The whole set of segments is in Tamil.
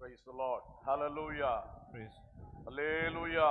Praise the Lord. Hallelujah. Hallelujah.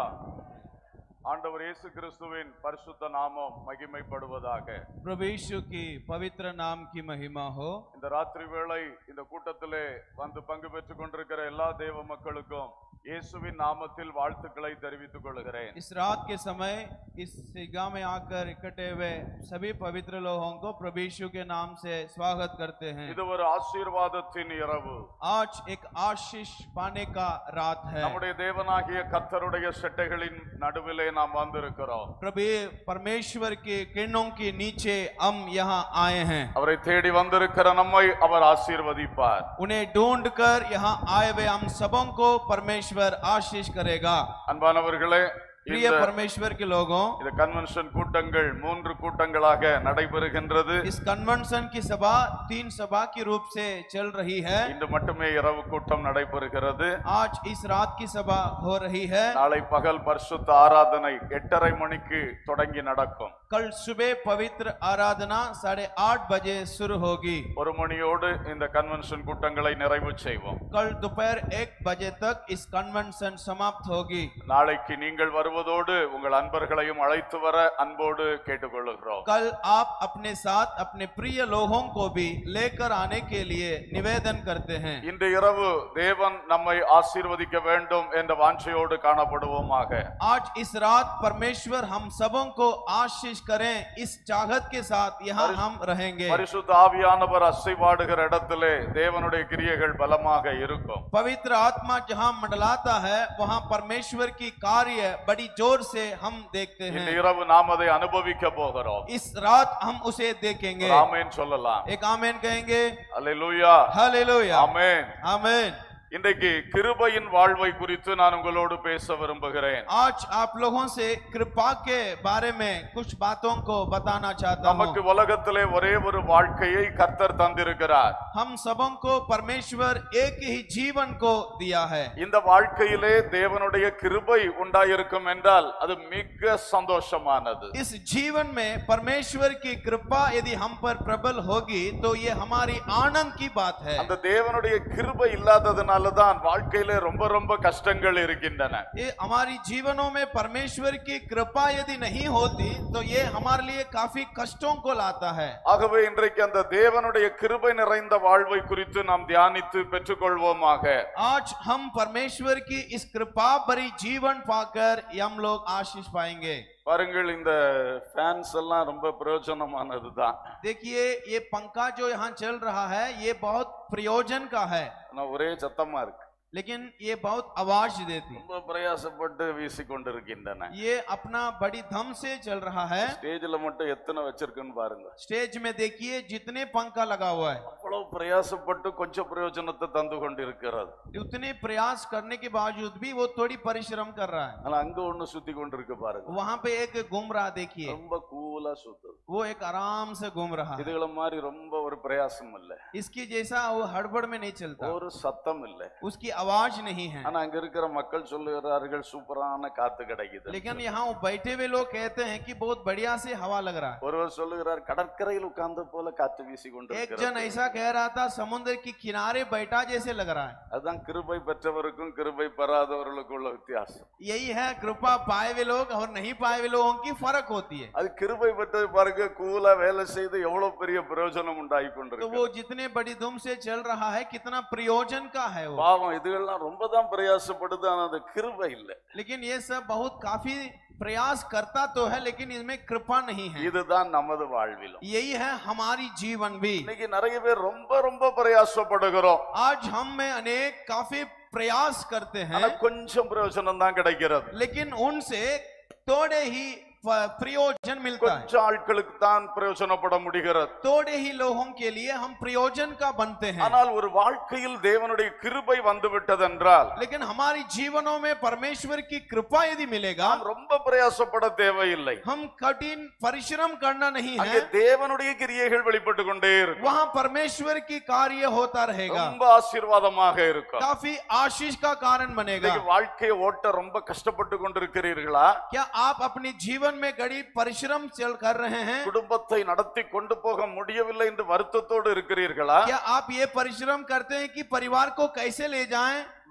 ஆண்டவர் இயேசு கிறிஸ்துவின் பரிசுத்த நாமம் மகிமைப்படுவதாக प्रभु यीशु की पवित्र नाम की महिमा हो இந்த ராத்திரி வேளை இந்த கூட்டத்திலே வந்து பங்கு பெற்றுக் கொண்டிருக்கிற எல்லா தேவ மக்களுக்கும் இயேசுவின் நாமத்தில் வாழ்த்துக்களை தெரிவித்துக் கொள்கிறேன் इस रात के समय इस सिगा में आकर इकट्ठे हुए सभी पवित्र लोगों को प्रभु यीशु के नाम से स्वागत करते हैं இது ஒரு ஆசீர்வாதத்தின் இரவு आज एक आशीष पाने का रात है நம்முடைய தேவனாகிய கர்த்தருடைய செட்டைகளின் நடுவிலே நாம் வந்திருக்கிறோம் प्रभु ये परमेश्वर के किरणों के नीचे हम यहाँ आए हैं அவரை தேடி வந்திருக்கிற நம்மை அவர் ஆசீர்வதிப்பார் उन्हें ढूंढ कर यहाँ आए हुए हम सबों को परमेश्वर आशीष करेगा அன்பானவர்களே प्रिय இந்த परमेश्वर के लोगों இந்த கன்வென்ஷன் கூட்டங்கள் மூன்று கூட்டங்களாக நடைபெறுகின்றது इस कन्वेंशन की सभा तीन सभा के रूप से चल रही है இன்று மட்டுமே இரவு கூட்டம் நடைபெறுகிறது आज इस रात की सभा हो रही है நாளை பகல் பரிசுத்த ஆராதனை எட்டரை மணிக்கு தொடங்கி நடக்கும் कल सुबह पवित्र आराधना साढ़े आठ बजे शुरू होगी ஒரு மணியோடு இந்த கன்வென்ஷன் கூட்டங்களை நிறைவு செய்வோம் कल दोपहर एक बजे तक इस कन्वेंशन समाप्त होगी நாளைக்கு நீங்கள் வருவதோடு உங்கள் அன்பர்களையும் அழைத்து வர அன்போடு கேட்டுக்கொள்ளுகிறோம் कल आप अपने साथ अपने प्रिय लोगों को भी लेकर आने के लिए निवेदन करते हैं இன்று இரவு தேவன் நம்மை ஆசீர்வதிக்க வேண்டும் என்ற வாஞ்சையோடு காணப்படுவோமாக आज इस रात परमेश्वर हम सबों को आशीष करें इस चाहत के साथ यहाँ हम रहेंगे பரிசுத்த ஆவியானவர் அசைவாடுகிற இடத்திலே தேவனுடைய கிரியைகள் பலமாக இருக்கும் पवित्र आत्मा जहाँ मंडलाता है वहाँ परमेश्वर की कार्य बड़ी जोर से हम देखते இந்த हैं இரவு நாம் அதை அனுபவிக்க போகிறோம் इस रात हम उसे देखेंगे ஆமென் சொல்லலாம் एक आमेन कहेंगे அல்லேலூயா हालेलुया ஆமென் आमेन இன்றைக்கு கிருபையின் வாழ்வை குறித்து நான் உங்களோடு பேச விரும்புகிறேன் आज आप लोगों से कृपा के बारे में कुछ बातों को बताना चाहता நமக்கு हूँ உலகத்திலே ஒரே ஒரு வாழ்க்கையை கர்த்தர் தந்திருக்கிறார் हम सबों को परमेश्वर एक ही जीवन को दिया है இந்த வாழ்க்கையிலே தேவனுடைய கிருபை உண்டாயிருக்கும் என்றால் அது மிக சந்தோஷமானது इस जीवन में परमेश्वर की कृपा यदि हम पर प्रबल होगी तो ये हमारी आनंद की बात है அந்த தேவனுடைய கிருபை இல்லாததுனால தான் வாழ்க்கையிலே ரொம்ப ரொம்ப கஷ்டங்கள் இருக்கின்றன ये हमारी जीवनों में परमेश्वर की कृपा यदि नहीं होती तो ये हमारे लिए काफी कष्टों को लाता है ஆகவே இன்றைக்கு அந்த தேவனுடைய கிருபை நிறைந்த வாழ்வை குறித்து நாம் தியானித்து பெற்றுக்கொள்வோமாக आज हम परमेश्वर की इस कृपा भरी जीवन पाकर हम लोग आशीष पाएंगे பாருங்கள் இந்த ஃபேன்ஸ் எல்லாம் ரொம்ப பிரயோஜனமானது தான் देखिए ये पंखा जो यहाँ चल रहा है ये बहुत प्रयोजन का है ஆனா ஒரே சத்தமா இருக்கு लेकिन ये बहुत आवाज देती ரொம்ப பிரயாசப்பட்டு வீசிக்கொண்டிருக்கின்றன ये अपना बड़ी धम से चल रहा है ஸ்டேஜ்ல மட்டும் எத்தனை வச்சிருக்குன்னு பாருங்க स्टेज में देखिए जितने पंखा लगा हुआ है அவ்வளவு பிரயாசப்பட்டு கொஞ்சம் பிரயோஜனத்தை தந்து கொண்டிருக்கிறது उतने प्रयास करने के बावजूद भी वो थोड़ी परिश्रम कर रहा है ஆனா அங்க ஒண்ணு சுத்தி கொண்டிருக்கு பாருங்க वहां पे एक घूम रहा देखिए ரொம்ப கூலா சுத்துது वो एक आराम से घूम रहा है இதுகளை மாதிரி ரொம்ப ஒரு பிரயாசம் இல்ல इसकी जैसा वो हड़बड़ में नहीं चलता ஒரு சத்தம் இல்ல उसकी आवाज नहीं है ஆனா அங்க இருக்கிற மக்கள் சொல்லுகிறார்கள் சூப்பரான காத்து கிடைக்குது लेकिन यहाँ वो बैठे हुए लोग कहते हैं कि बहुत बढ़िया से हवा लग रहा है ஒருவர் சொல்லுகிறார் கடற்கரையில் உட்கார்ந்து போல காத்து வீசி एक கொண்டிருக்கிறது जन ऐसा कह रहा था समुद्र के किनारे बैठा जैसे लग रहा है அதுதான் கிருபை பெற்றவருக்கும் கிருபை பெறாதவர்களுக்கும் உள்ள வித்தியாசம் यही है कृपा पाए हुए लोग और नहीं पाए हुए लोगों की फर्क होती है அது கிருபை பெற்றது பாருங்க கூலா வேலை செய்து எவ்வளவு பெரிய பிரயோஜனம் உண்டாகி तो கொண்டிருக்கு वो जितने बड़ी धूम से चल रहा है कितना प्रयोजन का है वो பாவம் இதுகள்லாம் ரொம்ப தான் பிரயாசப்படுது ஆனா அது கிருபை இல்லை लेकिन ये सब बहुत काफी प्रयास करता तो है लेकिन इसमें कृपा नहीं है இதுதான் நமது வாழ்விலும் यही है हमारी जीवन भी இன்னைக்கு நிறைய பேர் ரொம்ப ரொம்ப பிரயாசப்படுகிறோம் आज हम में अनेक काफी प्रयास करते ஆனா हैं கொஞ்சம் பிரயோஜனம் தான் கிடைக்கிறது लेकिन उनसे थोड़े ही प- प्रयोजन मिलता है கொஞ்சம் ஆட்களுக்கு தான் பிரயோஜனப்பட முடிகிறது थोड़े ही लोगों के लिए हम प्रयोजन का बनते हैं ஆனால் ஒரு வாழ்க்கையில் தேவனுடைய கிருபை வந்து விட்டதென்றால் लेकिन हमारी जीवनों में परमेश्वर की कृपा यदि मिलेगा நாம் ரொம்ப பிரயாசப்பட தேவையில்லை हम कठिन परिश्रम करना नहीं அங்கே है தேவனுடைய கிரியைகள் வெளிப்பட்டு கொண்டே இருக்கும் वहां परमेश्वर की कार्य होता रहेगा ரொம்ப ஆசீர்வாதமாக இருக்கும் काफी आशीष का कारण बनेगा இன்னைக்கு வாழ்க்கையை ஓட்ட ரொம்ப கஷ்டப்பட்டு கொண்டிருக்கிறீர்களா क्या आप अपने जीवन में गड़ी परिश्रम चल कर रहे हैं குடும்பத்தை நடத்தி கொண்டு போக முடியவில்லை என்று வருத்தத்தோடு இருக்கிறீர்களா क्या आप ये परिश्रम करते हैं कि परिवार को कैसे ले जाएं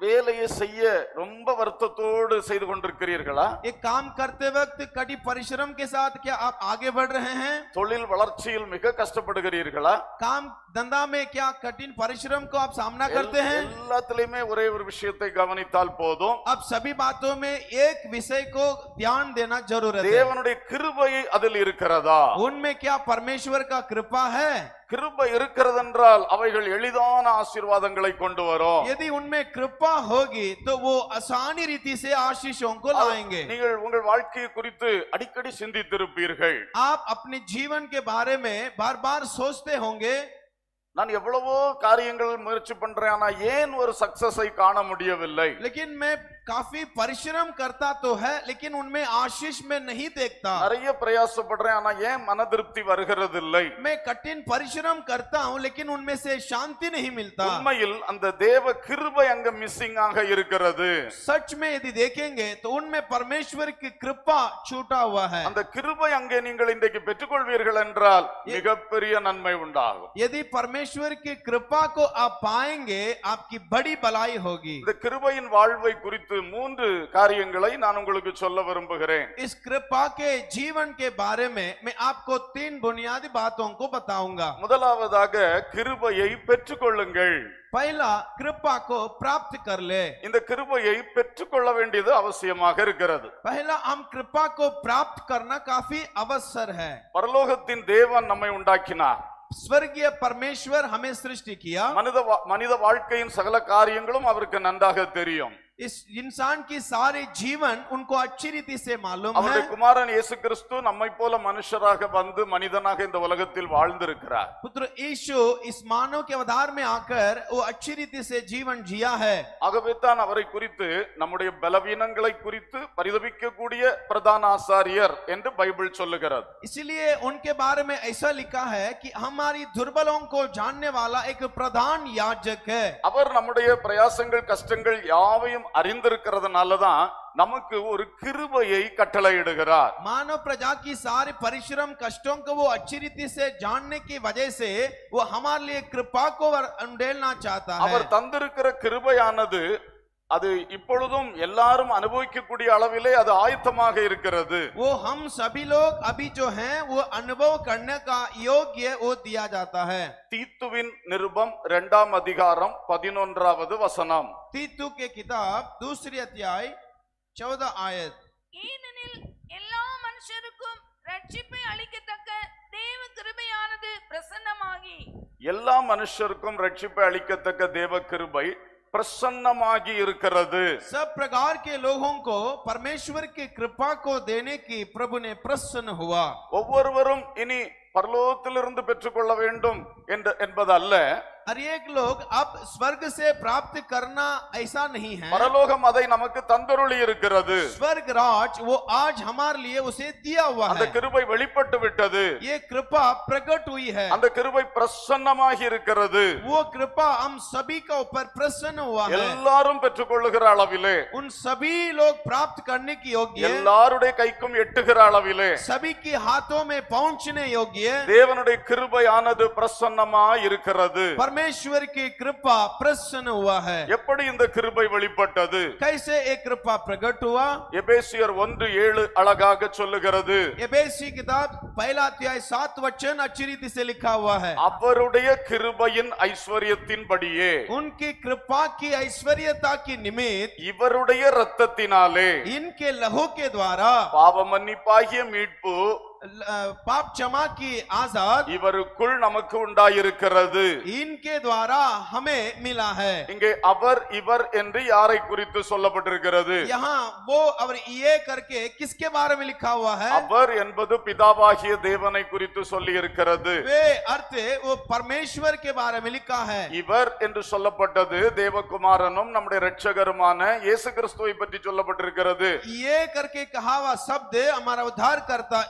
வேலையை செய்ய ரொம்ப வருத்தத்தோடு செய்து கொண்டிருக்கிறீர்களா एक काम करते वक्त कड़ी परिश्रम के साथ क्या आप आगे बढ़ रहे हैं தொழில் வளர்ச்சியில் மிக கஷ்டப்படுகிறீர்களா काम धंधा में क्या कठिन परिश्रम को आप सामना करते हैं எல்லாத்திலையுமே ஒரே ஒரு விஷயத்தை கவனித்தால் போதும் अब सभी बातों में एक विषय को ध्यान देना जरूरत है தேவனுடைய கிருபை அதில் இருக்கிறதா उनमें क्या परमेश्वर का कृपा है கிருபை இருக்கிறதென்றால் அவைகள் எளிதான ஆசீர்வாதங்களை கொண்டு வரும் यदि उनमें कृपा होगी तो वो आसानी रीति से आशीषों को लाएंगे நீங்கள் உங்கள் வாழ்க்கையை குறித்து அடிக்கடி சிந்தித்திருப்பீர்கள் आप अपने जीवन के बारे में बार बार सोचते होंगे நான் எவ்வளவோ காரியங்கள் முயற்சி பண்றேன் ஆனா ஏன் ஒரு சக்சஸை காண முடியவில்லை लेकिन मैं काफी परिश्रम करता तो है लेकिन उनमें आशीष में नहीं देखता நிறைய பிரயாசப்படுறேன் ஆனா ஏன் மன திருப்தி வருகிறதில்லை मैं कठिन परिश्रम करता हूँ लेकिन उनमें से शांति नहीं मिलता உண்மையில் அந்த தேவ கிருபை அங்க மிஸ்ஸிங் ஆக இருக்கிறது सच में यदि देखेंगे तो उनमें परमेश्वर की कृपा छूटा हुआ है அந்த கிருபை அங்கே நீங்கள் இன்றைக்கு பெற்றுக்கொள்வீர்கள் என்றால் மிகப்பெரிய நன்மை உண்டாகும் यदि परमेश्वर की कृपा को आप पाएंगे आपकी बड़ी भलाई होगी இந்த கிருபையின் வாழ்வை குறித்து மூன்று காரியங்களை நான் உங்களுக்கு சொல்ல விரும்புகிறேன் इस कृपा के जीवन के बारे में मैं आपको तीन बुनियादी बातों को बताऊंगा முதலாவதாக கிருபையை பெற்றுக்கொள்ளுங்கள் पहला कृपा को प्राप्त कर ले இந்த கிருபையை பெற்றுக்கொள்ள வேண்டியது அவசியமாக இருக்கிறது पहला हम कृपा को प्राप्त करना काफी अवसर है பரலோகத்தின் தேவன் நம்மை உண்டாக்கினார் स्वर्गीय परमेश्वर हमें सृष्टि किया மனித வா- மனித வாழ்க்கையின் சகல காரியங்களும் அவருக்கு நன்றாக தெரியும் इस इंसान की सारे जीवन उनको अच्छी रीति से मालूम है அவருடைய குமாரன் இயேசு கிறிஸ்து நம்மை போல மனுஷராக வந்து மனிதனாக இந்த உலகத்தில் வாழ்ந்திருக்கிறார் पुत्र यीशु इस मानव के अवतार में आकर वो अच्छी रीति से जीवन जिया है ஆகவே தான் அவரை குறித்து நம்முடைய பலவீனங்களை குறித்து பரிதபிக்கக்கூடிய பிரதான ஆசாரியர் என்று பைபிள் சொல்லுகிறது इसलिए उनके बारे में ऐसा लिखा है कि हमारी दुर्बलों को जानने वाला एक प्रधान याजक है அவர் நம்முடைய பிரயாசங்கள் கஷ்டங்கள் யாவையும் அறிந்திருக்கிறதுனாலதான் நமக்கு ஒரு கிருபையை கட்டளையிடுகிறார் मानव प्रजा की सारे परिश्रम कष्टों को वो अच्छी रीति से जानने की वजह से वो हमारे लिए कृपा को उंडेलना चाहता है அவர் தந்திருக்கிற கிருபையானது அது இப்பொழுதும் எல்லாரும் அனுபவிக்கக்கூடிய அளவிலே அது ஆயத்தமாக இருக்கிறது वो हम सभी लोग अभी जो हैं वो अनुभव करने का योग्य वो दिया जाता है தீத்துவின் நிருபம் இரண்டாம் அதிகாரம் பதினொன்றாவது வசனம் तीतु के किताब दूसरी अध्याय चौदह आयत ஏனெனில் எல்லா மனுஷருக்கும் ரட்சிப்பை அளிக்கத்தக்க தேவ கிருபையானது பிரசன்னமாகி எல்லா மனுஷருக்கும் ரட்சிப்பை அளிக்கத்தக்க தேவ கிருபை பிரசன்னமாகி இருக்கிறது सब प्रकार के लोगों को परमेश्वर की कृपा को देने की प्रभु ने प्रसन्न हुआ ஒவ்வொருவரும் இனி பரலோகத்திலிருந்து பெற்றுக்கொள்ள வேண்டும் என்ற என்பதல்ல हर एक लोग अब स्वर्ग से प्राप्त करना ऐसा नहीं है பரலோகம் அதை நமக்கு தந்தருளி இருக்கிறது स्वर्ग राज वो आज हमारे लिए उसे दिया हुआ அந்த है கிருபை வெளிப்பட்டு விட்டது ये कृपा प्रकट हुई है அந்த கிருபை பிரசன்னமாகி இருக்கிறது वो कृपा हम सभी का ऊपर प्रसन्न हुआ है எல்லாரும் பெற்றுக்கொள்ளுகிற அளவிலே उन सभी लोग प्राप्त करने की योग्य எல்லாருடைய கைக்கும் எட்டுகிற அளவிலே सभी के हाथों में पहुंचने योग्य தேவனுடைய கிருபையானது பிரசன்னமா இருக்கிறது परमेश्वर की कृपा प्रसन्न हुआ है எப்படி இந்த கிருபை வெளிப்பட்டது कैसे एक कृपा प्रकट हुआ எபேசியர் ஒன்று ஏழு அழகாக சொல்லுகிறது एबेसी किताब पहला अध्याय सात वचन अच्छी रीति से लिखा हुआ है அவருடைய கிருபையின் ஐஸ்வர்யத்தின்படியே उनकी कृपा की ऐश्वर्यता की निमित्त இவருடைய இரத்தத்தினாலே इनके लहू के द्वारा பாவ மன்னிப்பாகிய மீட்பு ल- पाप क्षमा की आजाद இவருக்குள் நமக்கு உண்டாயிருக்கிறது इनके द्वारा हमें मिला है இங்கே அவர் இவர் என்று யாரை குறித்து சொல்லப்பட்டிருக்கிறது यहाँ वो और ये करके किसके बारे में लिखा हुआ है அவர் என்பது பிதாவாகிய தேவனை குறித்து சொல்லி இருக்கிறது वे अर्थ वो परमेश्वर के बारे में लिखा है இவர் என்று சொல்லப்பட்டது தேவகுமாரனும் நம்முடைய இரட்சகருமான இயேசு கிறிஸ்துவை பற்றி சொல்லப்பட்டிருக்கிறது ये करके कहा हुआ शब्द हमारा उद्धार करता यीशु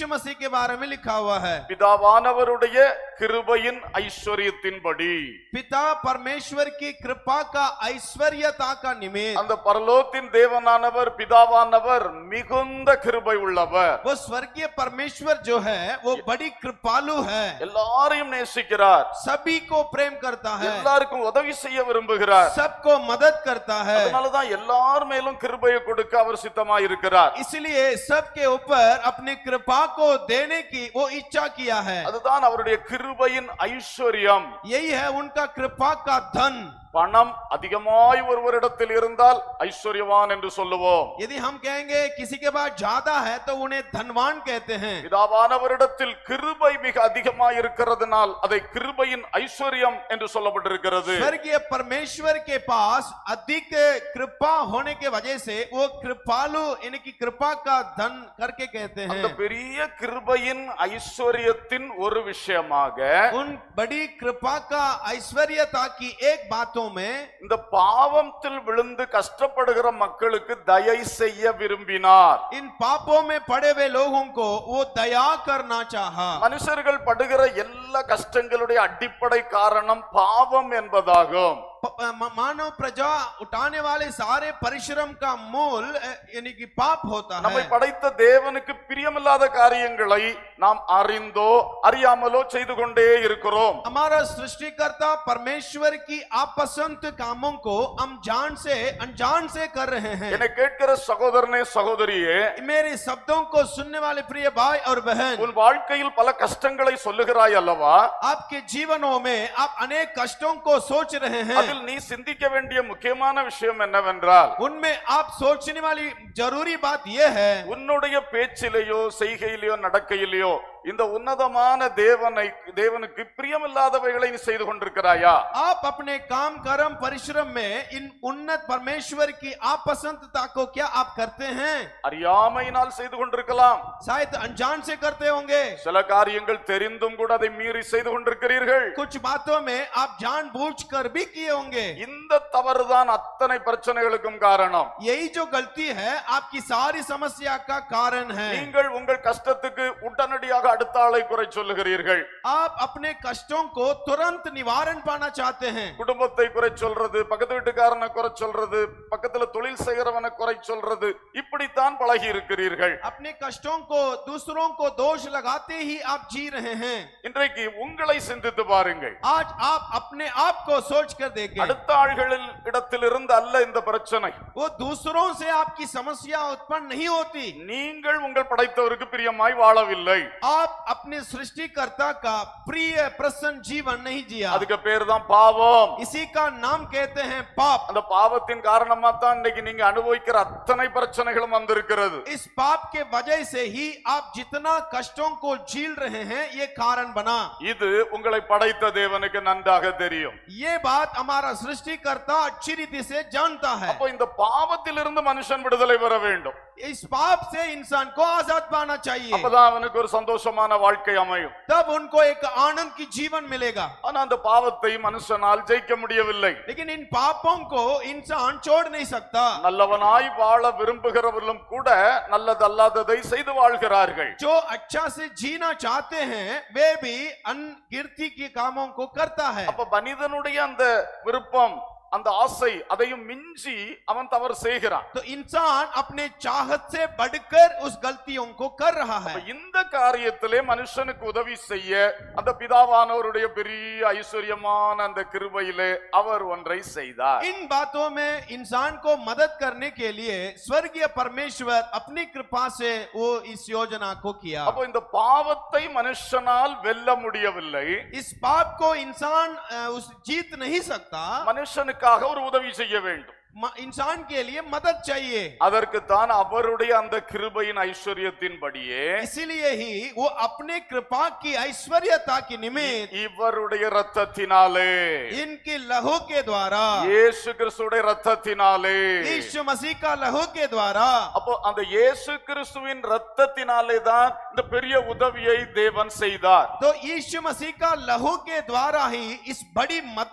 मसीह के बारे में लिखा हुआ है பிதாவானவருடைய கிருபையின் ஐஸ்வர்யத்தின்படி पिता परमेश्वर की कृपा का ऐश्वर्यता का निमित्त அந்த பரலோகத்தின் தேவனானவர் பிதாவானவர் மிகுந்த கிருபை உள்ளவர் वो स्वर्गीय परमेश्वर जो है वो बड़ी कृपालु है எல்லாரையும் நேசிக்கிறார் सभी को प्रेम करता है எல்லாருக்கும் உதவி செய்ய விரும்புகிறார் सबको मदद करता है அதனாலதான் எல்லார் மேலும் கிருபையை கொடுக்க அவர் சித்தமாய் இருக்கிறார் इसलिए सबके ऊपर अपनी कृपा को देने की वो इच्छा किया है அதுதான் அவருடைய கிருபையின் ஐஸ்வர்யம் यही है उनका कृपा का धन பணம் அதிகமாய் ஒருவரிடத்தில் இருந்தால் ஐஸ்வர்யவான் என்று சொல்லுவோம் यदि हम कहेंगे किसी के पास ज्यादा है तो उन्हें धनवान कहते हैं பிதாவானவரிடத்தில் கிருபை மிக அதிகமாய் இருக்கிறதுனால் அதை கிருபையின் ஐஸ்வர்யம் என்று சொல்லப்பட்டிருக்கிறது स्वर्गीय परमेश्वर के पास अधिक कृपा होने के वजह से वो कृपालु इनकी कृपा का धन करके कहते அந்த हैं பெரிய கிருபையின் ஐஸ்வர்யத்தின் ஒரு விஷயமாக उन बड़ी कृपा का ऐश्वर्यता की एक बातों में இந்த பாவத்தில் விழுந்து கஷ்டப்படுகிற மக்களுக்கு தயை செய்ய விரும்பினார் इन पापों में पड़े हुए लोगों को वो दया करना चाहा மனுஷர்கள் படுகிற எல்லா கஷ்டங்களுடைய அடிப்படை காரணம் பாவம் என்பதாகும் प- म- मानव प्रजा उठाने वाले सारे परिश्रम का मूल अ, यानी कि पाप होता நம்மை है படைத்த தேவனுக்கு பிரியமில்லாத காரியங்களை நாம் அறிந்தோ அறியாமலோ செய்து கொண்டே இருக்கிறோம் हमारा सृष्टिकर्ता परमेश्वर की अपसंत कामों को हम जान से अनजान से कर रहे हैं என்னை கேட்கிற சகோதரனே சகோதரியே मेरे शब्दों को सुनने वाले प्रिय भाई और बहन உன் வாழ்க்கையில் பல கஷ்டங்களை சொல்லுகிறாய் அல்லவா आपके जीवनों में आप अनेक कष्टों को सोच रहे हैं அதில் நீ சிந்திக்க வேண்டிய முக்கியமான விஷயம் என்னவென்றால் उनमें आप सोचने वाली जरूरी बात यह है உன்னுடைய பேச்சிலேயோ செய்கையிலேயோ நடக்கையிலேயோ இந்த உன்னதமான தேவனை தேவனுக்கு பிரியமில்லாதவைகளை நீ செய்து கொண்டிருக்கிறாயா आप अपने काम कर्म परिश्रम में इन उन्नत परमेश्वर की अपसंतता को क्या आप करते हैं அறியாமையினால் செய்து கொண்டிருக்கலாம் शायद अनजान से करते होंगे சில காரியங்கள் தெரிந்தும் கூட அதை மீறி செய்து கொண்டிருக்கிறீர்கள் कुछ बातों में आप जानबूझ कर भी किए होंगे இந்த தவறுதான் அத்தனை பிரச்சனைகளுக்கும் காரணம் यही जो गलती है आपकी सारी समस्या का कारण है நீங்கள் உங்கள் கஷ்டத்துக்கு உடனடியாக அடுத்த ஆளை குறை சொல்லுகிறீர்கள் आप अपने कष्टों को तुरंत निवारण पाना चाहते हैं குடும்பத்தை குறை சொல்றது பக்கத்து வீட்டுக்காரனை குறை சொல்றது பக்கத்துல தொழில் செய்கிறவனை குறை சொல்றது இப்படித்தான் பழகி இருக்கிறீர்கள் अपने कष्टों को दूसरों को दोष लगाते ही आप जी रहे हैं இன்றைக்கு உங்களை சிந்தித்து பாருங்கள் आज आप अपने आप को सोच कर देखें அடுத்த ஆள்களில் இடத்திலிருந்து அல்ல இந்த பிரச்சனை वो दूसरों से आपकी समस्या उत्पन्न नहीं होती நீங்கள் உங்கள் படைத்தவருக்கு பிரியமாய் வாழவில்லை आप अपने सृष्टिकर्ता का प्रिय प्रसन्न जीवन नहीं जिया அதுக்கு பேர் தான் பாவம் इसी का नाम कहते हैं पाप அந்த பாவத்தின் காரணமா தான் இன்னைக்கு நீங்க அனுபவிக்கிற அத்தனை பிரச்சனைகளும் வந்திருக்கிறது इस पाप के वजह से ही आप जितना कष्टों को झील रहे हैं ये कारण बना இது உங்களை படைத்த தேவனுக்கு நன்றாக தெரியும் ये बात हमारा सृष्टिकर्ता अच्छी रीति से जानता है அப்போ இந்த பாவத்திலிருந்து மனுஷன் விடுதலை பெற வேண்டும் इस पाप से इंसान को आजाद पाना चाहिए அப்பதான் அவனுக்கு ஒரு சந்தோஷமான வாழ்க்கை அமையும் तब उनको एक आनंद की जीवन मिलेगा ஆனா அந்த பாவத்தை மனுஷனால் ஜெயிக்க முடியவில்லை लेकिन इन पापों को इंसान छोड़ नहीं सकता நல்லவனாய் வாழ விரும்புகிறவர்களும் கூட நல்லதல்லாததை செய்து வாழ்கிறார்கள் जो अच्छा से जीना चाहते हैं वे भी अनगिरती के कामों को करता है அப்ப மனிதனுடைய அந்த விருப்பம் அந்த ஆசை அதையும் மிஞ்சி அவன் தவறு செய்கிறான் तो इंसान अपने चाहत से बढ़कर उस गलतियों को कर रहा அப்ப है இந்த காரியத்திலே மனுஷனுக்கு உதவி செய்ய அந்த பிதாவானவருடைய பெரிய ஐஸ்வர்யமான அந்த கிருபையிலே அவர் ஒன்றை செய்தார் इन बातों में इंसान को मदद करने के लिए स्वर्गीय परमेश्वर अपनी कृपा से वो इस योजना को किया அப்போ இந்த பாவத்தை மனுஷனால் வெல்ல முடியவில்லை इस पाप को इंसान अ, उस जीत नहीं सकता மனுஷனுக்காக ஒரு உதவி செய்ய வேண்டும் म- इंसान के लिए मदद चाहिए அதற்குத்தான் அவருடைய அந்த கிருபையின் ஐஸ்வர்யத்தின்படியே इसीलिए ही वो अपने कृपा की ऐश्वर्यता की निमित्त இவருடைய ரத்தத்தினாலே इनकी लहू के द्वारा இயேசு கிறிஸ்துடைய ரத்தத்தினாலே यीशु मसीह का लहू के द्वारा அப்போ அந்த இயேசு கிறிஸ்துவின் ரத்தத்தினாலே தான் இந்த பெரிய உதவியை தேவன் செய்தார் तो यीशु मसीह का लहू के द्वारा ही इस बड़ी मदद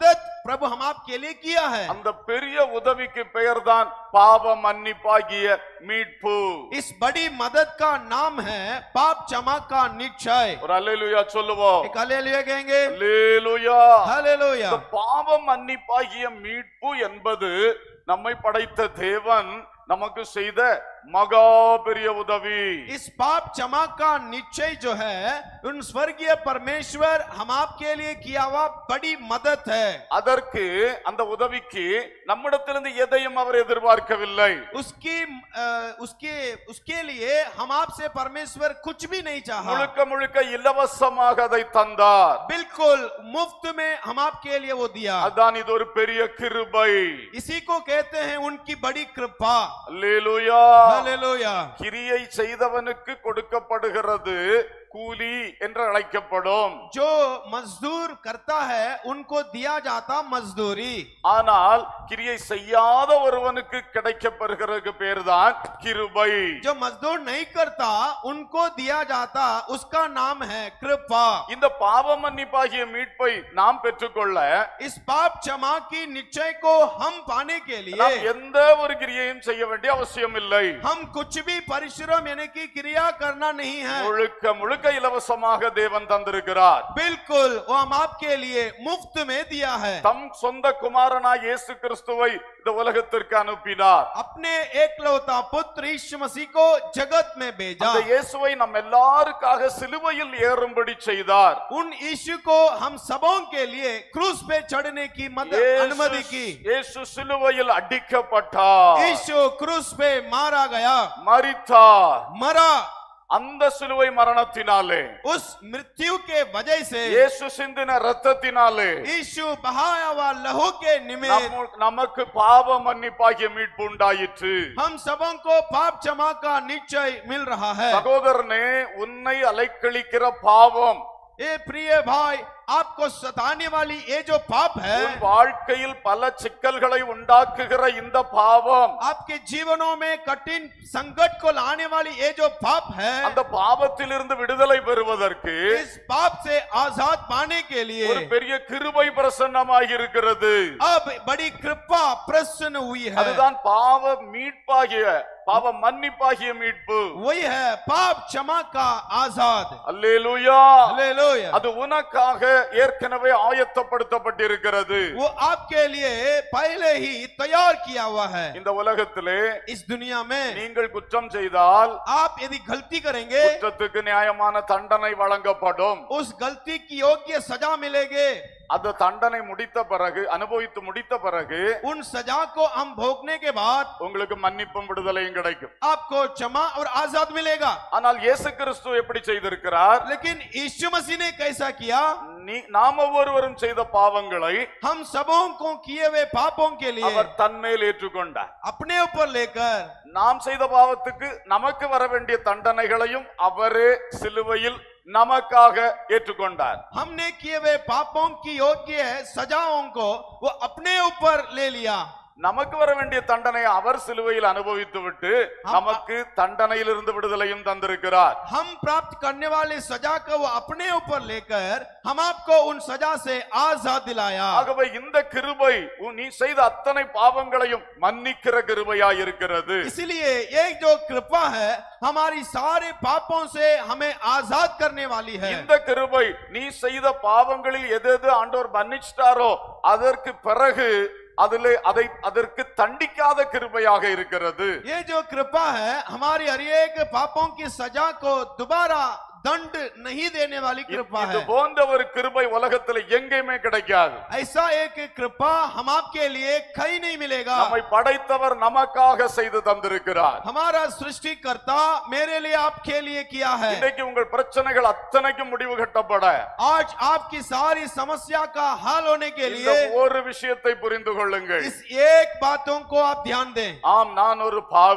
प्रभु हम आपके लिए किया है அந்த பெரிய உதவிக்கு பெயர்தான் பாவ மன்னிப்பாகிய மீட்பு इस बड़ी मदद का नाम है पाप क्षमा का निश्चय ஒரு அல்லேலூயா சொல்லுவோம் एक हालेलुया कहेंगे அல்லேலூயா हालेलुया இந்த பாவ மன்னிப்பாகிய மீட்பு என்பது நம்மை படைத்த தேவன் நமக்கு செய்த மகா பெரிய உதவி इस पाप क्षमा का निश्चय जो है उन स्वर्गीय परमेश्वर हम आपके लिए किया हुआ बड़ी मदद है அதற்கு அந்த உதவிக்கு நம்மிடத்திலிருந்து எதையும் அவர் எதிர்பார்க்கவில்லை उसकी अ, उसके उसके लिए हम आपसे परमेश्वर कुछ भी नहीं चाहा முழுக்க முழுக்க இலவசமாக அதை தந்தார் बिल्कुल मुफ्त में हम आपके लिए वो दिया அதான் இது ஒரு பெரிய கிருபை इसी को कहते हैं उनकी बड़ी कृपा அல்லேலூயா हालेलुया கிரியை செய்தவனுக்கு கொடுக்கப்படுகிறது கூலி என்று அழைக்கப்படும் जो मजदूर करता है उनको दिया जाता मजदूरी ஆனால் கிரியை செய்யாத ஒருவனுக்கு கிடைக்கப்பெறுகிறது பேர்தான் கிருபை जो मजदूर नहीं करता उनको दिया जाता उसका नाम है कृपा இந்த பாவ மன்னிப்பாகிய மீட்பை நாம் பெற்றுக்கொள்ள इस पाप क्षमा की निश्चय को हम पाने के நாம் लिए எந்த ஒரு கிரியையும் செய்ய வேண்டிய அவசியம் இல்லை हम कुछ भी परिश्रम यानी कि क्रिया करना नहीं है முழுக்க முழுக்க இலவசமாக தேவன் தந்திருக்கிறார் बिल्कुल वो हम आपके लिए मुफ्त में दिया है தம் சொந்த குமாரனாய் இயேசு கிறிஸ்துவை இந்த உலகத்திற்கு அனுப்பினார் अपने एकलौता पुत्र यीशु मसीह को जगत में भेजा அந்த இயேசுவை நம் எல்லாருக்காக சிலுவையில் ஏறும்படி செய்தார் उन यीशु को हम सबों के लिए क्रूस पे चढ़ने की मदद अनुमति இயேசு की இயேசு சிலுவையில் அடிக்கப்பட்டார் यीशु क्रूस पे मारा गया மரித்தார் मरा அந்த சிலுவை மரணத்தினாலே उस मृत्यु के वजह से இயேசு சிந்தின ரத்தத்தினாலே यीशु बहाया हुआ लहू के निमित्त நம்ம- நமக்கு பாவ மன்னிப்பாகிய மீட்பு உண்டாயிற்று हम सबों को पाप क्षमा का निश्चय मिल रहा है சகோதரனே உன்னை அலைக்கழிக்கிற பாவம் ये प्रिय भाई आपको सताने वाली ये जो पाप है உன் வாழ்க்கையில் பல சிக்கல்களை உண்டாக்குகிற இந்த பாவம் आपके जीवनों में कठिन संकट को लाने वाली ये जो पाप है அந்த பாவத்திலிருந்து விடுதலை பெறுவதற்கு इस पाप से आजाद पाने के लिए ஒரு பெரிய கிருபை பிரசன்னமாகி இருக்கிறது अब बड़ी कृपा प्रसन्न हुई है அதுதான் பாவ மீட்பாகிய பாவ மன்னிப்பாகிய மீட்பு वही है पाप क्षमा का आजाद அல்லேலூயா हालेलुया அது உனக்காக ஏற்கனவே ஆயத்தப்படுத்தப்பட்டிருக்கிறது वो आपके लिए पहले ही तैयार किया हुआ है இந்த உலகத்திலே इस दुनिया में நீங்கள் குற்றம் செய்தால் आप यदि गलती करेंगे குற்றத்துக்கு நியாயமான தண்டனை வழங்கப்படும் उस गलती की योग्य सजा मिलेगी அந்த தண்டனை முடித்த பிறகு அனுபவித்து முடித்த பிறகு उन सजा को हम भोगने के बाद உங்களுக்கு மன்னிப்பும் விடுதலையும் கிடைக்கும் आपको क्षमा और आजाद मिलेगा ஆனால் இயேசு கிறிஸ்து எப்படி செய்திருக்கிறார் लेकिन यीशु मसीह ने कैसा किया நீ நாம் ஒவ்வொருவரும் செய்த பாவங்களை हम सबों को किए हुए पापों के लिए அவர் தன்மேல் ஏற்றுக்கொண்டார் अपने ऊपर लेकर நாம் செய்த பாவத்துக்கு நமக்கு வர வேண்டிய தண்டனைகளையும் அவரே சிலுவையில் நமக்காக ஏற்றுக்கொண்டார் हमने किए हुए पापों की योग्य सजाओं को वो अपने ऊपर ले लिया நமக்கு வர வேண்டிய தண்டனையை அவர் சிலுவையில் அனுபவித்து விட்டு நமக்கு தண்டனையிலிருந்து விடுதலையும் தந்திருக்கிறார் हम प्राप्त करने वाले सजा को वो अपने ऊपर लेकर हम आपको उन सजा से आजाद दिलाया ஆகவே இந்த கிருபை உன் நீ செய்த அத்தனை பாவங்களையும் மன்னிக்கிற கிருபையாய் இருக்கிறது इसलिए एक जो कृपा है हमारी सारे पापों से हमें आजाद करने वाली है இந்த கிருபை நீ செய்த பாவங்களில் எது எது ஆண்டவர் மன்னிச்சிட்டாரோ அதற்கு பிறகு அதிலே அதை அதற்கு தண்டிக்காத கிருபையாக இருக்கிறது ये जो कृपा है हमारी हर एक पापों की सजा को दोबारा दंड नहीं देने वाली कृपा இது है போன்ற ஒரு கிருபை உலகத்துல எங்கேயுமே கிடைக்காது ऐसा एक कृपा हम आपके लिए कहीं नहीं मिलेगा நம்மை படைத்தவர் நமக்காக செய்து தந்திருக்கிறார் हमारा सृष्टिकर्ता मेरे लिए आपके लिए किया है இன்னைக்கு உங்கள் பிரச்சனைகள் அத்தனைக்கும் முடிவு கட்டப்பட आज आपकी सारी समस्या का हल होने के இந்த लिए ஒரு விஷயத்தை புரிந்து கொள்ளுங்கள் इस एक बातों को आप ध्यान दें ஆம் நான் ஒரு பாவி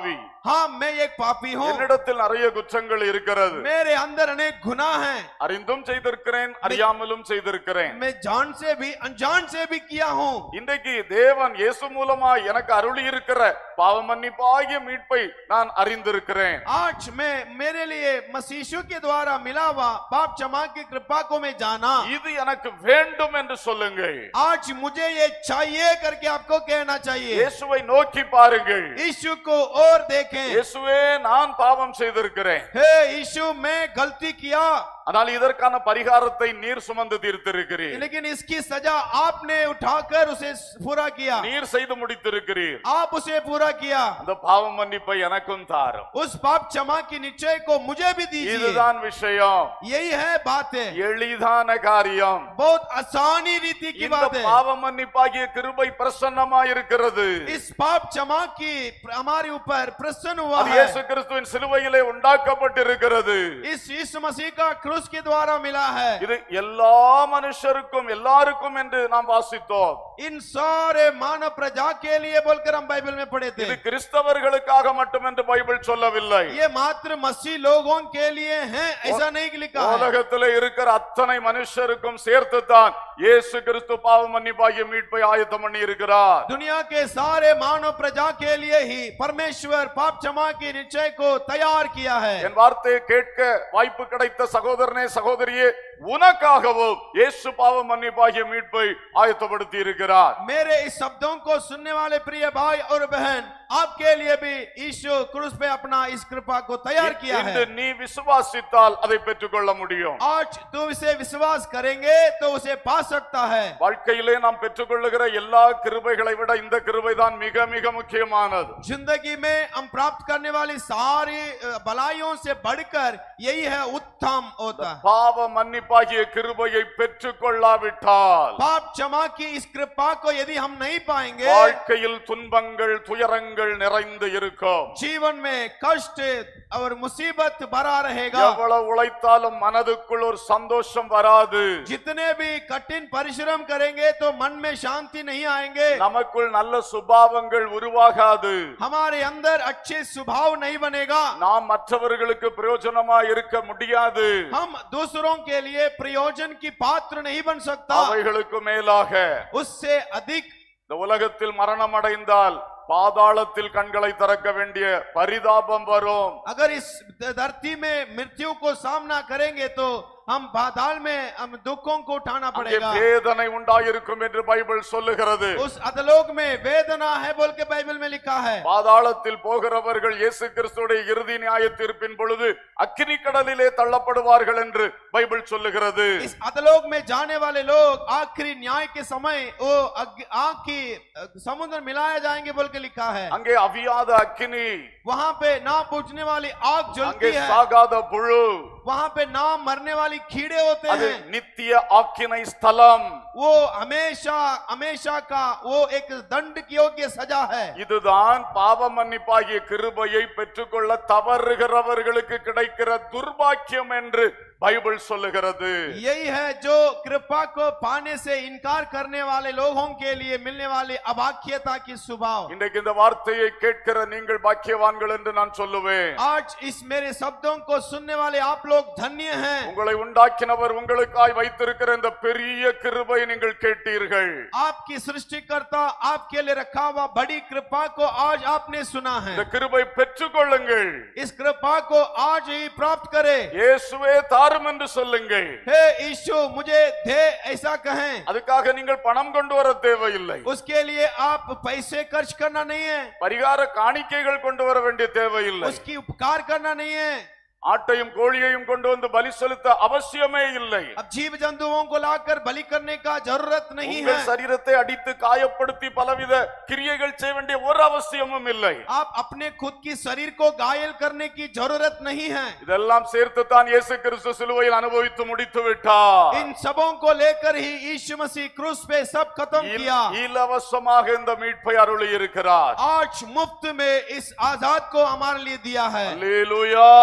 हाँ मैं एक पापी हूँ என்னிடத்தில் நிறைய குற்றங்கள் இருக்கிறது मेरे अंदर अनेक गुनाह हैं அறிந்தும் செய்திருக்கிறேன் அறியாமலும் செய்திருக்கிறேன் मैं जान से भी अनजान से भी किया हूँ இன்றைக்கு தேவன் இயேசு மூலமா எனக்கு அருளி இருக்கிற பாவ மன்னிப்பாகிய மீட்பை நான் அறிந்திருக்கிறேன் आज मैं मेरे लिए मसीशु के द्वारा मिला हुआ पाप क्षमा की कृपा को मैं जाना இது எனக்கு வேண்டும் என்று சொல்லுங்கள் आज मुझे ये चाहिए करके आपको कहना चाहिए இயேசுவை நோக்கி பாருங்கள் यीशु को और देखें இயேசுவே நான் பாவம் செய்திருக்கிறேன் हे यीशु मैं गलती किया ஆனால் இதற்கான பரிகாரத்தை நீர் சுமந்து தீர்த்திருக்கிறீர் लेकिन इसकी सजा आपने उठाकर उसे पूरा किया நீர் செய்து முடித்திருக்கிறீர் आप उसे पूरा किया அந்த பாவ மன்னிப்பை எனக்கும் தாரும் उस पाप क्षमा की निश्चय को मुझे भी दीजिए இதுதான் விஷயம் यही है बात है எளிதான காரியம் बहुत आसानी रीति की இந்த बात है பாவ மன்னிப்பாகிய கிருபை பிரசன்னமா இருக்கிறது इस पाप क्षमा की हमारे ऊपर प्रसन्न हुआ அது है இயேசு கிறிஸ்துவின் சிலுவையிலே உண்டாக்கப்பட்டிருக்கிறது इस यीशु मसीह का क्रूस के द्वारा मिला है இது எல்லா மனுஷருக்கும் எல்லாருக்கும் என்று நாம் வாசித்தோம் इन सारे मानव प्रजा के लिए बोलकर हम बाइबल में पढ़े थे இது கிறிஸ்தவர்களுக்காக மட்டும் என்று பைபிள் சொல்லவில்லை ये मात्र मसीह लोगों के लिए हैं ऐसा नहीं लिखा है உலகத்திலே இருக்கிற அத்தனை மனுஷருக்கும் சேர்த்துத்தான் இயேசு கிறிஸ்து பாவ மன்னிப்பாகிய மீட்பை ஆயத்தம் பண்ணி இருக்கிறார் दुनिया के सारे मानव प्रजा के लिए ही परमेश्वर पाप क्षमा की निश्चय को तैयार किया है என் வார்த்தையை கேட்க வாய்ப்பு கிடைத்த சகோதரனே சகோதரியே உனக்காகவும் இயேசு பாவ மன்னிப்பாகிய மீட்பை ஆயத்தப்படுத்தி இருக்கிறார் मेरे इस शब्दों को सुनने वाले प्रिय भाई और बहन आपके लिए भी यीशु क्रूस पे अपना इस कृपा को तैयार किया இன்று है நீ விசுவாசித்தால் அதை பெற்றுக்கொள்ள முடியும் आज तू इसे विश्वास करेंगे तो उसे पा सकता है வாழ்க்கையிலே நாம் பெற்றுக்கொள்ளுகிற எல்லா கிருபைகளை விட இந்த கிருபை தான் மிக மிக முக்கியமானது जिंदगी में हम प्राप्त करने वाली सारी अ, भलाइयों से बढ़कर यही है उत्तम होता है பாவ மன்னிப்பாகிய கிருபையை பெற்றுக்கொள்ளாவிட்டால் पाप क्षमा की इस कृपा को यदि हम नहीं पाएंगे வாழ்க்கையில் துன்பங்கள் துயரங்கள் நிறைந்து இருக்கும் जीवन में कष्ट और मुसीबत भरा रहेगा எவ்வளவு உழைத்தாலும் மனதுக்குள் ஒரு சந்தோஷம் வராது जितने भी कठिन परिश्रम करेंगे तो मन में शांति नहीं आएंगे நமக்குள் நல்ல சுபாவங்கள் உருவாகாது हमारे अंदर अच्छे स्वभाव नहीं बनेगा நாம் மற்றவர்களுக்கு பிரயோஜனமா இருக்க முடியாது हम दूसरों के लिए प्रयोजन की पात्र नहीं बन सकता அவைகளுக்கு மேலாக उससे अधिक இந்த உலகத்தில் மரணம் அடைந்தால் பாதாளத்தில் கண்களை திறக்க வேண்டிய பரிதாபம் வரும் अगर इस धरती में मृत्यु को सामना करेंगे तो हम बादल में हम दुखों को उठाना அங்கே पड़ेगा வேதனை உண்டாயிருக்கும் என்று பைபிள் சொல்லுகிறது उस अधलोक में वेदना है बोल के बाइबल में लिखा है பாதாளத்தில் போகிறவர்கள் இயேசு கிறிஸ்துடைய இறுதி நியாய தீர்ப்பின் பொழுது அக்கினி கடலிலே தள்ளப்படுவார்கள் என்று பைபிள் சொல்லுகிறது इस अधलोक में जाने वाले लोग आखिरी न्याय के समय वो अग- आग की अ, समुद्र मिलाए जाएंगे बोल के लिखा है அங்கே அவியாத அக்கினி वहां पे ना बुझने वाली आग அங்கே जलती है சாகாத புழு वहां पे ना मरने वाली कीड़े होते அது हैं நித்திய ஆக்கினை ஸ்தலம் वो हमेशा हमेशा का वो एक दंड की योग्य सजा है இதுதான் பாவ மன்னிப்பாகிய கிருபையை பெற்றுக்கொள்ள தவறுகிறவர்களுக்கு கிடைக்கிற துர்பாக்கியம் என்று பைபிள் சொல்லுகிறது यही है जो कृपा को पाने से इनकार करने वाले लोगों के लिए मिलने वाली अभाग्यता की स्वभाव இன்றைக்கு இந்த வார்த்தையை கேட்கிற நீங்கள் பாக்கியவான்கள் என்று நான் சொல்லுவேன் आज इस मेरे शब्दों को सुनने वाले आप लोग धन्य हैं உங்களை உண்டாக்கினவர் உங்களுக்காய் வைத்திருக்கிற இந்த பெரிய கிருபை நீங்கள் கேட்டீர்கள் आपकी सृष्टिकर्ता आपके लिए रखा हुआ बड़ी कृपा को आज आपने सुना है இந்த கிருபை பெற்றுக்கொள்ளுங்கள் इस कृपा को आज ही प्राप्त करे இயேசுவே தாரும் என்று சொல்லுங்கள் हे ईशु मुझे दे ऐसा कहें அதுக்காக நீங்கள் பணம் கொண்டு வர தேவையில்லை उसके लिए आप पैसे खर्च करना नहीं है பரிகார காணிக்கைகள் கொண்டு வர வேண்டிய தேவையில்லை उसकी उपकार करना नहीं है ஆட்டையும் கோழியையும் கொண்டு வந்து பலி செலுத்த அவசியமே இல்லை अब जीव जंतुओं को लाकर बलि करने का जरूरत नहीं है உங்கள் சரீரத்தை அடித்து காயப்படுத்தி பலவித கிரியைகள் செய்ய வேண்டிய ஒரு அவசியமும் இல்லை आप अपने खुद की शरीर को घायल करने की जरूरत नहीं है இதெல்லாம் சேர்த்துத்தான் இயேசு கிறிஸ்து சிலுவையில் அனுபவித்து முடித்து விட்டார் इन सबों को लेकर ही यीशु मसीह क्रूस पे सब खत्म இல்- किया இலவசமாக இந்த மீட்பை அருளி இருக்கிறார் आज मुफ्त में इस आजाद को हमारे लिए दिया है அல்லேலூயா हालेलुया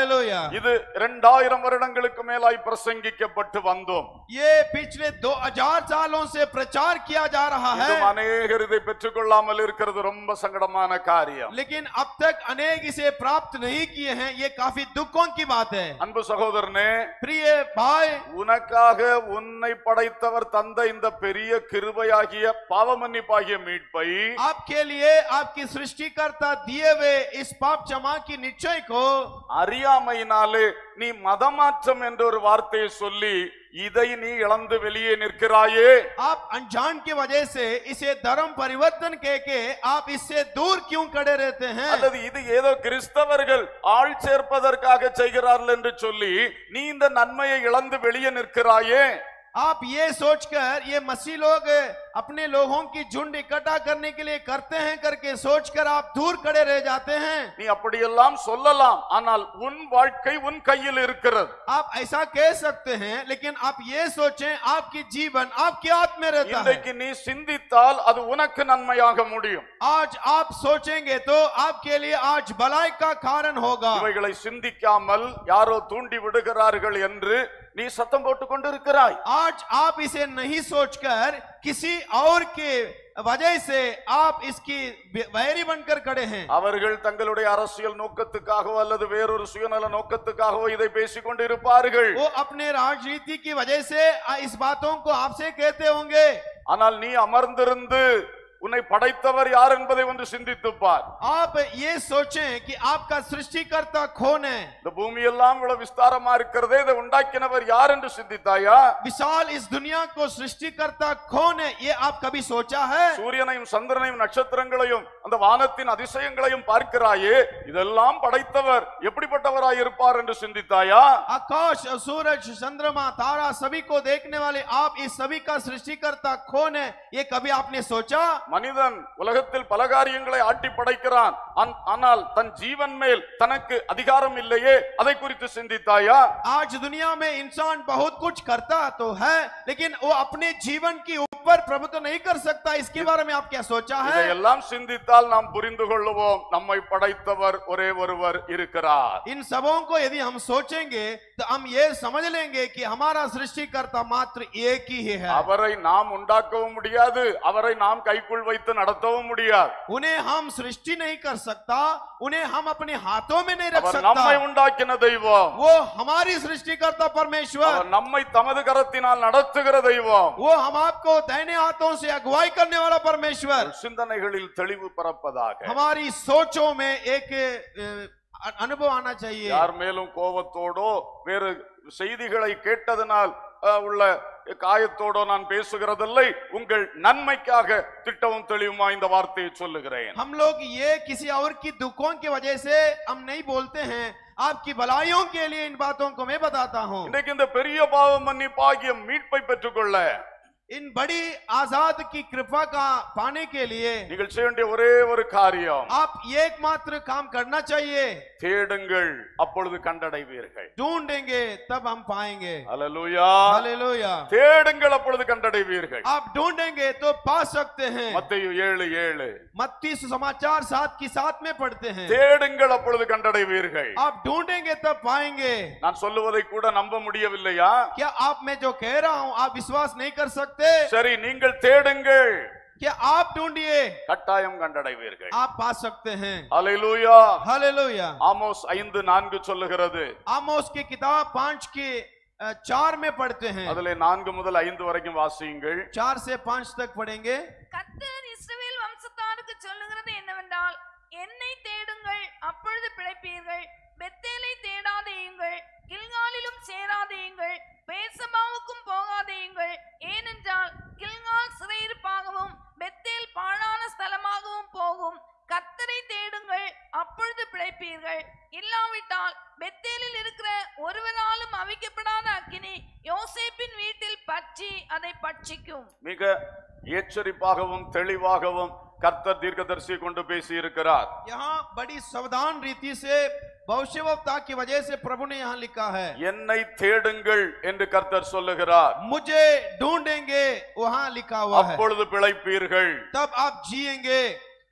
हालेलुया இது இரண்டாயிரம் வருடங்களுக்கு மேலாய் பிரசங்கிக்கப்பட்டு வந்தோம் ये पिछले 2000 सालों से प्रचार किया जा रहा है இதுவும் அநேகர் இதை பெற்றுக்கொள்ளாமல் இருக்கிறது ரொம்ப சங்கடமான காரியம் लेकिन अब तक अनेक इसे प्राप्त नहीं किए हैं ये काफी दुखों की बात है அன்பு சகோதரனே प्रिय भाई உனக்காக உன்னை படைத்தவர் தந்த இந்த பெரிய கிருபையாகிய பாவமன்னிப்பாகிய மீட்பை आपके लिए आपकी सृष्टिकर्ता दिए हुए इस पाप क्षमा की निश्चय को அறியாமையினாலே நீ மதமாற்றம் என்ற ஒரு வார்த்தையை சொல்லி இதை நீ இழந்து வெளியே நிற்கிறாயே आप अनजान की वजह से इसे धर्म परिवर्तन कह के आप इससे दूर क्यों खड़े रहते हैं அல்லது இது ஏதோ கிறிஸ்தவர்கள் ஆள் சேர்ப்பதற்காக செய்கிறார்கள் என்று சொல்லி நீ இந்த நன்மையை இழந்து வெளியே நிற்கிறாயே आप ये सोचकर ये मसीह लोग अपने लोगों की झुंड इकट्ठा करने के लिए करते हैं करके सोचकर आप दूर खड़े रह जाते हैं நீ அப்படியெல்லாம் சொல்லலாம் ஆனால் உன் வாழ்க்கை உன் கையில் இருக்கிறது आप ऐसा कह सकते हैं लेकिन आप ये सोचें आपकी जीवन आपके हाथ में रहता है இன்றைக்கு நீ சிந்தித்தால் அது உனக்கு நன்மையாக முடியும் आज आप सोचेंगे तो आपके लिए आज भलाई का कारण होगा இவைகளை சிந்திக்காமல் யாரோ தூண்டி விடுகிறார்கள் என்று நீ சத்தம் போட்டுக் கொண்டிருக்கிறாய் आज आप इसे नहीं सोचकर किसी और के वजह से आप इसकी वैरी बनकर खड़े हैं அவர்கள் தங்களுடைய அரசியல் நோக்கத்துக்காகவோ அல்லது வேறொரு சுயநல நோக்கத்துக்காகவோ இதை பேசிக் கொண்டிருப்பார்கள் वो अपने राजनीति की वजह से इस बातों को आपसे कहते होंगे ஆனால் நீ அமர்ந்திருந்து உன்னை படைத்தவர் யார் என்பதை ஒன்று சிந்தித்துப் பார் आप ये सोचें कि आपका सृष्टिकर्ता कौन है இந்த பூமி எல்லாம் இவ்வளவு விஸ்தாரமா இருக்கிறதே இதை உண்டாக்கினவர் யார் என்று சிந்தித்தாயா विशाल इस दुनिया को सृष्टिकर्ता कौन है ये आप कभी सोचा है சூரியனையும் சந்திரனையும் நட்சத்திரங்களையும் அந்த வானத்தின் அதிசயங்களையும் பார்க்கிறாயே இதெல்லாம் படைத்தவர் எப்படிப்பட்டவராய் இருப்பார் என்று சிந்தித்தாயா आकाश और सूरज चंद्रमा तारा सभी को देखने वाले आप इस सभी का सृष्टिकर्ता कौन है ये कभी आपने सोचा மனிதன் உலகத்தில் பல காரியங்களை ஆட்டி படைக்கிறான் ஆன்- ஆனால் தன் ஜீவன் மேல் தனக்கு அதிகாரம் இல்லையே அதை குறித்து சிந்தித்தாயா आज दुनिया में इंसान बहुत कुछ करता तो है लेकिन वो अपने जीवन की ऊपर प्रभुत्व नहीं कर सकता इसके बारे में आप क्या सोचा है இதையெல்லாம் சிந்தித்தால் நாம் புரிந்து கொள்ளுவோம் நம்மை படைத்தவர் ஒரே ஒருவர் இருக்கிறார் इन सबों को यदि हम सोचेंगे तो हम ये समझ लेंगे कि हमारा सृष्टिकर्ता मात्र एक ही है அவரை நாம் உண்டாக்கவும் முடியாது அவரை நாம் கைக்குள் வைத்து நடத்தவும் முடியாது उन्हें हम सृष्टि नहीं कर सकता उन्हें हम अपने हाथों में नहीं रख அவர் நம்மை सकता உண்டாக்கின தெய்வம் वो हमारी सृष्टिकर्ता परमेश्वर அவர் நம்மை தமது கரத்தினால் நடத்துகிற தெய்வம் वो हम आपको दाहिने हाथों से अगुवाई करने वाला परमेश्वर சிந்தனைகளில் தெளிவு பிறப்பதாக हमारी सोचों में एक अ, अनुभव आना चाहिए யார் மேலும் கோபத்தோடோ வேறு செய்திகளை கேட்டதனால் அஹ், உள்ள காயத்தோடோ நான் பேசுகிறதில்லை உங்கள் நன்மைக்காக திட்டமும் தெளிவுமா இந்த வார்த்தையை சொல்லுகிறேன் हम लोग ये किसी और की दुखों की वजह से हम नहीं बोलते हैं आपकी भलाइयों के लिए इन बातों को मैं बताता हूँ இன்றைக்கு இந்த பெரிய பாவ மன்னிப்பாகிய மீட்பை பெற்றுக்கொள்ள इन बड़ी आजाद की कृपा का पाने के लिए நீங்கள் செய்ய வேண்டிய ஒரே ஒரு காரியம் आप एकमात्र काम करना चाहिए தேடுங்கள் அப்பொழுது கண்டடைவீர்கள் ढूंढेंगे तब हम पाएंगे அல்லேலூயா हालेलुया தேடுங்கள் அப்பொழுது கண்டடைவீர்கள் आप ढूंढेंगे तो पा सकते हैं மத்தேயு ஏழு ஏழு मत्ती समाचार सात की सात में पढ़ते हैं தேடுங்கள் அப்பொழுது கண்டடைவீர்கள் आप ढूंढेंगे तब पाएंगे நான் சொல்லுவதை கூட நம்ப முடியவில்லையா क्या आप मैं जो कह रहा हूं आप विश्वास नहीं कर सकते சரி நீங்கள் தேடுங்கள் क्या आप ढूंढिए கட்டாயம் கண்டடைவீர்கள் आप पा सकते हैं அல்லேலூயா हालेलुया ஆமோஸ் ஐந்து நான்கு சொல்லுகிறது आमोस की किताब पांच के अ, चार में पढ़ते हैं அதிலே நான்கு முதல் ஐந்து வரைக்கும் வாசியுங்கள் चार से पांच तक पढ़ेंगे கர்த்தர் இஸ்ரவேல் வம்சத்தாருக்கு சொல்லுகிறது என்னவென்றால் என்னை தேடுங்கள் அப்பொழுது பிழைப்பீர்கள் பெத்தேலை தேடாதேயுங்கள் கில்காலிலும் சேராதேயுங்கள் பேசபாவுக்கும் போகாதேயுங்கள் ஏனென்றால் கில்கால் சிறையிருப்பாகவும் பெத்தேல் பாழான ஸ்தலமாகவும் போகும் கர்த்தரை தேடுங்கள் அப்பொழுது பிழைப்பீர்கள் இல்லாவிட்டால் பெத்தேலில் இருக்கிற ஒருவராலும் அவிக்கப்படாத அக்கினி யோசேப்பின் வீட்டில் பற்றி அதை பட்சிக்கும் மிக எச்சரிப்பாகவும் தெளிவாகவும் கர்த்தர் தீர்க்கதரிசி கொண்டு பேசி இருக்கிறார் यहाँ बड़ी सावधान रीति से भविष्यवक्ता की वजह से प्रभु ने यहाँ लिखा है என்னை தேடுங்கள் என்று கர்த்தர் சொல்லுகிறார் मुझे ढूंढेंगे वहां लिखा हुआ है அப்பொழுது பிழைப்பீர்கள் तब आप जिएंगे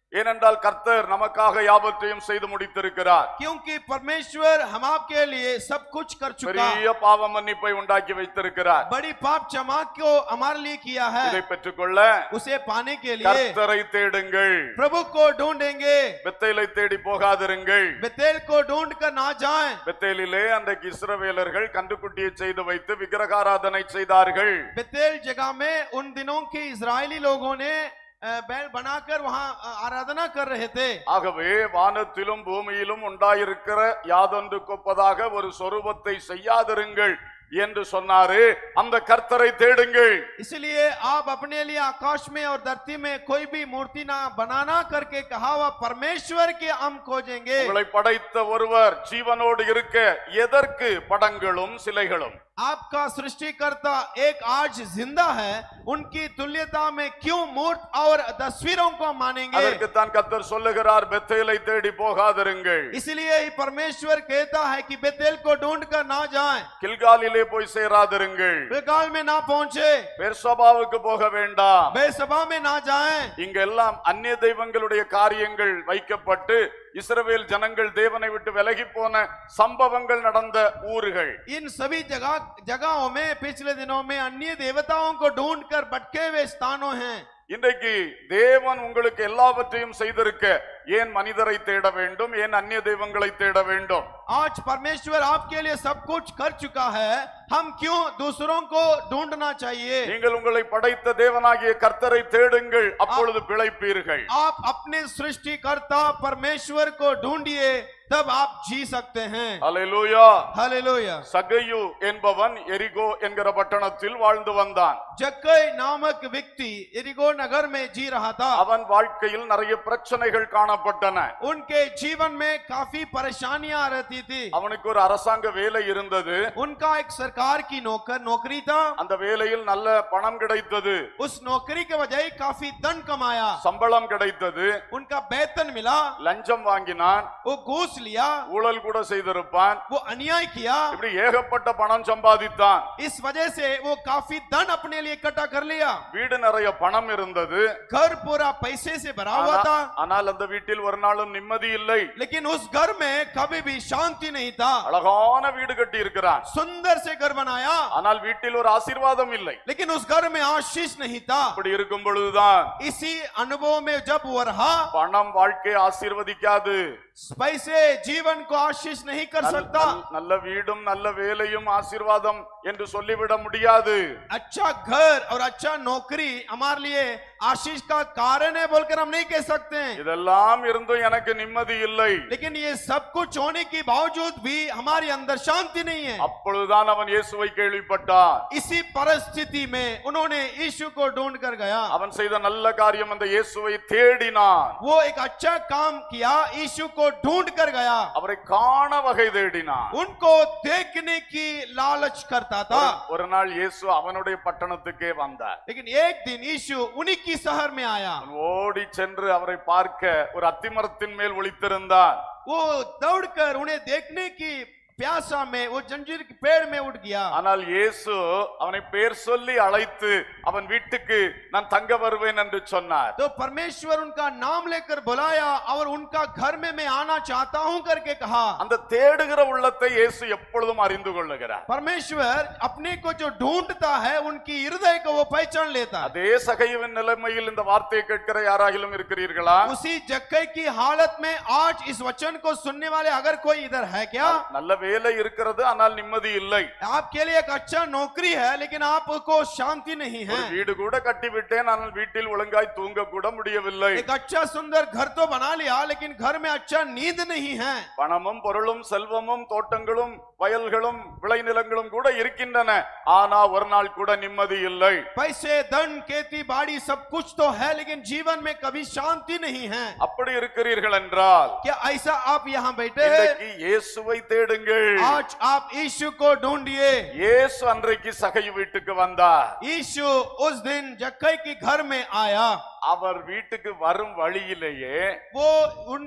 ஏனென்றால் கர்த்தர் நமக்காக யாவற்றையும் செய்து முடித்திருக்கிறார் क्योंकि परमेश्वर हम आपके लिए सब कुछ कर चुका பெரிய பாவ மன்னிப்பை உண்டாக்கி வைத்திருக்கிறார் बड़ी पाप क्षमा को हमारे लिए किया है இதை பெற்றுக்கொள்ள उसे पाने के लिए கர்த்தரை தேடுங்கள் प्रभु को ढूंढेंगे பெத்தேலை தேடி போகாதிருங்கள் बेतेल को ढूंढ कर ना जाएं பெத்தேலிலே அன்றைக்கு இஸ்ரவேலர்கள் கண்டுக்குட்டியை செய்து வைத்து விக்கிரகாராதனை செய்தார்கள் बेतेल जगह में उन दिनों के इजरायली लोगों ने अ, बैल बनाकर वहां अ, आराधना कर रहे थे ஆகவே வானத்திலும் பூமியிலும் உண்டாயிருக்கிற யாதொன்றுக்கொப்பதாக ஒரு சொரூபத்தை செய்யாதிருங்கள் என்று சொன்னாரு அந்த கர்த்தரை தேடுங்கள் इसलिए आप अपने लिए आकाश में और धरती में कोई भी मूर्ति ना बनाना करके कहा हुआ परमेश्वर के हम खोजेंगे உங்களை படைத்த ஒருவர் ஜீவனோடு இருக்க எதற்கு படங்களும் சிலைகளும் आपका सृष्टिकर्ता एक आज जिंदा है उनकी तुल्यता में क्यों मूर्त और तस्वीरों को मानेंगे அதற்குத்தான் கர்த்தர் சொல்லுகிறார் பெத்தேலை தேடி போகாதிருங்கள் इसलिए ही परमेश्वर कहता है कि बेतेल को ढूंढ कर ना जाएं கில்காலிலே போய் சேராதிருங்கள் बेकाल में ना पहुंचे பெர்சபாவுக்கு போக வேண்டாம் बेसभा में ना जाएं இங்கெல்லாம் அந்நிய தெய்வங்களுடைய காரியங்கள் வைக்கப்பட்டு இஸ்ரவேல் ஜனங்கள் தேவனை விட்டு விலகி போன சம்பவங்கள் நடந்த ஊர்கள் इन सभी जगह जगहों में पिछले दिनों में अन्य देवताओं को ढूंढ कर भटके हुए स्थानों हैं இன்றைக்கு தேவன் உங்களுக்கு எல்லாவற்றையும் செய்திருக்க ஏன் மனிதரை தேட வேண்டும் ஏன் அந்நிய தெய்வங்களை தேட வேண்டும் आज परमेश्वर आपके लिए सब कुछ कर चुका है हम क्यों दूसरों को ढूंढना चाहिए நீங்கள் உங்களை படைத்த தேவனாகிய கர்த்தரை தேடுங்கள் அப்பொழுது பிழைப்பீர்கள் आप अपने सृष्टिकर्ता परमेश्वर को ढूंढिए तब आप जी सकते हैं அல்லேலூயா हालेलुया சகையு என்பவன் எரிகோ என்கிற பட்டணத்தில் வாழ்ந்து வந்தான் जक्कई नामक व्यक्ति एरिगो नगर में जी रहा था அவன் வாழ்க்கையில் நிறைய பிரச்சனைகள் காணப்பட்டன उनके जीवन में काफी परेशानियां रहती थी அவனுக்கு ஒரு அரசாங்க வேலை இருந்தது उनका एक सरकार की नौकर नौकरी था அந்த வேலையில் நல்ல பணம் கிடைத்தது उस नौकरी के वजह काफी धन कमाया சம்பளம் கிடைத்தது उनका वेतन मिला லஞ்சம் வாங்கினான் वो घूस लिया ஊழல் கூட செய்திருப்பான் वो अन्याय किया இப்படி ஏகப்பட்ட பணம் சம்பாதித்தான் इस वजह से वो काफी धन अपने लिए इकट्ठा कर लिया வீடு நிறைய பணம் இருந்தது घर पूरा पैसे से भरा हुआ था ஆனா- ஆனால் அந்த வீட்டில் ஒரு நாளும் நிம்மதி இல்லை लेकिन उस घर में कभी भी शांति नहीं था அழகான வீடு கட்டி இருக்கிறான் सुंदर से घर बनाया ஆனால் வீட்டில் ஒரு ஆசீர்வாதம் இல்லை लेकिन उस घर में आशीष नहीं था அப்படி இருக்கும் பொழுதுதான் इसी अनुभव में जब वो रहा பணம் வாழ்க்கையை ஆசீர்வதிக்காது पैसे जीवन को आशीष नहीं कर நல்- सकता நல்- நல்ல வீடும் நல்ல வேலையும் ஆசீர்வாதம் என்று சொல்லிவிட முடியாது अच्छा घर और अच्छा नौकरी हमारे लिए आशीष का कारण है बोलकर हम नहीं कह सकते हैं இதெல்லாம் இருந்தும் எனக்கு நிம்மதி இல்லை लेकिन ये सब कुछ होने के बावजूद भी हमारे अंदर शांति नहीं है அப்பொழுதுதான் அவன் இயேசுவை கேள்விப்பட்டான் इसी परिस्थिति में उन्होंने यीशु को ढूंढ कर गया அவன் செய்த நல்ல காரியம் அந்த இயேசுவை தேடினான் वो एक अच्छा काम किया यीशु को ढूंढ कर गया அவரை காண வகை தேடினான் उनको देखने की लालच करता था ஒரு- ஒரு நாள் இயேசு அவனுடைய பட்டணத்துக்கே வந்தார் लेकिन एक दिन यीशु उन्हीं की शहर में आया அவன் ஓடி சென்று அவரை பார்க்க ஒரு அத்திமரத்தின் மேல் ஒளித்திருந்தான் वो दौड़कर उन्हें देखने की प्यासा में वो जंजीर के पेड़ में उठ गया ஆனால் இயேசு அவனை பேர் சொல்லி அழைத்து அவன் வீட்டுக்கு நான் தங்க வருவேன் என்று சொன்னார் तो परमेश्वर उनका नाम लेकर बुलाया और उनका घर में मैं आना चाहता हूं करके कहा அந்த தேடுகிற உள்ளத்தை இயேசு எப்பொழுதும் அறிந்து கொள்ளுகிறார் परमेश्वर अपने को जो ढूंढता है उनकी हृदय को वो पहचान लेता है அதே சகையுவின் நிலைமையில் இந்த வார்த்தையை கேட்கிற யாராகிலும் இருக்கிறீர்களா उसी जक्कई की हालत में आज इस वचन को सुनने वाले अगर कोई इधर है क्या நல்ல வேலை இருக்கிறது ஆனால் நிம்மதி இல்லை आपके लिए एक अच्छा नौकरी है लेकिन आपको शांति नहीं है ஒரு வீடு கூட கட்டி விட்டேன் ஆனால் வீட்டில் ஒழுங்காய் தூங்க கூட முடியவில்லை एक अच्छा सुंदर घर तो बना लिया लेकिन घर में अच्छा नींद नहीं है பணமும் பொருளும் செல்வமும் தோட்டங்களும் வயல்களும் விளைநிலங்களும் கூட இருக்கின்றன ஆனா ஒரு நாள் கூட நிம்மதி இல்லை पैसे धन खेती बाड़ी सब कुछ तो है लेकिन जीवन में कभी शांति नहीं है அப்படி இருக்கிறீர்கள் என்றால் क्या ऐसा आप यहाँ बैठे இன்றைக்கு இயேசுவை தேடுங்கள் आज आप यीशु को ढूंढिए இயேசு அன்றைக்கு சகையு வீட்டுக்கு வந்தார் यीशु उस दिन जक्कई के घर में आया அவர் வீட்டுக்கு வரும் வழியிலேயே वो उनके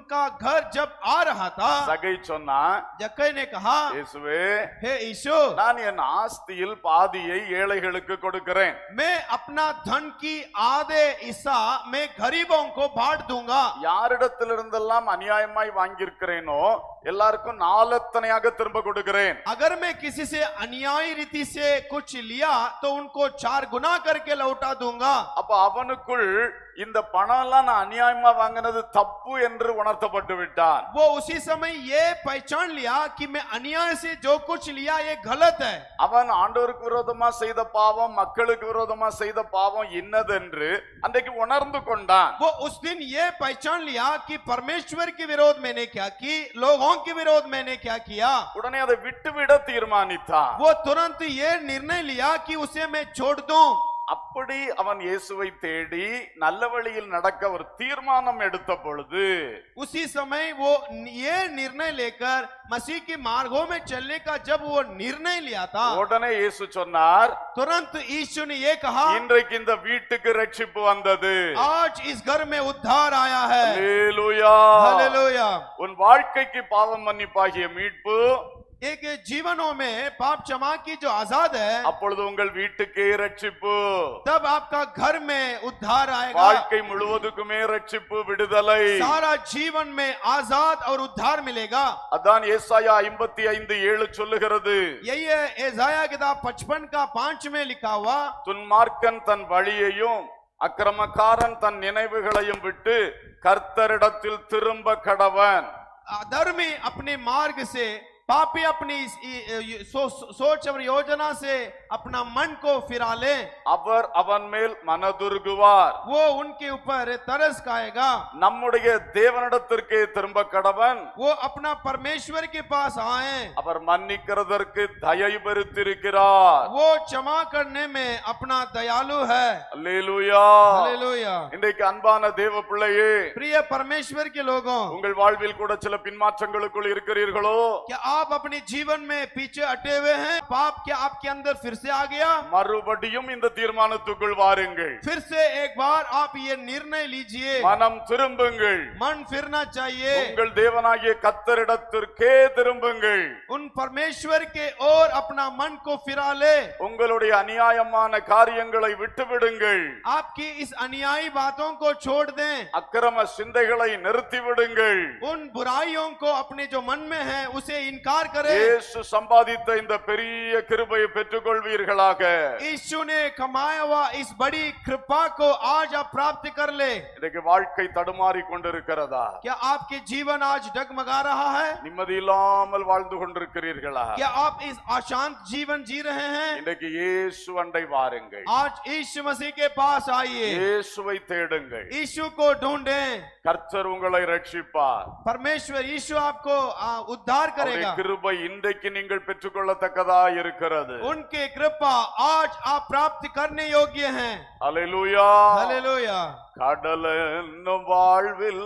उनका घर जब आ रहा था சகை சொன்னா जक्कई ने कहा இயேசுவே हे यीशु நான் என் ஆஸ்தியில் பாதியை ஏழைகளுக்கு கொடுக்கிறேன் मैं अपना धन की आधे हिस्सा मैं गरीबों को बांट दूंगा யாரிடத்திலிருந்தெல்லாம் அநியாயமாய் வாங்கியிருக்கிறேனோ எல்லாருக்கும் நாலத்தனையாக திரும்ப கொடுக்கிறேன் अगर मैं किसी से अन्यायी रीति से कुछ लिया तो उनको चार गुना करके लौटा दूंगा அப்ப அவனுக்குள் இந்த பணம் எல்லாம் நான் அநியாயமா வாங்கினது தப்பு என்று உணர்த்தப்பட்டு விட்டான் वो उसी समय ये पहचान लिया कि मैं अन्याय से जो कुछ लिया ये गलत है அவன் ஆண்டவருக்கு விரோதமா செய்த பாவம் மக்களுக்கு விரோதமா செய்த பாவம் இன்னதென்று அன்றைக்கு உணர்ந்து கொண்டான் वो उस दिन ये पहचान लिया कि परमेश्वर के विरोध मैंने क्या की लोगों के विरोध मैंने क्या किया உடனே அதை விட்டுவிட தீர்மானித்தான் वो तुरंत ये निर्णय लिया कि उसे मैं छोड़ दूं அப்படி அவன் இயேசுவை தேடி நல்ல வழியில் நடக்க ஒரு தீர்மானம் எடுத்த பொழுது उसी समय वो ये निर्णय लेकर मसीह के मार्गों में चलने का जब वो निर्णय लिया था உடனே இயேசு சொன்னார் तुरंत यीशु ने ये कहा இன்றைக்கு இந்த வீட்டுக்கு ரட்சிப்பு வந்தது आज इस घर में उद्धार आया है அல்லேலூயா. हालेलुया உன் வாழ்க்கைக்கு பாவம் மன்னிப்பாகிய மீட்பு एक जीवनों में पाप क्षमा की जो आजाद है அப்பொழுது உங்கள் வீட்டுக்கே ரட்சிப்பு तब आपका घर में उद्धार आएगा வாழ்க்கை முழுவதுக்குமே ரட்சிப்பு விடுதலை सारा जीवन में आजाद और उद्धार मिलेगा அதான் ஏசாயா ஐம்பத்தி ஐந்து ஏழு சொல்லுகிறது यही है एजाया किताब पचपन का पांच में लिखा हुआ துன்மார்க்கன் தன் வழியையும் அக்கிரமக்காரன் தன் நினைவுகளையும் விட்டு கர்த்தரிடத்தில் திரும்ப கடவன் धर्मी अपने मार्ग से पापी अपनी इस- इ- इ- सो, सोच और योजना से अपना मन को फिरा ले அவர் அவன் மேல் மனதுருகுவார் वो उनके ऊपर तरस खाएगा நம்முடைய தேவனிடத்திற்கே திரும்ப கடவன் वो अपना परमेश्वर के पास आए அவர் மன்னிக்கிறதற்கு தயை பெருத்திருக்கிறார் वो क्षमा करने में अपना दयालु है அல்லேலூயா हालेलुया இன்றைக்கு அன்பான தேவ பிள்ளையே प्रिय परमेश्वर के लोगों உங்கள் வாழ்வில் கூட சில பின்மாற்றங்களுக்குள் இருக்கிறீர்களோ क्या आप अपने जीवन में पीछे हटे हुए हैं पाप क्या आपके अंदर फिर से आ गया மறுபடியும் இந்த தீர்மானத்துக்குள் வாருங்கள் फिर से एक बार आप ये निर्णय लीजिए மனம் திரும்புங்கள் मन फिरना चाहिए உங்கள் தேவனாகிய கத்தரிடத்திற்கே திரும்புங்கள் उन परमेश्वर के ओर अपना मन को फिरा ले உங்களுடைய அநியாயமான காரியங்களை விட்டுவிடுங்கள் आपकी इस अन्यायी बातों को छोड़ दें அக்கிரம சிந்தைகளை நிறுத்திவிடுங்கள் उन बुराइयों को अपने जो मन में है उसे इनकार करें இயேசு சம்பாதித்த இந்த பெரிய கிருபையை பெற்றுக்கொள்வீர்களாக यीशु ने कमाया हुआ इस बड़ी कृपा को आज आप प्राप्त कर ले இன்றைக்கு வாழ்க்கை தடுமாறி கொண்டிருக்கிறதா क्या आपके जीवन आज डगमगा रहा है நிம்மதி இல்லாமல் வாழ்ந்து கொண்டிருக்கிறீர்களா क्या आप इस अशांत जीवन जी रहे हैं இன்றைக்கு இயேசு அண்டை வாருங்கள் आज यीशु मसीह के पास आइए இயேசுவை தேடுங்கள் यीशु को ढूंढें கர்த்தர் உங்களை ரட்சிப்பார் परमेश्वर यीशु आपको आ, उद्धार அவருடைய करेगा கிருபை இன்றைக்கு நீங்கள் பெற்றுக்கொள்ளத்தக்கதா இருக்கிறது उनके कृपा आज आप प्राप्त करने योग्य हैं அல்லேலூயா हालेलुया கடல் என்னும் வாழ்வில்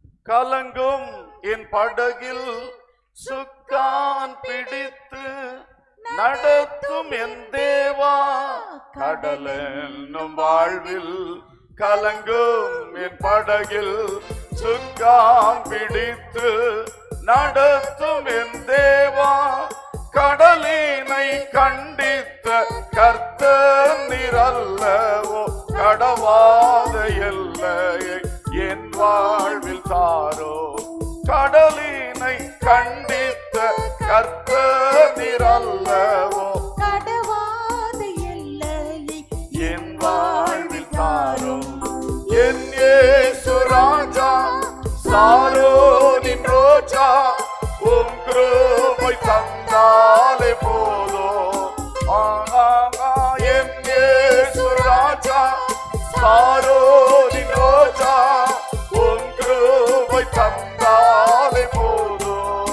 கலங்கும் என் படகில் சுக்கான் பிடித்து நடத்தும் என் தேவா கடல் என்னும் வாழ்வில் கலங்கும் என் படகில் சுக்கான் பிடித்து நடத்தும் என் தேவா கடலினை கண்டித்த கர்த்தர் நிரல்லவோ கடவாத எல்லையை என் வாழ்வில் தாரோ கடலினை கண்டித்த கர்த்தர் நிரல்லவோ கடவாத எல்லையை என் வாழ்வில் தாரும் என் இயேசு ராஜா சாரோனின் ரோஜா உம் கிருபை தந்தாலே போதோ ஆஹா, என் இயேசு ராஜா சாரோனின் ரோஜா உம் கிருபை தந்தாலே போதோ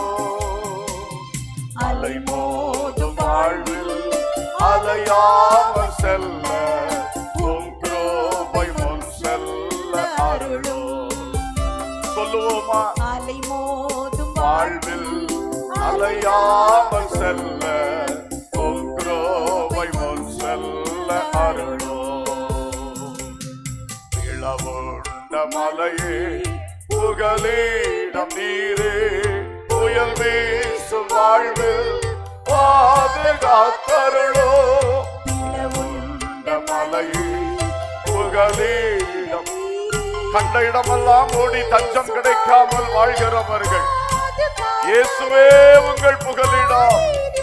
அலை மோதும் வாழ்வில் அலையாமல் செல்ல உம் கிருபை முன் செல்ல அருளோ சொல்லுவோமா அலை மோதும் வாழ்வில் அலையாமல் செல்ல உம் கிருபை முன் செல்ல அருளோ இளவுண்ட மலையே புகழீட இடம் நீரே புயல் வீசும் வாழ்வில் பாதுகாத்தருளோ பிளவுண்ட மலையில் புகலிடம் கண்ட இடமெல்லாம் ஓடி தஞ்சம் கிடைக்காமல் வாழ்கிறவர்கள் இயேசுவே உங்கள் புகலிடம்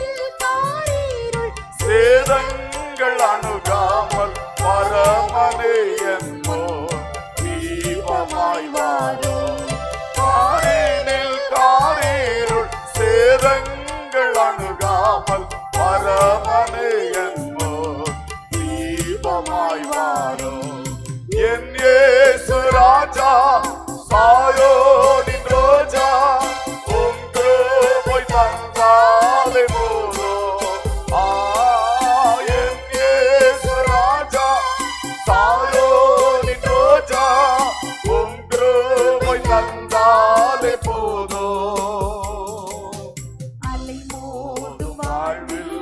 சேதங்கள் அணுகாமல் பரமனே என்போ தீபமாய் வாரும் காரினில் காரீருள் சேதங்கள் அணுகாமல் பரமனே என்போ தீபமாய் வாரும் என் இயேசு ராஜா சாயோனின் ரோஜா உங்கு போய் தந்தாலே போதும் ஆ, என் இயேசு ராஜா சாயோனின் ரோஜா உங்கு போய் தந்தாலே போதும் அலை மோதும் வாழ்வில்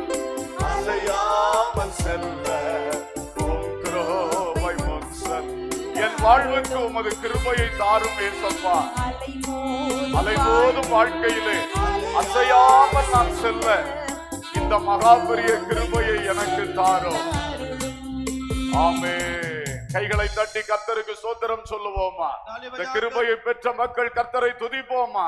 அசையாமல் செல்ல உம் கிருபை முன் செல். என் வாழ்வுக்கு உமது கிருபையை தாரும் ஏசப்பா அலை மோதும் அலைபோதும் வாழ்க்கையிலே அசையாமல் நான் செல்ல இந்த மகாபெரிய கிருபையை எனக்கு தாரும் ஆமே கைகளை தட்டி கர்த்தருக்கு சோத்திரம் சொல்லுவோமா இந்த கிருபையை பெற்ற மக்கள் கர்த்தரை துதிப்போமா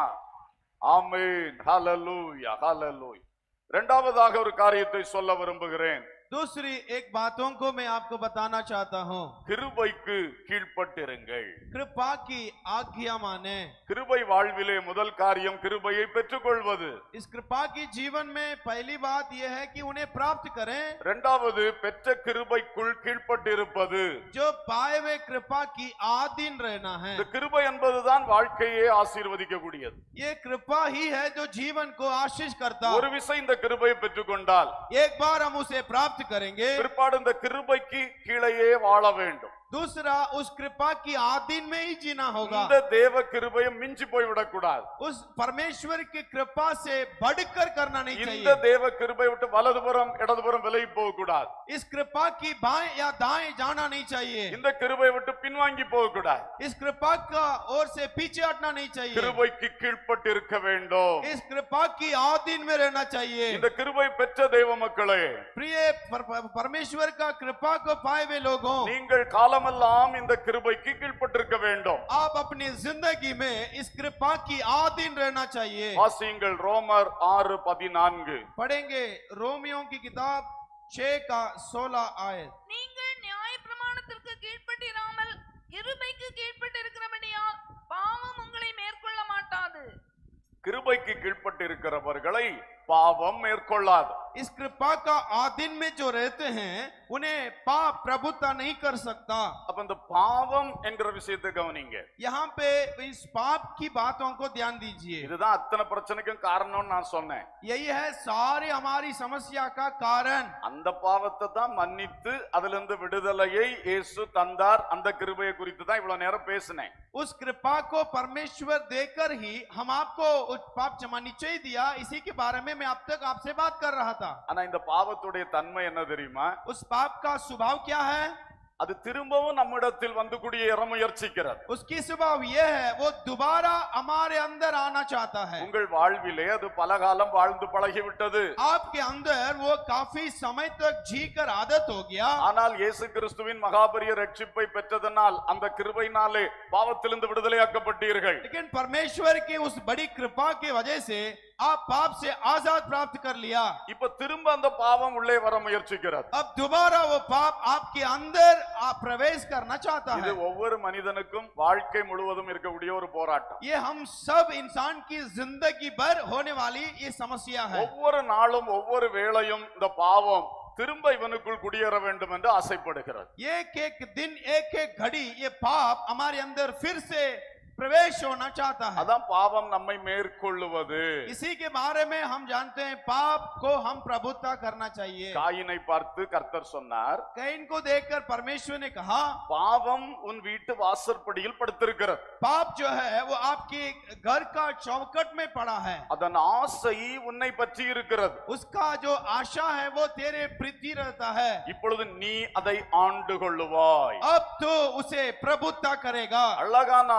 ஆமென் ஹalleluya ஹalleluya இரண்டாவதாக ஒரு காரியத்தை சொல்ல விரும்புகிறேன் दूसरी एक बातों को मैं आपको बताना चाहता हूँ கிருபைக்கு கீழ்ப்பட்டிருங்கள் कृपा की आज्ञा माने கிருபை வாழ்விலே முதல் காரியம் கிருபையை பெற்றுக்கொள்வது इस कृपा की जीवन में पहली बात यह है कि उन्हें प्राप्त करें இரண்டாவது பெற்ற கிருபைக்குள் கீழ்ப்பட்டிருப்பது जो पाए हुए कृपा की आधीन रहना है இந்த கிருபை என்பதுதான் வாழ்க்கையே ஆசீர்வதிக்க கூடியது ये कृपा ही है जो जीवन को आशीष करता ஒரு விசை இந்த கிருபையை பெற்றுக்கொண்டால் एक बार हम उसे प्राप्त करेंगे பிற்பாடு இந்த கிருபைக்கு கீழேயே வாழ வேண்டும் दूसरा उस कृपा की आधीन में ही जीना होगा இந்த தேவ கிருபையை மிஞ்சி போய் விடக்கூடாது उस परमेश्वर की कृपा से बढ़कर करना नहीं இந்த चाहिए தேவ கிருபை விட்டு வலதுபுறம் இடதுபுறம் விலகி போக கூடாது इस कृपा की बाएं या दाएं जाना नहीं चाहिए இந்த கிருபை விட்டு பின்வாங்கி போக கூடாது इस कृपा का ओर से पीछे हटना नहीं चाहिए கிருபைக்கு கீழ்ப்பட்டு இருக்க வேண்டும் इस कृपा की आधीन में रहना चाहिए இந்த கிருபை பெற்ற தெய்வ மக்களே प्रिय पर, पर, परमेश्वर का कृपा को पाए हुए लोगों நீங்கள் காலமெல்லாம் இந்த கிருபைக்கு கீழ்ப்பட்டிருக்க வேண்டும் आप अपनी जिंदगी में इस कृपा की आधीन रहना चाहिए வாசியுங்கள் ரோமர் ஆறு பதினான்கு पढ़ेंगे रोमियो की किताब छह का सोलह आयत நீங்கள் நியாய பிரமாணத்திற்கு கீழ்ப்பட்டிராமல் கிருபைக்கு கீழ்ப்பட்டிருக்கிறபடியால் பாவம் உங்களை மேற்கொள்ள மாட்டாது கிருபைக்கு கீழ்ப்பட்டு இருக்கிறவர்களை பாவம் மேற்கொள்ளாது इस कृपा का आधीन में जो रहते हैं उन्हें पाप प्रभुता नहीं कर सकता அப்ப இந்த பாவம் என்கிற விஷயத்தை கவனிங்க यहाँ पे इस पाप की बातों को ध्यान दीजिए இதுதான் அத்தனை பிரச்சனைக்கும் காரணம்னு நான் சொன்னேன் यही है सारी हमारी समस्या का कारण அந்த பாவத்தை தான் மன்னித்து அதுல இருந்து விடுதலையை இயேசு தந்தார் அந்த கிருபையை குறித்து தான் இவ்வளவு நேரம் பேசினேன் उस कृपा को परमेश्वर देकर ही हम आपको उस पाप क्षमा निश्चय दिया इसी के बारे में मैं अब तक आपसे बात कर रहा था ஆனா இந்த பாவத்துடைய தன்மை என்ன தெரியுமா उस पाप का स्वभाव क्या है அது திரும்பவும் நம்மிடத்தில் வந்து குடியேற முயற்சிக்கிறது उसकी स्वभाव यह है वो दोबारा हमारे अंदर आना चाहता है உங்கள் வாழ்விலே அது பல காலம் வாழ்ந்து பழகிவிட்டது आपके अंदर वो काफी समय तक जी कर आदत हो गया ஆனால் இயேசு கிறிஸ்துவின் மகாபரிய ரட்சிப்பை பெற்றதனால் அந்த கிருபையினாலே பாவத்திலிருந்து விடுதலையாக்கப்பட்டீர்கள் लेकिन परमेश्वर की उस बड़ी कृपा की वजह से आप पाप से आजाद प्राप्त कर लिया இப்ப திரும்ப அந்த பாவம் உள்ளே வர முயற்சிக்கிறது अब दोबारा वो पाप आपके अंदर आप प्रवेश करना चाहता இது है ஒவ்வொரு மனிதனுக்கும் வாழ்க்கை முழுவதும் இருக்கக்கூடிய ஒரு போராட்டம் ये हम सब इंसान की जिंदगी भर होने वाली ये समस्या है ஒவ்வொரு நாளும் ஒவ்வொரு வேளையும் இந்த பாவம் திரும்ப இவனுக்குள் குடியேற வேண்டும் என்று ஆசைப்படுகிறது एक एक दिन एक एक घड़ी ये पाप हमारे अंदर फिर से प्रवेश होना चाहता है அதான் பாவம் நம்மை மேற்கொள்ளுவது इसी के बारे में हम जानते हैं पाप को हम प्रभुत्व करना चाहिए காயினை பார்த்து கர்த்தர் சொன்னார் कैन को देखकर परमेश्वर ने कहा பாவம் உன் வீட்டு வாசற்படியில் படுத்திருக்கிறது पाप जो है वो आपके घर का चौकट में पड़ा है அதன் ஆசை உன்னை பற்றி இருக்கிறது उसका जो आशा है वो तेरे प्रीति रहता है இப்பொழுது நீ அதை ஆண்டு கொள்ளுவாய் अब तो उसे प्रभुत्व करेगा அழகான ஆலோசனை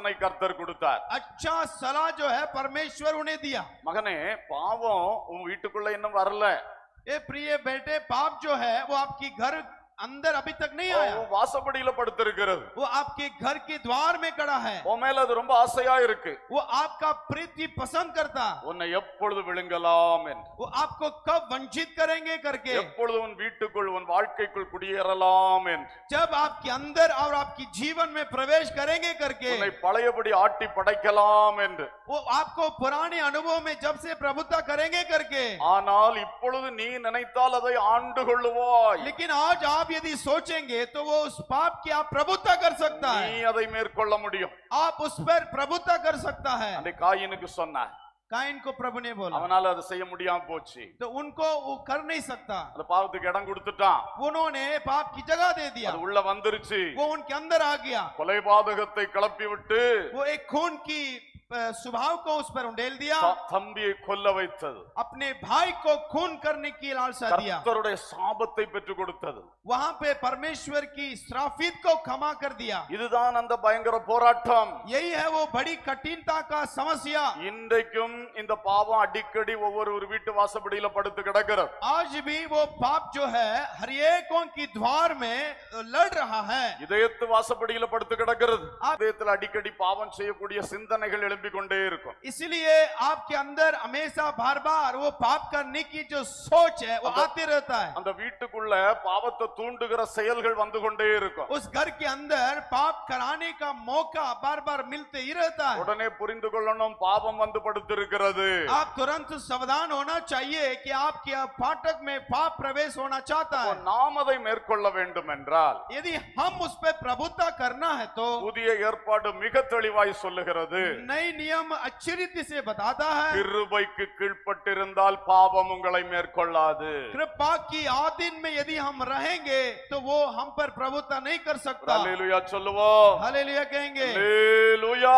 ஆலோசனை கர்த்தர் கொடுத்தார் अच्छा सलाह जो है परमेश्वर उन्हें दिया மகனே பாவம் உன் வீட்டுக்குள்ள இன்னும் வரல ये प्रिय बेटे पाप जो है वो आपकी घर अंदर अभी तक नहीं आया உன் வாசப்படியில படுத்திருக்கிறது वो आपके घर के द्वार में खड़ा है உன் மேல அது ரொம்ப ஆசையா இருக்கு वो आपका प्रीति पसंद करता உன்னை எப்பொழுது விழுங்கலாம் என்று वो आपको कब वंचित करेंगे करके எப்பொழுது உன் வீட்டுக்குள் உன் வாழ்க்கைக்குள் குடியேறலாம் என்று जब आपके अंदर और आपकी जीवन में प्रवेश करेंगे करके உன்னை பழையபடி ஆட்டி படைக்கலாம் என்று वो आपको पुराने अनुभव में जब से प्रभुता करेंगे करके ஆனால் இப்பொழுது நீ நினைத்தால் அதை ஆண்டு கொள்ளுவாய் लेकिन आज आप यदि सोचेंगे तो वो उस पाप की आप प्रभुता कर सकता நீ है அதை மேற்கொள்ள முடியும் आप उस पर प्रभुता कर सकता है அந்த காயினுக்கு சொன்ன काइन को प्रभु ने बोला அவனால அதை செய்ய முடியாம போச்சு तो उनको वो कर नहीं सकता அந்த பாவத்துக்கு இடம் கொடுத்துட்டான் उन्होंने पाप की जगह दे दिया அது உள்ள வந்துருச்சு वो उनके अंदर आ गया கொலைபாதகத்தை கிளப்பி விட்டு वो एक खून की अ, स्वभाव को उस पर उंडेल दिया த- தம்பியை கொல்ல வைத்தது अपने भाई को खून करने की लालसा दिया கர்த்தருடைய சாபத்தை பெற்றுக் கொடுத்தது वहां पे परमेश्वर की श्राफित को क्षमा कर दिया இதுதான் அந்த பயங்கர போராட்டம் यही है वो बड़ी कठिनता का समस्या இன்றைக்கும் இந்த பாவம் அடிக்கடி ஒவ்வொரு ஒரு வீட்டு வாசப்படியில படுத்து கிடக்கிறது आज भी वो पाप जो है हर एकों की द्वार में लड़ रहा है இதயத்து வாசப்படியில படுத்து கிடக்கிறது இதயத்துல அடிக்கடி பாவம் செய்யக்கூடிய சிந்தனைகள் எழும்பிக் கொண்டே இருக்கும் इसलिए आपके अंदर हमेशा बार बार वो पाप करने की जो सोच है वो आते रहता है அந்த வீட்டுக்குள்ள பாவத்தை தூண்டுகிற செயல்கள் வந்து கொண்டே இருக்கும் उस घर के अंदर पाप कराने का मौका बार बार मिलते ही रहता है உடனே புரிந்து கொள்ளணும் பாவம் வந்து படுத்திருக்கிறது आप तुरंत सावधान होना चाहिए कि आपके फाटक में पाप प्रवेश होना चाहता அப்போ है நாம் அதை மேற்கொள்ள வேண்டும் என்றால் यदि हम उस पर प्रभुता करना है तो புதிய ஏற்பாடு மிக தெளிவாய் சொல்லுகிறது नई नियम अच्छी रीति से बताता है கிருபைக்கு கீழ்ப்பட்டிருந்தால் பாவம் உங்களை மேற்கொள்ளாது कृपा की आधीन में यदि हम रहेंगे तो वो हम पर प्रभुता नहीं कर सकता அல்லேலூயா சொல்லுவோம் हालेलुया कहेंगे அல்லேலூயா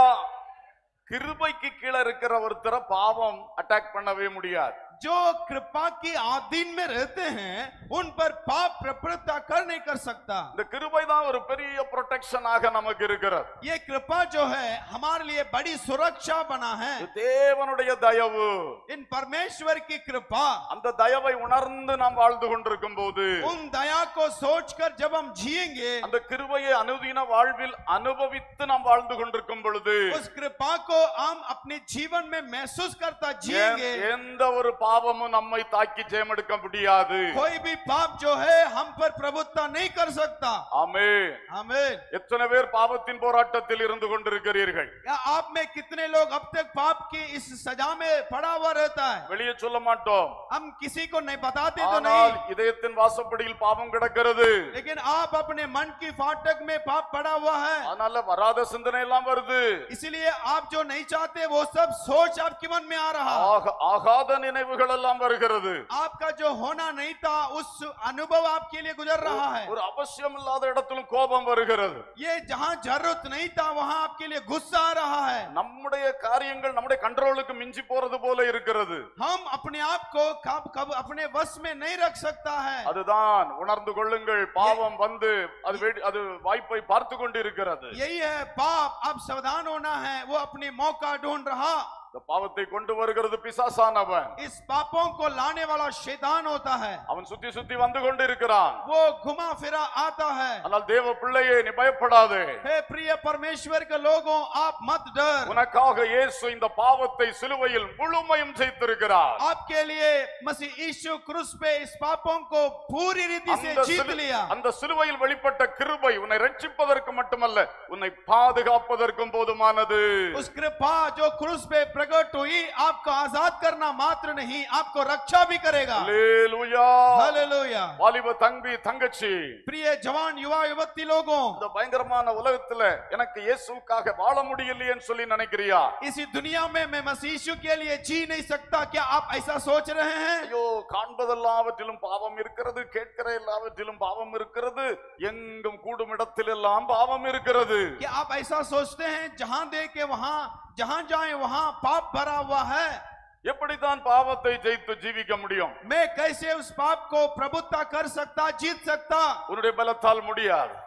கிருபைக்கு கீழே இருக்கிற ஒருத்தரை பாவம் அட்டாக் பண்ணவே முடியாது जो कृपा की आधीन में रहते हैं उन पर पाप प्रवृत्ता कर नहीं कर सकता இந்த கிருபை தான் ஒரு பெரிய ப்ரொடெக்ஷனாக நமக்கு இருக்கிறது ये कृपा जो है हमारे लिए बड़ी सुरक्षा बना है இது தேவனுடைய தயவு इन परमेश्वर की कृपा அந்த தயவை உணர்ந்து நாம் வாழ்ந்து கொண்டிருக்கும் போது उन दया को सोचकर जब हम जिएंगे அந்த கிருபையை அனுதின வாழ்வில் அனுபவித்து நாம் வாழ்ந்து கொண்டிருக்கும் பொழுது उस कृपा को हम अपने जीवन में महसूस करता जिएंगे எ- எந்த ஒரு பாவமும் நம்மை தாக்கி ஜெயமெடுக்க முடியாது कोई भी पाप जो है हम पर प्रभुत्ता नहीं कर सकता ஆமே आमीन எத்தனை பேர் பாவத்தின் போராட்டத்தில் இருந்து கொண்டிருக்கிறீர்கள் या आप में कितने लोग अब तक पाप की इस सजा में पड़ा हुआ रहता है வெளியே சொல்ல மாட்டோம் हम किसी को नहीं बताते तो ஆனால் नहीं இதயத்தின் வாசப்படியில் பாவம் கிடக்கிறது लेकिन आप अपने मन की फाटक में पाप पड़ा हुआ है அதனால வராத சிந்தனை எல்லாம் வருது इसलिए आप जो नहीं चाहते वो सब सोच आपके मन में आ रहा ஆக- ஆகாத நினைவுகள் எல்லாம் வருகிறது आपका जो होना नहीं था उस अनुभव आपके लिए गुजर रहा है ஒரு அவசியம் இல்லாத இடத்திலும் கோபம் வருகிறது ये जहां जरूरत नहीं था वहां आपके लिए गुस्सा आ रहा है நம்முடைய காரியங்கள் நம்முடைய கண்ட்ரோலுக்கு மிஞ்சி போறது போல இருக்கிறது हम अपने आप को कब कब अपने वश में नहीं रख सकता है அதுதான் உணர்ந்து கொள்ளுங்கள் பாவம் வந்து அது வெடி- அது வாய்ப்பை பார்த்து கொண்டிருக்கிறது यही है पाप अब सावधान होना है वो अपने मौका ढूंढ रहा இந்த பாவத்தை கொண்டு வருகிறது பிசாசானவன் इस पापों को लाने वाला शैतान होता है அவன் சுத்தி சுத்தி வந்து கொண்டிருக்கிறான் वो घुमा फिरा आता है ஆனால் தேவ பிள்ளையே நீ பயப்படாதே हे प्रिय परमेश्वर के लोगों आप मत डर உனக்காக இயேசு இந்த பாவத்தை சிலுவையில் முழுமையும் செய்திருக்கிறார் आपके लिए मसीह यीशु क्रूस पे इस पापों को पूरी रीति से அந்த जीत சிலு- लिया அந்த சிலுவையில் வெளிப்பட்ட கிருபை உன்னை ரட்சிப்பதற்கு மட்டுமல்ல உன்னை பாதுகாப்பதற்கும் போதுமானது उस कृपा जो क्रूस पे प्रकट हुई आपको आजाद करना मात्र नहीं आपको रक्षा भी करेगा அல்லேலூயா हालेलुया வாலிப தம்பி தங்கச்சி प्रिय जवान युवा युवती लोगों இந்த பயங்கரமான உலகத்துல எனக்கு இயேசுக்காக வாழ முடியலையேன்னு சொல்லி நினைக்கிறியா इसी दुनिया में मैं मसीह यीशु के लिए जी नहीं सकता क्या आप ऐसा सोच रहे हैं ஐயோ காண்பதெல்லாவற்றிலும் பாவம் இருக்கிறது கேட்கிற எல்லாவற்றிலும் பாவம் இருக்கிறது எங்கும் கூடும் இடத்திலெல்லாம் பாவம் இருக்கிறது क्या आप ऐसा सोचते हैं जहां देखे वहां जहां जाए वहां पाप भरा हुआ है எப்படித்தான் பாவத்தை ஜெயித்து ஜீவிக்க முடியும் मैं कैसे उस पाप को प्रभुत्ता कर सकता जीत सकता உன்னுடைய பலத்தால் முடியாது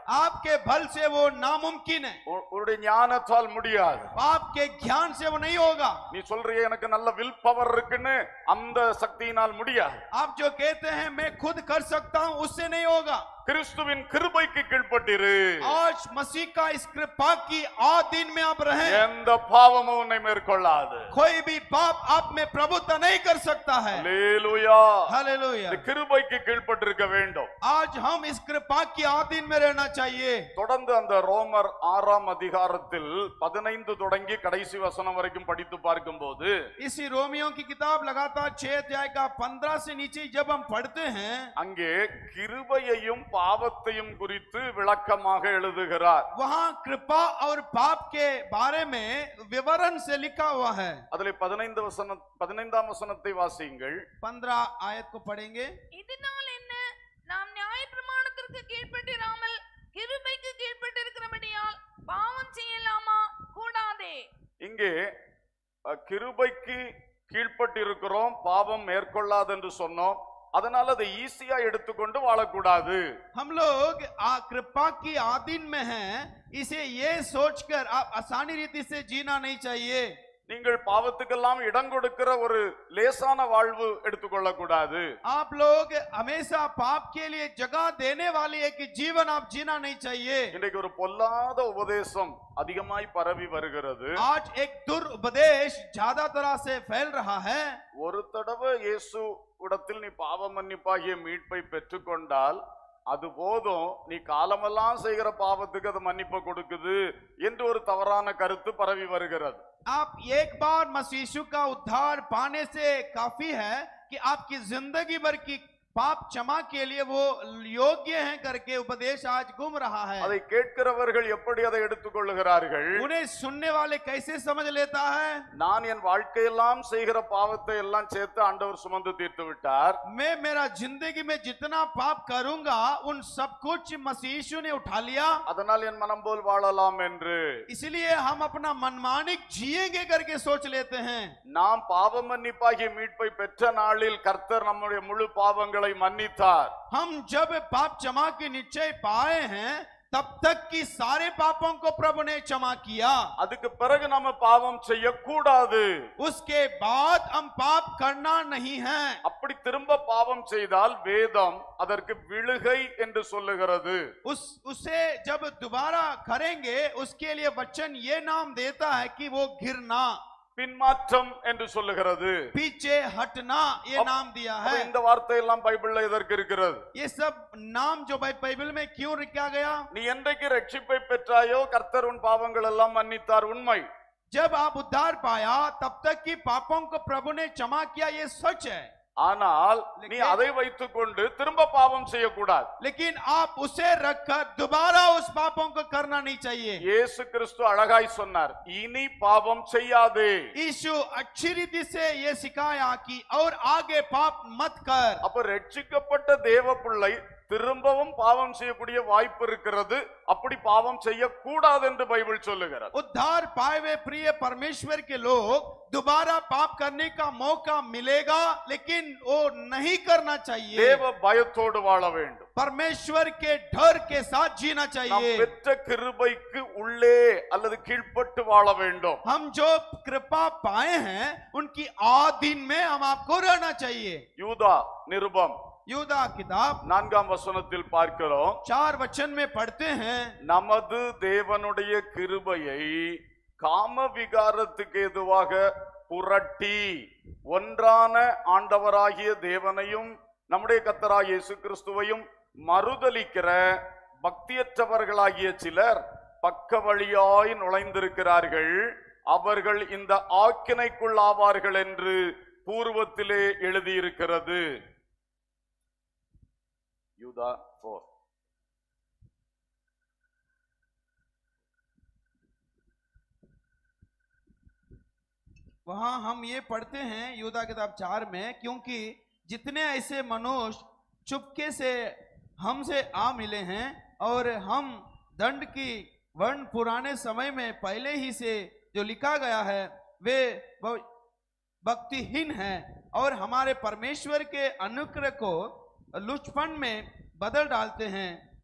आपके बल से वो नामुमकिन है உ- உன்னுடைய ஞானத்தால் முடியாது आपके ज्ञान से वो नहीं होगा நீ சொல்றிய எனக்கு நல்ல வில் பவர் இருக்குன்னு அந்த சக்தியினால் முடியாது आप जो कहते हैं मैं खुद कर सकता हूं उससे नहीं होगा கிறிஸ்துவின் கிருபைக்கு கீழ்ப்பட்டிரு आज मसीह का इस कृपा की आधीन में आप रहें எந்த பாவமும் உன்னை மேற்கொள்ளாது कोई भी पाप आप में प्रभुत्व नहीं कर सकता है அல்லேலூயா हालेलुया இந்த கிருபைக்கு கீழ்ப்பட்டிருக்க வேண்டும் आज हम इस कृपा की आधीन में रहना चाहिए தொடர்ந்து அந்த ரோமர் ஆறாம் அதிகாரத்தில் பதினைந்து தொடங்கி கடைசி வசனம் வரைக்கும் படித்து பார்க்கும்போது इसी रोमियो की किताब लगातार छह अध्याय का पंद्रह से नीचे जब हम पढ़ते हैं அங்கே கிருபையையும் பாவத்தையும் குறித்து விளக்கமாக எழுதுகிறார் वहाँ कृपा और पाप के बारे में विवरण से लिखा हुआ है அதில் பதினைந்து வசன பதினைந்தாம் வசனத்தை வாசியுங்கள் पंद्रह आयत को पढ़ेंगे இதனால் என்ன நாம் நியாய பிரமாணத்திற்கு கீழ்ப்பட்டிராமல் கிருபைக்கு கீழ்ப்பட்டிருக்கிறபடியால் பாவம் செய்யலாமா கூடாதே இங்கே அஹ், கிருபைக்கு கீழ்ப்பட்டிருக்கிறோம் பாவம் மேற்கொள்ளாது என்று சொன்னோம் அதனால அதை ஈஸியா எடுத்துக்கொண்டு வாழக்கூடாது हम लोग आ, कृपा की आधीन में हैं इसे ये सोचकर आप आसानी रीति से जीना नहीं चाहिए நீங்கள் பாவத்துக்கெல்லாம் இடம் கொடுக்கிற ஒரு லேசான வாழ்வு எடுத்துக்கொள்ளக்கூடாது आप लोग हमेशा पाप के लिए जगह देने वाली एक जीवन आप जीना नहीं चाहिए இன்றைக்கு ஒரு பொல்லாத உபதேசம் அதிகமாய் பரவி வருகிறது आज एक दुरुपदेश ज्यादा तरह से फैल रहा है ஒரு தடவை இயேசு இடத்தில் நீ பாவ மன்னிப்பாகிய மீட்பை பெற்றுக்கொண்டால் அது போதும் நீ காலமெல்லாம் செய்கிற பாவத்துக்கு அது மன்னிப்பு கொடுக்குது என்று ஒரு தவறான கருத்து பரவி வருகிறது आप एक बार मसीशु का उद्धार पाने से काफी है कि आपकी जिंदगी भर की पाप क्षमा के लिए वो योग्य हैं करके उपदेश आज घूम रहा है அதை கேட்கிறவர்கள் எப்படி அதை எடுத்துக்கொள்ளுகிறார்கள் उन्हें सुनने वाले कैसे समझ लेता है நான் என் வாழ்க்கையெல்லாம் செய்கிற பாவத்தை எல்லாம் சேர்த்து ஆண்டவர் சுமந்து தீர்த்து விட்டார் मैं मेरा जिंदगी में जितना पाप करूंगा उन सब कुछ मसीशु ने उठा लिया அதனால் என் மனம் போல் வாழலாம் என்று इसलिए हम अपना मनमानिक जिएंगे करके सोच लेते हैं நாம் பாவ மன்னிப்பாகிய மீட்பை பெற்ற நாளில் கர்த்தர் நம்முடைய முழு பாவங்களை மன்னித்தார் हम जब पाप क्षमा के निश्चय पाए हैं तब तक की सारे पापों को प्रभु ने क्षमा किया அதுக்கு பிறகு நம்ம பாவம் செய்யக்கூடாது उसके बाद हम पाप करना नहीं है அப்படி திரும்ப பாவம் செய்தால் வேதம் அதற்கு விழுகை என்று சொல்லுகிறது उस उसे जब दोबारा करेंगे उसके लिए वचन ये नाम देता है कि वो गिरना பின்மாற்றம் என்று சொல்லுகிறது पीछे हटना ये अब- नाम दिया அப்ப है இந்த வார்த்தை எல்லாம் பைபிள்ல இதற்கு இருக்கிறது ये सब नाम जो बाइ- बाइबल में क्यों लिखा गया நீ என்றைக்கு ரட்சிப்பை பெற்றாயோ கர்த்தர் உன் பாவங்கள் எல்லாம் மன்னித்தார் உண்மை जब आप उद्धार पाया तब तक की पापों को प्रभु ने क्षमा किया ये सच है ஆனால் நீ लेकिन- அதை வைத்துக்கொண்டு திரும்ப பாவம் செய்யக்கூடாது लेकिन आप उसे रखकर दोबारा उस पापों को करना नहीं चाहिए இயேசு கிறிஸ்து அழகாய் சொன்னார் இனி பாவம் செய்யாதே यीशु अच्छी रीति से ये सिखाया कि और आगे पाप मत कर அப்ப ரட்சிக்கப்பட்ட தேவ பிள்ளை திரும்பவும் பாவம் செய்யக்கூடிய வாய்ப்பு இருக்கிறது அப்படி பாவம் செய்யக்கூடாது என்று பைபிள் சொல்லுகிறது उद्धार पाए हुए प्रिय परमेश्वर के लोग दोबारा पाप करने का मौका मिलेगा लेकिन वो नहीं करना चाहिए தேவ பயத்தோடு வாழ வேண்டும் परमेश्वर के डर के साथ जीना நாம் चाहिए பெற்ற கிருபைக்கு உள்ளே அல்லது கீழ்ப்பட்டு வாழ வேண்டும் हम जो कृपा पाए हैं उनकी आधीन में हम आपको रहना चाहिए யூதா நிருபம் यूदा किताब நான்காம் வசனத்தில் பார்க்கிறோம் चार वचन में पढ़ते हैं நமது தேவனுடைய கிருபையை காம விகாரத்துக்கு எதுவாக புரட்டி ஒன்றான ஆண்டவராகிய தேவனையும் நம்முடைய கத்தராகிய இயேசு கிறிஸ்துவையும் மறுதலிக்கிற பக்தியற்றவர்களாகிய சிலர் பக்க வழியாய் நுழைந்திருக்கிறார்கள் அவர்கள் இந்த ஆக்கினைக்குள் ஆவார்கள் என்று பூர்வத்திலே எழுதியிருக்கிறது யூதா போர் वहां हम ये पढ़ते हैं यूदा किताब चार में क्योंकि जितने ऐसे मनुष्य चुपके से हमसे आ मिले हैं और हम दंड की वर्ण पुराने समय में पहले ही से जो लिखा गया है वे ब- भक्तिहीन हैं और हमारे परमेश्वर के अनुग्रह को लुचपन में बदल डालते हैं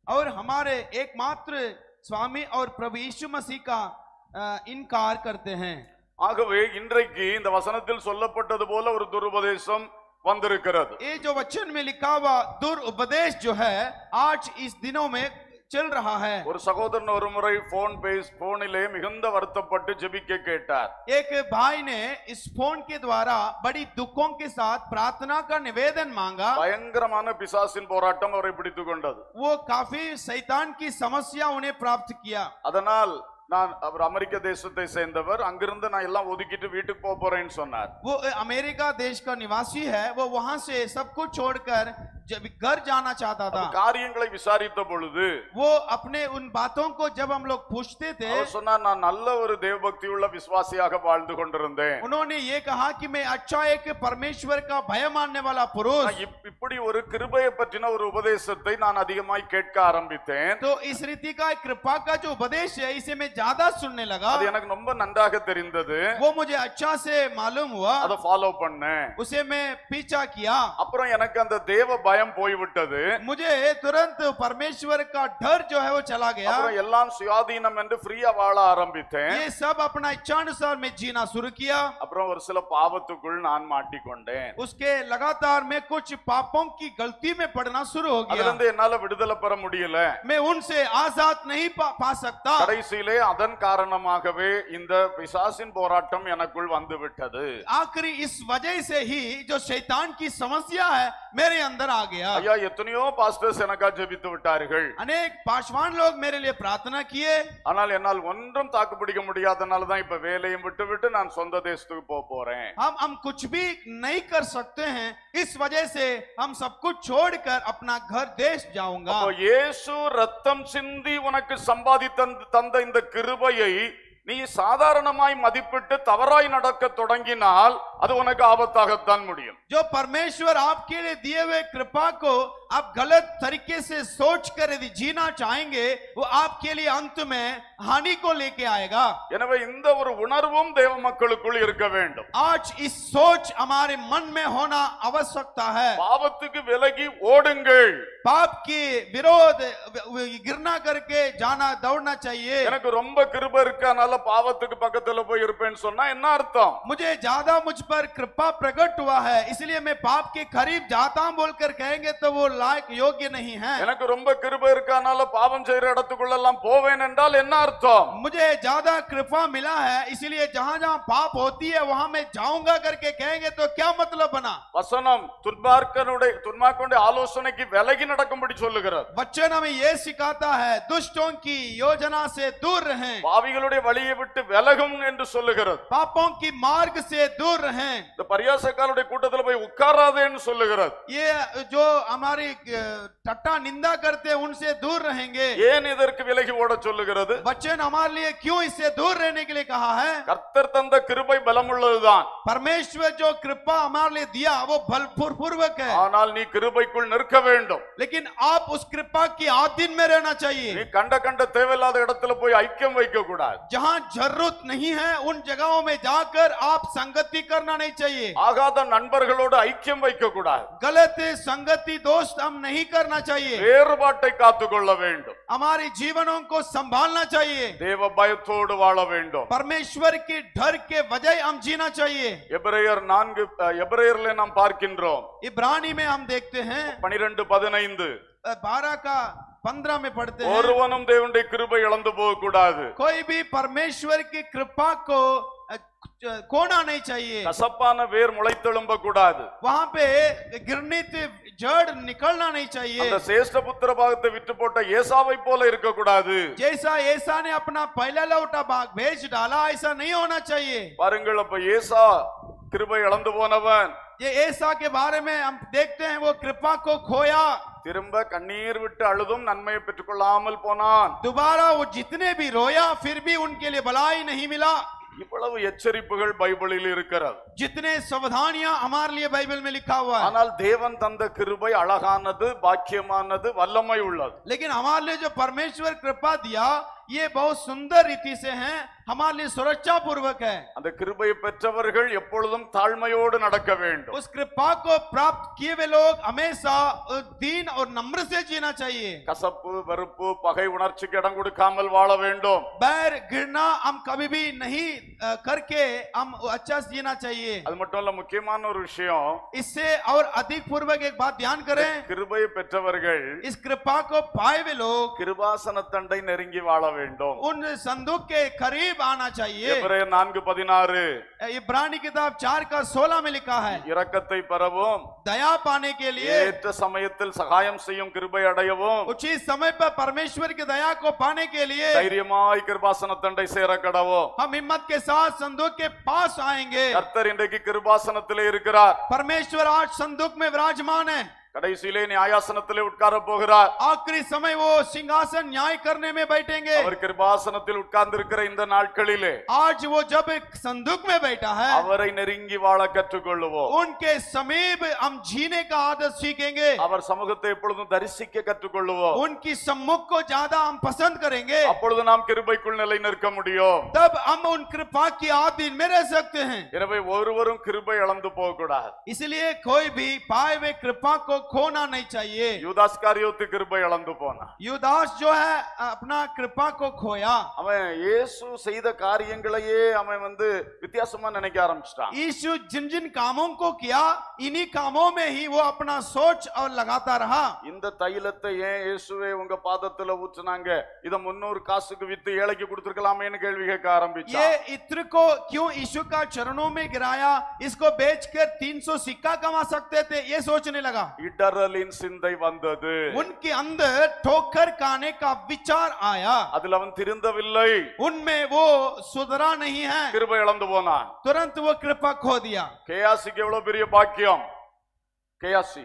और हमारे एकमात्र स्वामी और प्रभु यीशु मसीह का अ, इनकार करते हैं ஆகவே இன்றைக்கு இந்த வசனத்தில் சொல்லப்பட்டது போல ஒரு துருபதேசம் வந்திருக்கிறது ये जो वचन में लिखा हुआ दुरुपदेश जो है आज इस दिनों में चल रहा है ஒரு சகோதரன் ஒரு முறை போன் பேஸ் போனிலே மிகுந்த வருத்தப்பட்டு ஜெபிக்க கேட்டார் एक भाई ने इस फोन के द्वारा बड़ी दुखों के साथ प्रार्थना का निवेदन मांगा பயங்கரமான பிசாசின் போராட்டம் அவரை பிடித்துக் கொண்டது वो काफी शैतान की समस्या उन्हें प्राप्त किया அதனால் நான் அவர் அமெரிக்க தேசத்தை சேர்ந்தவர் அங்கிருந்து நான் எல்லாம் ஒதுக்கிட்டு வீட்டுக்கு போக போறேன்னு சொன்னார் वो अमेरिका देश का निवासी है वो वहां से सब कुछ छोड़कर जब घर जाना चाहता அப்ப था காரியங்களை விசாரித்த பொழுது वो अपने उन बातों को जब हम लोग पूछते थे அவர் சொன்னார் நான் நல்ல ஒரு தேவபக்தி உள்ள விசுவாசியாக வாழ்ந்து கொண்டிருந்தேன் उन्होंने ये कहा कि मैं अच्छा एक परमेश्वर का भय मानने वाला पुरुष நான் இப்- இப்படி ஒரு கிருபையை பற்றின ஒரு உபதேசத்தை நான் அதிகமாய் கேட்க ஆரம்பித்தேன் तो इस रीति का एक कृपा का जो उपदेश है इसे मैं ज्यादा सुनने लगा அது எனக்கு ரொம்ப நன்றாக தெரிந்தது वो मुझे अच्छा से मालूम हुआ அதை ஃபாலோ பண்ணேன் उसे मैं पीछा किया அப்புறம் எனக்கு அந்த தேவ பயம் போய்விட்டது मुझे तुरंत परमेश्वर का डर जो है वो चला गया அப்புறம் எல்லாம் சுயாதீனம் என்று ஃப்ரீயா வாழ ஆரம்பித்தேன் ये सब अपना इच्छानुसार मैं जीना शुरू किया அப்புறம் ஒரு சில பாவத்துக்குள் நான் மாட்டிக்கொண்டேன் उसके लगातार मैं कुछ पापों की गलती में पड़ना शुरू हो அதுல गया இருந்து என்னால விடுதலை பெற முடியல मैं उनसे आजाद नहीं पा, पा सकता கடைசியிலே அதன் காரணமாகவே இந்த பிசாசின் போராட்டம் எனக்குள் வந்து விட்டது आखिरी इस वजह से ही जो शैतान की समस्या है मेरे अंदर आ गया ஐயா எத்தனையோ பாஸ்டர்ஸ் எனக்கா ஜெபித்து விட்டார்கள் अनेक पासवान लोग मेरे लिए प्रार्थना किए ஆனால் என்னால் ஒன்றும் தாக்கு பிடிக்க முடியாதனால தான் இப்ப வேலையும் விட்டு விட்டு நான் சொந்த தேசத்துக்கு போக போறேன் हम हम कुछ भी नहीं कर सकते हैं इस वजह से हम सब कुछ छोड़कर अपना घर देश जाऊंगा அப்போ இயேசு ரத்தம் சிந்தி உனக்கு சம்பாதி தந்த இந்த கிருபையை நீ சாதாரணமாய் மதிப்பிட்டு தவறாய் நடக்க தொடங்கினால் அது உனக்கு ஆபத்தாகத்தான் முடியும் जो परमेश्वर आपके लिए दिए हुए कृपा को आप गलत तरीके से सोच कर यदि जीना चाहेंगे वो आपके लिए अंत में हानि को लेके आएगा எனவே இந்த ஒரு उணர்வும் தேவ மக்களுக்குள் இருக்க வேண்டும் आज इस सोच हमारे मन में होना आवश्यकता है பாவத்துக்கு விலகி ஓடுங்கள் पाप के विरोध गिरना करके जाना दौड़ना चाहिए எனக்கு ரொம்ப கிருபை இருக்கனால பாவத்துக்கு பக்கத்துல போய் இருப்பேன்னு சொன்னா என்ன அர்த்தம் मुझे ज्यादा मुझ पर कृपा प्रकट हुआ है इसलिए मैं पाप के करीब जाता हूं बोलकर कहेंगे तो वो लायक योग्य नहीं है எனக்கு ரொம்ப கிருபை இருக்கனால பாவம் செய்யற இடத்துக்குள்ளெல்லாம் போவேன் என்றால் என்ன அர்த்தம் मुझे ज्यादा कृपा मिला है इसलिए जहां जहां पाप होती है वहां मैं जाऊंगा करके कहेंगे तो क्या मतलब बना வசனம் துன்மார்க்கனுடைய துன்மார்க்கனுடைய ஆலோசனைக்கு விலகி நடக்கும்படி சொல்லுகிறது बच्चन हमें ये सिखाता है दुष्टों की योजना से दूर रहें பாவிகளுடைய வழியை விட்டு விலகும் என்று சொல்லுகிறது पापों की मार्ग से दूर रहें இந்த பரியாசக்காரருடைய கூட்டத்துல போய் உட்காராதேன்னு சொல்லுகிறது ये जो हमारी अ, टट्टा निंदा करते हैं उनसे दूर रहेंगे ஏன் இதற்கு விலகி ஓட சொல்லுகிறது बच्चन हमारे लिए क्यों इससे दूर रहने के लिए कहा है கர்த்தர் தந்த கிருபை பலமுள்ளதுதான் परमेश्वर जो कृपा हमारे लिए दिया वो बलपूर्वक है ஆனால் நீ கிருபைக்குள் நிற்க வேண்டும் लेकिन आप उस कृपा की आधीन में रहना நீ चाहिए கண்ட கண்ட தேவையில்லாத இடத்துல போய் ஐக்கியம் வைக்க கூடாது जहां जरूरत नहीं है उन जगहों में जाकर आप संगति करना नहीं चाहिए ஆகாத நண்பர்களோடு ஐக்கியம் வைக்க கூடாது गलत संगति दोस्त हम नहीं करना चाहिए வேறுபாட்டை காத்துக்கொள்ள வேண்டும் हमारे जीवनों को संभालना चाहिए தேவ பயத்தோடு வாழ வேண்டும் परमेश्वर के डर के वजह हम जीना चाहिए எபிரேயர் நான்கு அஹ், எபிரேயர்ல நாம் பார்க்கின்றோம் इब्रानी में हम देखते हैं பனிரெண்டு பதினைந்து बारह का पंद्रह में पढ़ते हैं ஒருவனும் தேவனுடைய கிருபை இழந்து போக கூடாது कोई भी परमेश्वर की कृपा को अ, खोना नहीं चाहिए கசப்பான வேர் முளைத்தெழும்ப கூடாது वहां पे गिरनित जड़ निकलना नहीं चाहिए அந்த சேஷ்ட புத்திர பாகத்தை விட்டு போட்ட ஏசாவை போல இருக்கக்கூடாது जैसा ऐसा ने अपना पहला लौटा भाग भेज डाला ऐसा नहीं होना चाहिए பாருங்கள் அப்ப ஏசா கிருபை இழந்து போனவன் ये ऐसा के बारे में हम देखते हैं वो कृपा को खोया திரும்ப கண்ணீர் விட்டு அழுதும் நன்மையை பெற்றுக்கொள்ளாமல் போனான் दोबारा वो जितने भी रोया फिर भी उनके लिए भलाई नहीं मिला இவ்வளவு எச்சரிப்புகள் பைபிளில் இருக்கிறது जितने सावधानियां हमारे लिए बाइबल में लिखा हुआ है ஆனால் தேவன் தந்த கிருபை அழகானது பாக்கியமானது வல்லமை உள்ளது लेकिन हमारे लिए जो परमेश्वर कृपा दिया ये बहुत सुंदर रीति से है हमारे लिए सुरक्षा पूर्वक है அந்த கிருபையை பெற்றவர்கள் எப்பொழுதும் தாழ்மையோடு நடக்க வேண்டும் उस कृपा को प्राप्त किए हुए लोग हमेशा दीन और नम्र से जीना चाहिए கசப்பு வெறுப்பு பகை உணர்ச்சிக்கு இடம் கொடுக்காமல் வாழ வேண்டும் बैर घृणा हम कभी भी नहीं अ, करके हम अच्छा से जीना चाहिए அது மட்டும் இல்ல முக்கியமான ஒரு விஷயம் इससे और अधिक पूर्वक एक बात ध्यान करें கிருபையை பெற்றவர்கள் इस कृपा को पाए हुए लोग கிருபாசன தண்டை நெருங்கி வாழ வேண்டும் उन संदूक के करीब आना चाहिए எபிரேயர் நான்கு பதினாறு इब्रानी किताब चार का सोलह में लिखा है இரக்கத்தை பெறவும் दया पाने के लिए ஏற்ற சமயத்தில் சகாயம் செய்யும் கிருபை அடையவும் उचित समय पर परमेश्वर की दया को पाने के लिए தைரியமாய் கிருபாசன தண்டை சேர கடவும் हम हिम्मत के साथ संदूक के पास आएंगे கர்த்தர் இன்றைக்கு கிருபாசனத்திலே இருக்கிறார் परमेश्वर आज संदूक में विराजमान है கடைசியிலே நியாயாசனத்திலே உட்கார போகிறார் आखिरी समय वो सिंहासन न्याय करने में बैठेंगे அவர் கிருபாசனத்தில் உட்கார்ந்து இருக்கிற இந்த நாட்களிலே आज वो जब एक संदूक में बैठा है அவரை நெருங்கி வாழ கற்றுக்கொள்ளுவோம் उनके समीप हम जीने का आदत सीखेंगे அவர் சமூகத்தை எப்பொழுதும் தரிசிக்க கற்றுக்கொள்ளுவோம் उनकी सम्मुख को ज्यादा हम पसंद करेंगे அப்பொழுது நாம் கிருபைக்குள் நிலை நிற்க முடியும் तब हम उन कृपा की आधीन में रह सकते हैं எனவே ஒருவரும் கிருபை இழந்து போக கூடாது इसलिए कोई भी पाए हुए कृपा को खोना नहीं चाहिए யூதாஸ்காரியோத்து கிருபை இழந்து போனான் युदास जो है अपना कृपा को खोया அவன் இயேசு செய்த காரியங்களையே அவன் வந்து வித்தியாசமா நினைக்க ஆரம்பிச்சிட்டான் यीशु जिन जिन कामों को किया इन्हीं कामों में ही वो अपना सोच और लगाता रहा இந்த தைலத்தை ஏன் இயேசுவே உங்க பாதத்துல ஊற்றுனாங்க இத முன்னூறு காசுக்கு வித்து ஏழைக்கு கொடுத்துருக்கலாமேன்னு கேள்வி கேட்க ये ஆரம்பிச்சான் इत्र को क्यों यीशु का चरणों में गिराया इसको बेचकर 300 सिक्का कमा सकते थे ये सोचने लगा இடறலின் சிந்தை வந்தது उनके अंदर ठोकर खाने का विचार आया அதுல அவன் திருந்தவில்லை उनमें वो सुधरा नहीं है கிருபை இழந்து போனான் तुरंत वो कृपा खो दिया கேயாசிக்கு எவ்வளவு பெரிய பாக்கியம் கேயாசி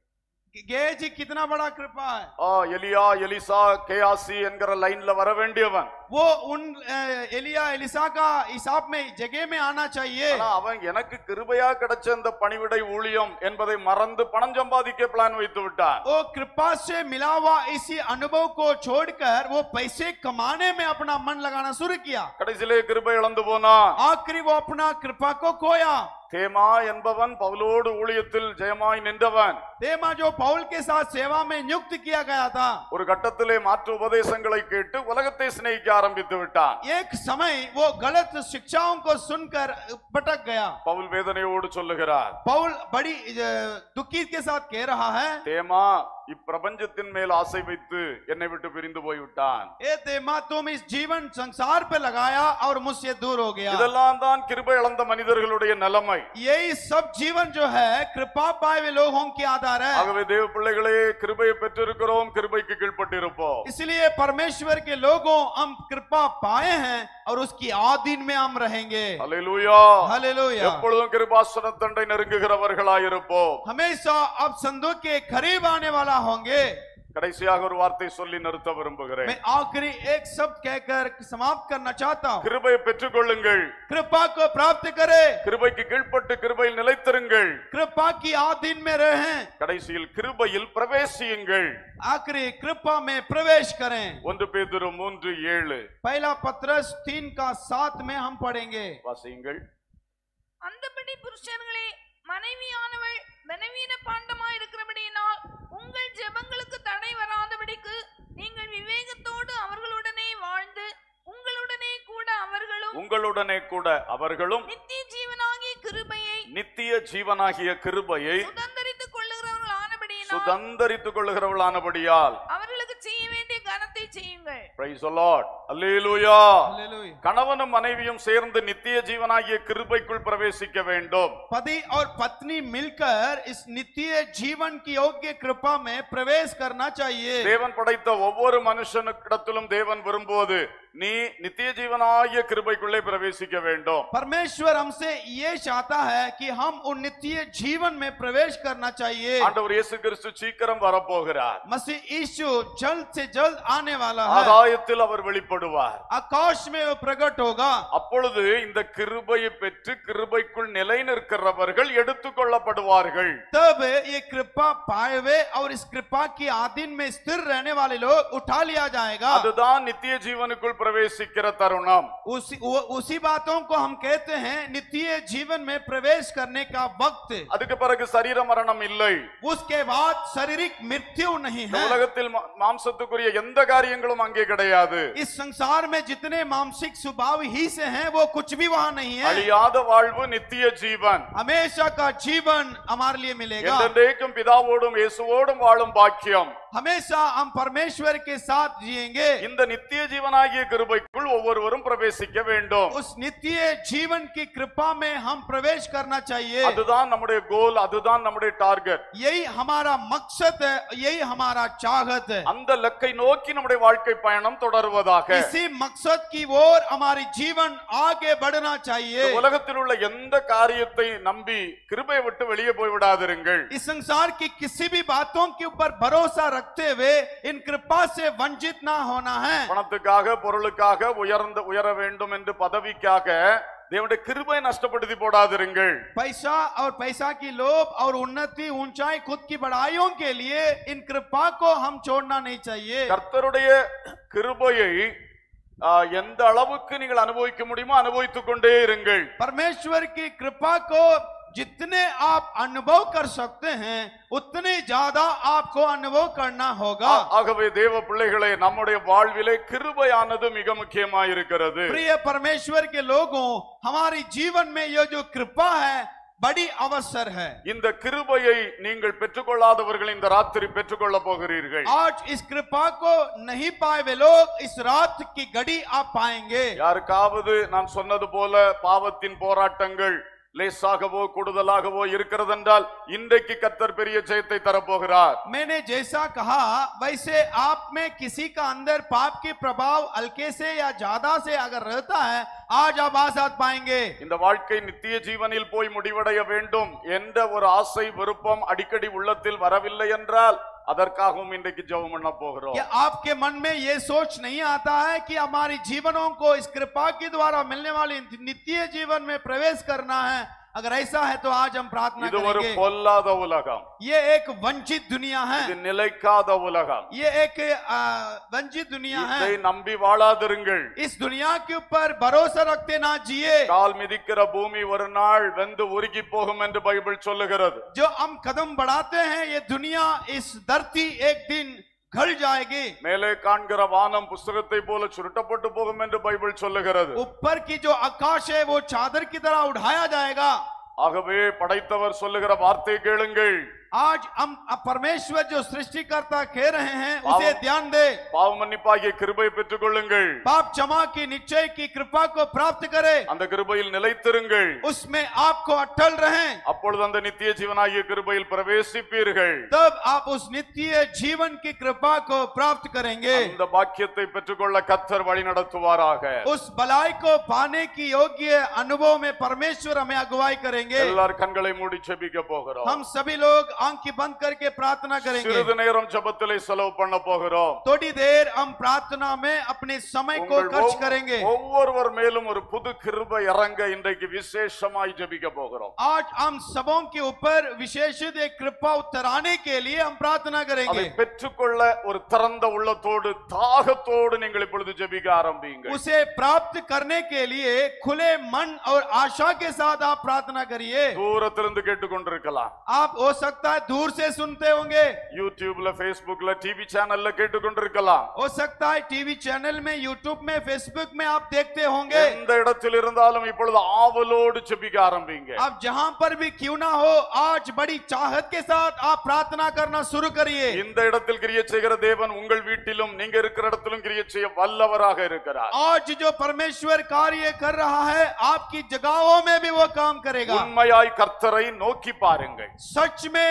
गे जी कितना बड़ा कृपा है ஆ எலியா எலிசா கேயாசி என்கிற லைன்ல வர வேண்டியவன் वो उन अ, एलिया एलिसा का हिसाब में जगह में आना चाहिए ஆனா அவன் எனக்கு கிருபையா கிடைச்ச இந்த பணிவிடை ஊழியம் என்பதை மறந்து பணம் சம்பாதிக்க பிளான் வைத்து விட்டான் वो कृपा से मिला हुआ इसी अनुभव को छोड़कर वो पैसे कमाने में अपना मन लगाना शुरू किया கடைசியிலே கிருபை இழந்து போனான் आखिरी वो अपना कृपा को खोया தேமா என்பவன் பவுலோடு ஊழியத்தில் ஜெயமாய் நின்றவன் तेमा जो पौल के साथ सेवा में नियुक्त किया गया था ஒரு கட்டத்திலே மாற்று உபதேசங்களை கேட்டு உலகத்தை சிநேகிக்க ஆரம்பித்து விட்டான் एक समय वो गलत शिक्षाओं को सुनकर भटक गया பவுல் வேதனையோடு சொல்லுகிறார் पौल बड़ी अ, दुखी के साथ कह रहा है தேமா இப்பிரபஞ்சத்தின் மேல் ஆசை வைத்து என்னை விட்டு பிரிந்து போய்விட்டான் ए तेमा तुम इस जीवन संसार पे लगाया और मुझसे दूर हो गया இதெல்லாம் தான் கிருபை இழந்த மனிதர்களுடைய நிலைமை यही सब जीवन जो है कृपा पाए हुए लोगों के आधार है ஆகவே தேவ பிள்ளைகளே கிருபையை பெற்றிருக்கிறோம் கிருபைக்கு கீழ்ப்பட்டிருப்போம் इसलिए परमेश्वर के लोगों हम कृपा पाए हैं और उसकी आधीन में हम रहेंगे அல்லேலூயா हालेलुया எப்பொழுதும் கிருபாசன தண்டை நெருங்குகிறவர்களாயிருப்போம் हमेशा अब संदूक के करीब आने वाला होंगे கடைசியாக ஒரு வார்த்தை சொல்லி நிறுத்த விரும்புகிறேன் मैं आखिरी एक शब्द कहकर समाप्त करना चाहता हूँ கிருபையை பெற்றுக்கொள்ளுங்கள் कृपा को प्राप्त करे கிருபைக்கு கீழ்ப்பட்டு கிருபையில் நிலைத்திருங்கள் कृपा की आधीन में रहें கடைசியில் கிருபையில் பிரவேசியுங்கள் आखिरी कृपा में प्रवेश करें ஒன்று பேதுரு மூன்று ஏழு पहला पत्रस तीन का सात में हम पढ़ेंगे வாசியுங்கள் அந்தபடி புருஷர்களே மனைவியானவள் பலவீன பாண்டமாய் இருக்கிறபடியினால் உங்கள் ஜெபங்களுக்கு தடை வராதபடிக்கு நீங்கள் விவேகத்தோடு அவர்களுடனே வாழ்ந்து உங்களுடனே கூட அவர்களும் உங்களுடனே கூட அவர்களும் நித்திய ஜீவனாகிய கிருபையை நித்திய ஜீவனாகிய கிருபையை சுதந்தரித்துக் கொள்ளுகிறவர்கள் ஆனபடியினால் சுதந்தரித்துக் கொள்ளுகிறவளானபடியால் அவர்களுக்கு செய்ய வேண்டிய கனத்தை செய்யுங்கள் Praise the Lord. Hallelujah. Hallelujah கணவனும் மனைவியும் சேர்ந்து நித்திய ஜீவனாகிய கிருபைக்குள் பிரவேசிக்க வேண்டும் पति और पत्नी मिलकर इस नित्य जीवन की योग्य कृपा में प्रवेश करना चाहिए தேவன் படைத்த ஒவ்வொரு மனுஷனுக்கிடத்திலும் தேவன் விரும்புவது நீ நித்திய ஜீவனாகிய கிருபைக்குள்ளே பிரவேசிக்க வேண்டும் परमेश्वर हमसे ये चाहता है कि हम उन नित्य जीवन में प्रवेश करना चाहिए ஆண்டவர் இயேசு கிறிஸ்து சீக்கிரம் வரப்போகிறார் मसीह यीशु जल्द से जल्द आने वाला है ஆகாயத்தில் அவர் வெளிப்படுவார் வெளிப்படுவார் आकाश में वो प्रकट होगा அப்பொழுது இந்த கிருபையை பெற்று கிருபைக்குள் நிலை நிற்கிறவர்கள் எடுத்துக் கொள்ளப்படுவார்கள் तब ये कृपा पाए हुए और इस कृपा की आधीन में स्थिर रहने वाले लोग उठा लिया जाएगा அதுதான் நித்திய ஜீவனுக்குள் பிரவேசிக்கிற தருணம் उसी वो, उसी बातों को हम कहते हैं नित्य जीवन में प्रवेश करने का वक्त அதுக்கு பிறகு சரீர மரணம் இல்லை उसके बाद शारीरिक मृत्यु नहीं இந்த है உலகத்தில் மா- மாம்சத்துக்குரிய எந்த காரியங்களும் அங்கே கிடையாது इस संसार में जितने मानसिक स्वभाव ही से हैं वो कुछ भी वहां नहीं है அழியாத வாழ்வு நித்திய ஜீவன் हमेशा का जीवन हमारे लिए मिलेगा என்றென்றைக்கும் பிதாவோடும் இயேசுவோடும் வாழும் பாக்கியம் हमेशा हम परमेश्वर के साथ जिएंगे இந்த நித்திய ஜீவனாகிய கிருபைக்குள் ஒவ்வொருவரும் பிரவேசிக்க வேண்டும் उस नित्य जीवन की कृपा में हम प्रवेश करना चाहिए அதுதான் நம்முடைய கோல் அதுதான் நம்முடைய டார்கெட் यही हमारा मकसद है यही हमारा चाहत है அந்த லக்கை நோக்கி நம்முடைய வாழ்க்கை பயணம் தொடருவதாக इसी मकसद की ओर हमारी जीवन आगे बढ़ना चाहिए இந்த உலகத்தில் உள்ள எந்த காரியத்தை நம்பி கிருபையை விட்டு வெளியே போய் விடாதிருங்கள் इस संसार की किसी भी बातों के ऊपर भरोसा रखते हुए इन कृपा से वंचित ना होना है பணத்துக்காக பொருளுக்காக உயர்ந்த உயர வேண்டும் என்று பதவிக்காக தேவனுடைய கிருபை நஷ்டப்படுத்தி போடாதிருங்கள் पैसा और पैसा की लोभ और उन्नति ऊंचाई खुद की बढ़ाइयों के लिए इन कृपा को हम छोड़ना नहीं चाहिए கர்த்தருடைய கிருபையை ஆ, எந்த அளவுக்கு நீங்கள் அனுபவிக்க முடியுமோ அனுபவித்துக் கொண்டே இருங்கள் परमेश्वर की कृपा को जितने आप अनुभव कर सकते हैं उतने ज्यादा आपको अनुभव करना होगा ஆ- ஆகவே தேவ பிள்ளைகளே நம்முடைய வாழ்விலே கிருபையானது மிக முக்கியமாயிருக்கிறது प्रिय परमेश्वर के लोगों हमारी जीवन में ये जो कृपा है बड़ी अवसर है இந்த கிருபையை நீங்கள் பெற்றுக்கொள்ளாதவர்கள் இந்த ராத்திரி பெற்றுக்கொள்ள போகிறீர்கள் आज इस कृपा को नहीं पाए वे लोग इस रात की घड़ी आप पाएंगे யாருக்காவது நான் சொன்னது போல பாவத்தின் போராட்டங்கள் லேசாகவோ கூடுதலாகவோ இருக்கிறதென்றால் இன்றைக்கு கர்த்தர் பெரிய ஜெயத்தை தரப்போகிறார் मैंने जैसा कहा वैसे आप में किसी का अंदर पाप के प्रभाव हल्के से या ज्यादा से अगर रहता है आज आप आजाद पाएंगे இந்த வாழ்க்கை நித்திய ஜீவனில் போய் முடிவடைய வேண்டும் என்ற ஒரு ஆசை விருப்பம் அடிக்கடி உள்ளத்தில் வரவில்லை என்றால் அதற்காகவும் இன்றைக்கு ஜெபம் பண்ண போகிறோம் क्या आपके मन में ये सोच नहीं आता है कि हमारी जीवनों को इस कृपा के द्वारा मिलने वाले नित्य जीवन में प्रवेश करना है अगर ऐसा है तो आज हम प्रार्थना இது ஒரு करेंगे பொல்லாத உலகம் ये एक वंचित दुनिया है இது நிலைக்காத உலகம் ये एक आ, वंचित दुनिया இதை है நம்பி வாழாதிருங்கள் इस दुनिया के ऊपर भरोसा रखते ना जिए கால் மிதிக்கிற பூமி ஒரு நாள் வெந்து உருகி போகும் என்று பைபிள் சொல்லுகிறது जो हम कदम बढ़ाते हैं ये दुनिया इस धरती एक दिन घल जाएगी மேலே காண்கிற வானம் புஸ்தகத்தை போல சுருட்டப்பட்டு போகும் என்று பைபிள் சொல்லுகிறது ऊपर की जो आकाश है वो चादर की तरह उठाया जाएगा ஆகவே படைத்தவர் சொல்லுகிற வார்த்தை கேளுங்கள் आज हम अब परमेश्वर जो सृष्टिकर्ता कह रहे हैं उसे पाव- ध्यान दे பாவ மன்னிப்பாகிய கிருபை பெற்றுக் கொள்ளுங்கள் पाप क्षमा की निश्चय की कृपा को प्राप्त करे அந்த கிருபையில் நிலைத்திருங்கள் उसमें आपको अटल रहें அப்பொழுது அந்த நித்திய ஜீவனாகிய கிருபையில் பிரவேசிப்பீர்கள் तब आप उस नित्य जीवन की कृपा को प्राप्त करेंगे அந்த பாக்கியத்தை பெற்றுக்கொள்ள கத்தர் வழி நடத்துவாராக उस भलाई को पाने की योग्य अनुभव में परमेश्वर हमें अगुवाई करेंगे எல்லார் கண்களை மூடி செபிக்க போகிறோம் हम सभी लोग आंखें बंद करके प्रार्थना करेंगे சிறிது நேரம் ஜெபத்திலே செலவு பண்ண போகிறோம் थोड़ी देर हम प्रार्थना में अपने समय को உங்கள் खर्च ஒவ்வொ- करेंगे ஒவ்வொருவர் மேலும் ஒரு புது கிருபை இறங்க இன்றைக்கு விசேஷமாய் ஜெபிக்க போகிறோம் आज हम सबों के ऊपर विशेषित एक कृपा उतराने के लिए हम प्रार्थना அதை करेंगे பெற்றுக்கொள்ள ஒரு திறந்த உள்ளத்தோடு தாகத்தோடு நீங்கள் இப்பொழுது ஜெபிக்க ஆரம்பிங்க उसे प्राप्त करने के लिए खुले मन और आशा के साथ आप प्रार्थना करिए தூரத்திலிருந்து கேட்டுக்கொண்டிருக்கலாம் आप हो सकता है दूर से सुनते होंगे யூடியூப்ல फेसबुकல டிவி சேனல்ல கேட்டுக்கொண்டிருக்கலாம் हो सकता है टीवी चैनल में यूट्यूब में फेसबुक में आप देखते होंगे எந்த இடத்தில் இருந்தாலும் இப்பொழுது ஆவலோடு ஜெபிக்க ஆரம்பிங்க आप जहां पर भी क्यों ना हो आज बड़ी चाहत के साथ आप प्रार्थना करना शुरू करिए இந்த இடத்தில் கிரிய செய்கிற தேவன் உங்கள் வீட்டிலும் நீங்க இருக்கிற இடத்திலும் கிரிய செய்ய வல்லவராக இருக்கிறார் आज जो परमेश्वर कार्य कर रहा है आपकी जगहों में भी वो काम करेगा உண்மையாய் கர்த்தரை நோக்கி பாருங்கள் सच में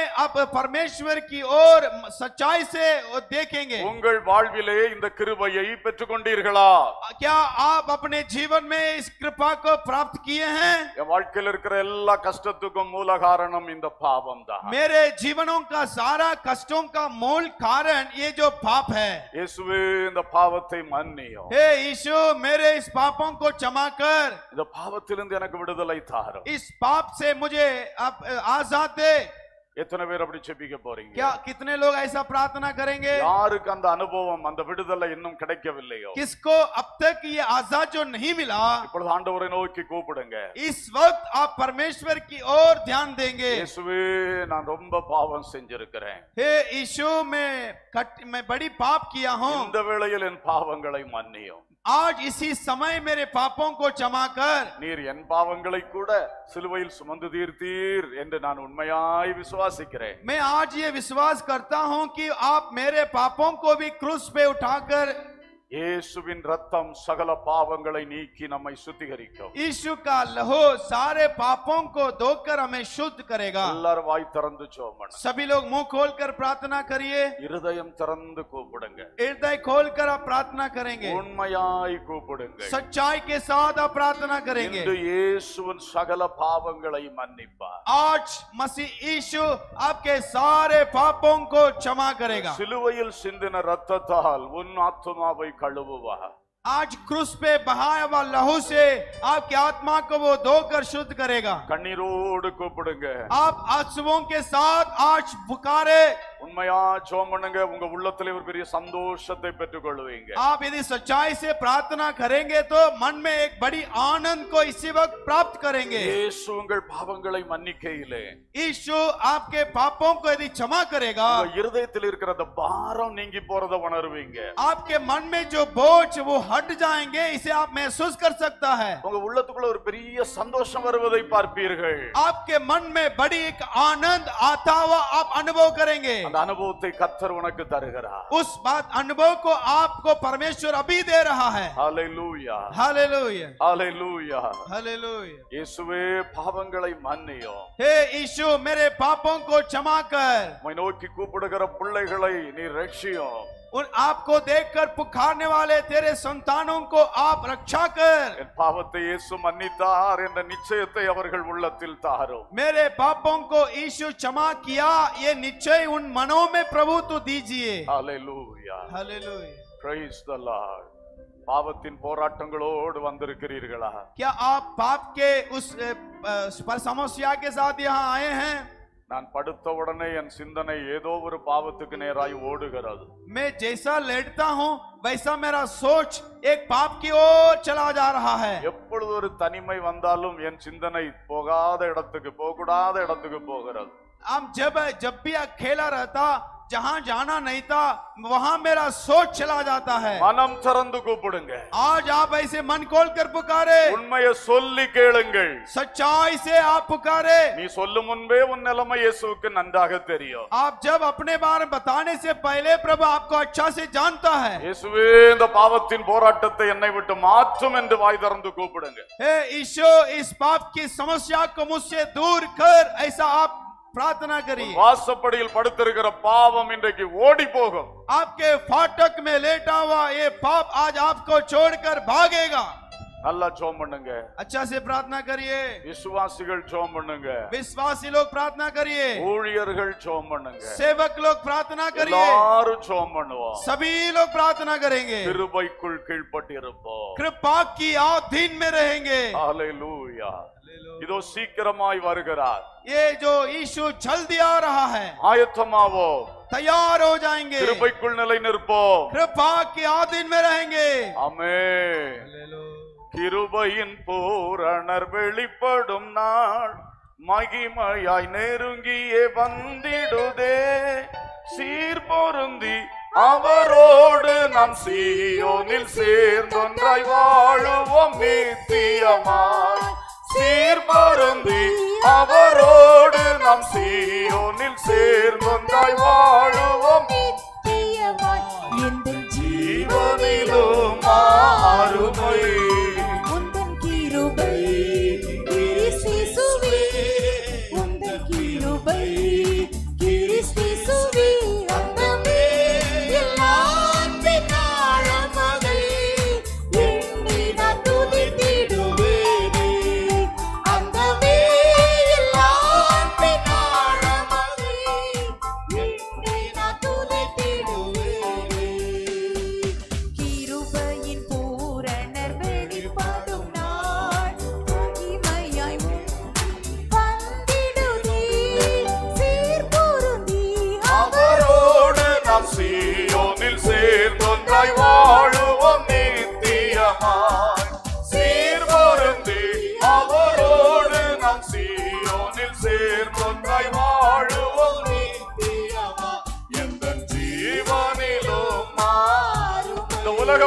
आप परमेश्वर की ओर सच्चाई से देखेंगे உங்கள் வாழ்விலே இந்த கிருபையை பெற்றுக்கொண்டீர்களா क्या आप अपने जीवन में इस कृपा को प्राप्त किए हैं என் வாழ்க்கையில் இருக்கிற எல்லா கஷ்டத்துக்கும் மூல காரணம் இந்த பாவம் தான் मेरे जीवनों का सारा कष्टों का मूल कारण ये जो पाप है இயேசுவே இந்த பாவத்தை மன்னியும் हे यीशु मेरे इस पापों को क्षमा कर இந்த பாவத்திலிருந்து எனக்கு விடுதலை தாரும் इस पाप से मुझे आप अ, आजाद दे எத்தனை பேர் அப்படி செபிக்க போறீங்க क्या कितने लोग ऐसा प्रार्थना करेंगे யாருக்கு அந்த அனுபவம் அந்த விடுதலை இன்னும் கிடைக்கவில்லையோ किसको अब तक ये आजाद जो नहीं मिला இப்பொழுது ஆண்டவரை நோக்கி கூப்பிடுங்க इस वक्त आप परमेश्वर की ओर ध्यान देंगे இயேசுவே நான் ரொம்ப பாவம் செஞ்சிருக்கிறேன் हे यीशु मैं कट मैं बड़ी पाप किया हूँ இந்த வேளையில் என் பாவங்களை மன்னியும் आज इसी समय मेरे पापों को क्षमा कर நீர் என் பாவங்களை கூட சிலுவையில் சுமந்து தீர்த்தீர் என்று நான் உண்மையாய் விசுவாசிக்கிறேன் मैं आज ये विश्वास करता हूँ कि आप मेरे पापों को भी क्रूस पे उठाकर இயேசுவின் ரத்தம் சகல பாவங்களை நீக்கி நம்மை சுத்திகரிக்கும் यीशु का लहू सारे पापों को धोकर हमें शुद्ध करेगा எல்லாரும் வாய் திறந்து சோமன் सभी लोग मुंह खोलकर प्रार्थना करिए இருதயம் திறந்து கூப்பிடுங்க हृदय खोलकर आप प्रार्थना करेंगे உண்மையாய் கூப்பிடுங்க सच्चाई के साथ आप प्रार्थना करेंगे இன்று இயேசுவின் சகல பாவங்களை மன்னிப்பார் आज मसीह यीशु आपके सारे पापों को क्षमा करेगा சிலுவையில் சிந்தின ரத்தத்தால் உன் ஆத்துமாவை கழுவுவார் आज क्रूस पे बहाया हुआ लहू से आपकी आत्मा को वो धोकर शुद्ध करेगा கண்ணீரோடு கூப்பிடுங்க आप आंसुओं के साथ आज पुकारे உண்மையா ஜோம் பண்ணுங்க உங்க உள்ளத்துல ஒரு பெரிய சந்தோஷத்தை பெற்றுக் கொள்வீங்க आप यदि सच्चाई से प्रार्थना करेंगे तो मन में एक बड़ी आनंद को इसी वक्त प्राप्त करेंगे இயேசு உங்கள் பாவங்களை மன்னிக்கையிலே यीशु आपके पापों को यदि क्षमा करेगा உங்க இருதயத்தில் இருக்கிற அந்த பாரம் நீங்கி போறத உணர்வீங்க आपके मन में जो बोझ वो हट जाएंगे इसे आप महसूस कर सकता है உங்க உள்ளத்துக்குள்ள ஒரு பெரிய சந்தோஷம் வருவதை பார்ப்பீர்கள் आपके मन में बड़ी एक आनंद आता हुआ आप अनुभव करेंगे அந்த அனுபவத்தை கத்தர் உனக்கு தருகிறார் उस बात अनुभव को आपको परमेश्वर अभी दे रहा है ஹalleluya हालेलुया ஹalleluya हालेलुया இயேசுவே பாவங்களை மன்னியும் हे यीशु मेरे पापों को क्षमा कर உம்மை நோக்கி கூப்பிடுகிற பிள்ளைகளை நீ ரட்சியும் उन आपको देखकर पुकारने वाले तेरे संतानों को आप रक्षा कर என் பாவத்தை இயேசு மன்னித்தார் என்ற நிச்சயத்தை அவர்கள் உள்ளத்தில் தாரும் मेरे पापों को यीशु क्षमा किया ये निश्चय उन मनों में प्रभु तो दीजिए hallelujah hallelujah praise the lord பாவத்தின் போராட்டங்களோடு வந்திருக்கிறீர்களா क्या आप पाप के उस अ, अ, पर समस्या के साथ यहाँ आए हैं நான் படுத்த உடனே என் சிந்தனை ஏதோ ஒரு பாவத்துக்கு நேராய் ஓடுகிறது मैं जैसा लेटता हूँ वैसा मेरा सोच एक पाप की ओर चला जा रहा है எப்பொழுது ஒரு தனிமை வந்தாலும் என் சிந்தனை போகாத இடத்துக்கு போகக்கூடாத இடத்துக்கு போகிறது हम जब जब भी अकेला रहता जहाँ जाना नहीं था वहां मेरा सोच चला जाता है மனம் திறந்து கூப்பிடுங்க आज आप ऐसे मन खोल कर पुकारे உண்மையை சொல்லி கேளுங்கள் सच्चाई से आप पुकारे நீ சொல்லும் முன்பே உன் நிலைமை இயேசுவுக்கு நன்றாக தெரியும் आप जब अपने बारे में बताने से पहले प्रभु आपको अच्छा से जानता है இயேசுவே இந்த பாவத்தின் போராட்டத்தை என்னை விட்டு மாற்றும் என்று வாய் திறந்து கூப்பிடுங்க हे ईशो इस पाप की समस्या को मुझसे दूर कर ऐसा आप प्रार्थना करिए வாசப்படியில் படுத்திருக்கிற பாவம் இன்றைக்கு ஓடி போகும் आपके फाटक में लेटा हुआ ये पाप आज आपको छोड़कर भागेगा நல்லா ஜோம் பண்ணுங்க अच्छा से प्रार्थना करिए விசுவாசிகள் ஜோம் பண்ணுங்க विश्वासी लोग प्रार्थना करिए ஊழியர்கள் ஜோம் பண்ணுங்க सेवक लोग प्रार्थना करिए எல்லாரும் ஜோம் பண்ணுவோம் सभी लोग प्रार्थना करेंगे கிருபைக்குள் கீழ்ப்பட்டிருப்போம் कृपा की अधीन में रहेंगे ஹalleluya இதோ சீக்கிரமாய் வருகிறார் ये जो यीशु जल्दी आ रहा है ஆயத்தமாவோ तैयार हो जाएंगे கிருபைக்குள் நிலை நிற்போம் कृपा के अधीन में रहेंगे ஆமென் கிருபையின் பூரணர் வெளிப்படும் நாள் மகிமையாய் நெருங்கியே வந்திடுதே சீர் பொருந்தி அவரோடு நாம் சீயோனில் சேர்ந்தொன்றாய் வாழுவோம் நித்தியமாய் சீர் பொருந்தி அவரோடு நாம் சீயோனில் சேர்ந்தொன்றாய் வாழுவோம் நித்தியமாய் எந்தன் ஜீவனிலும் ஆறுமை உந்தன் கிருபை இயேசுவே உந்தன் கிருபை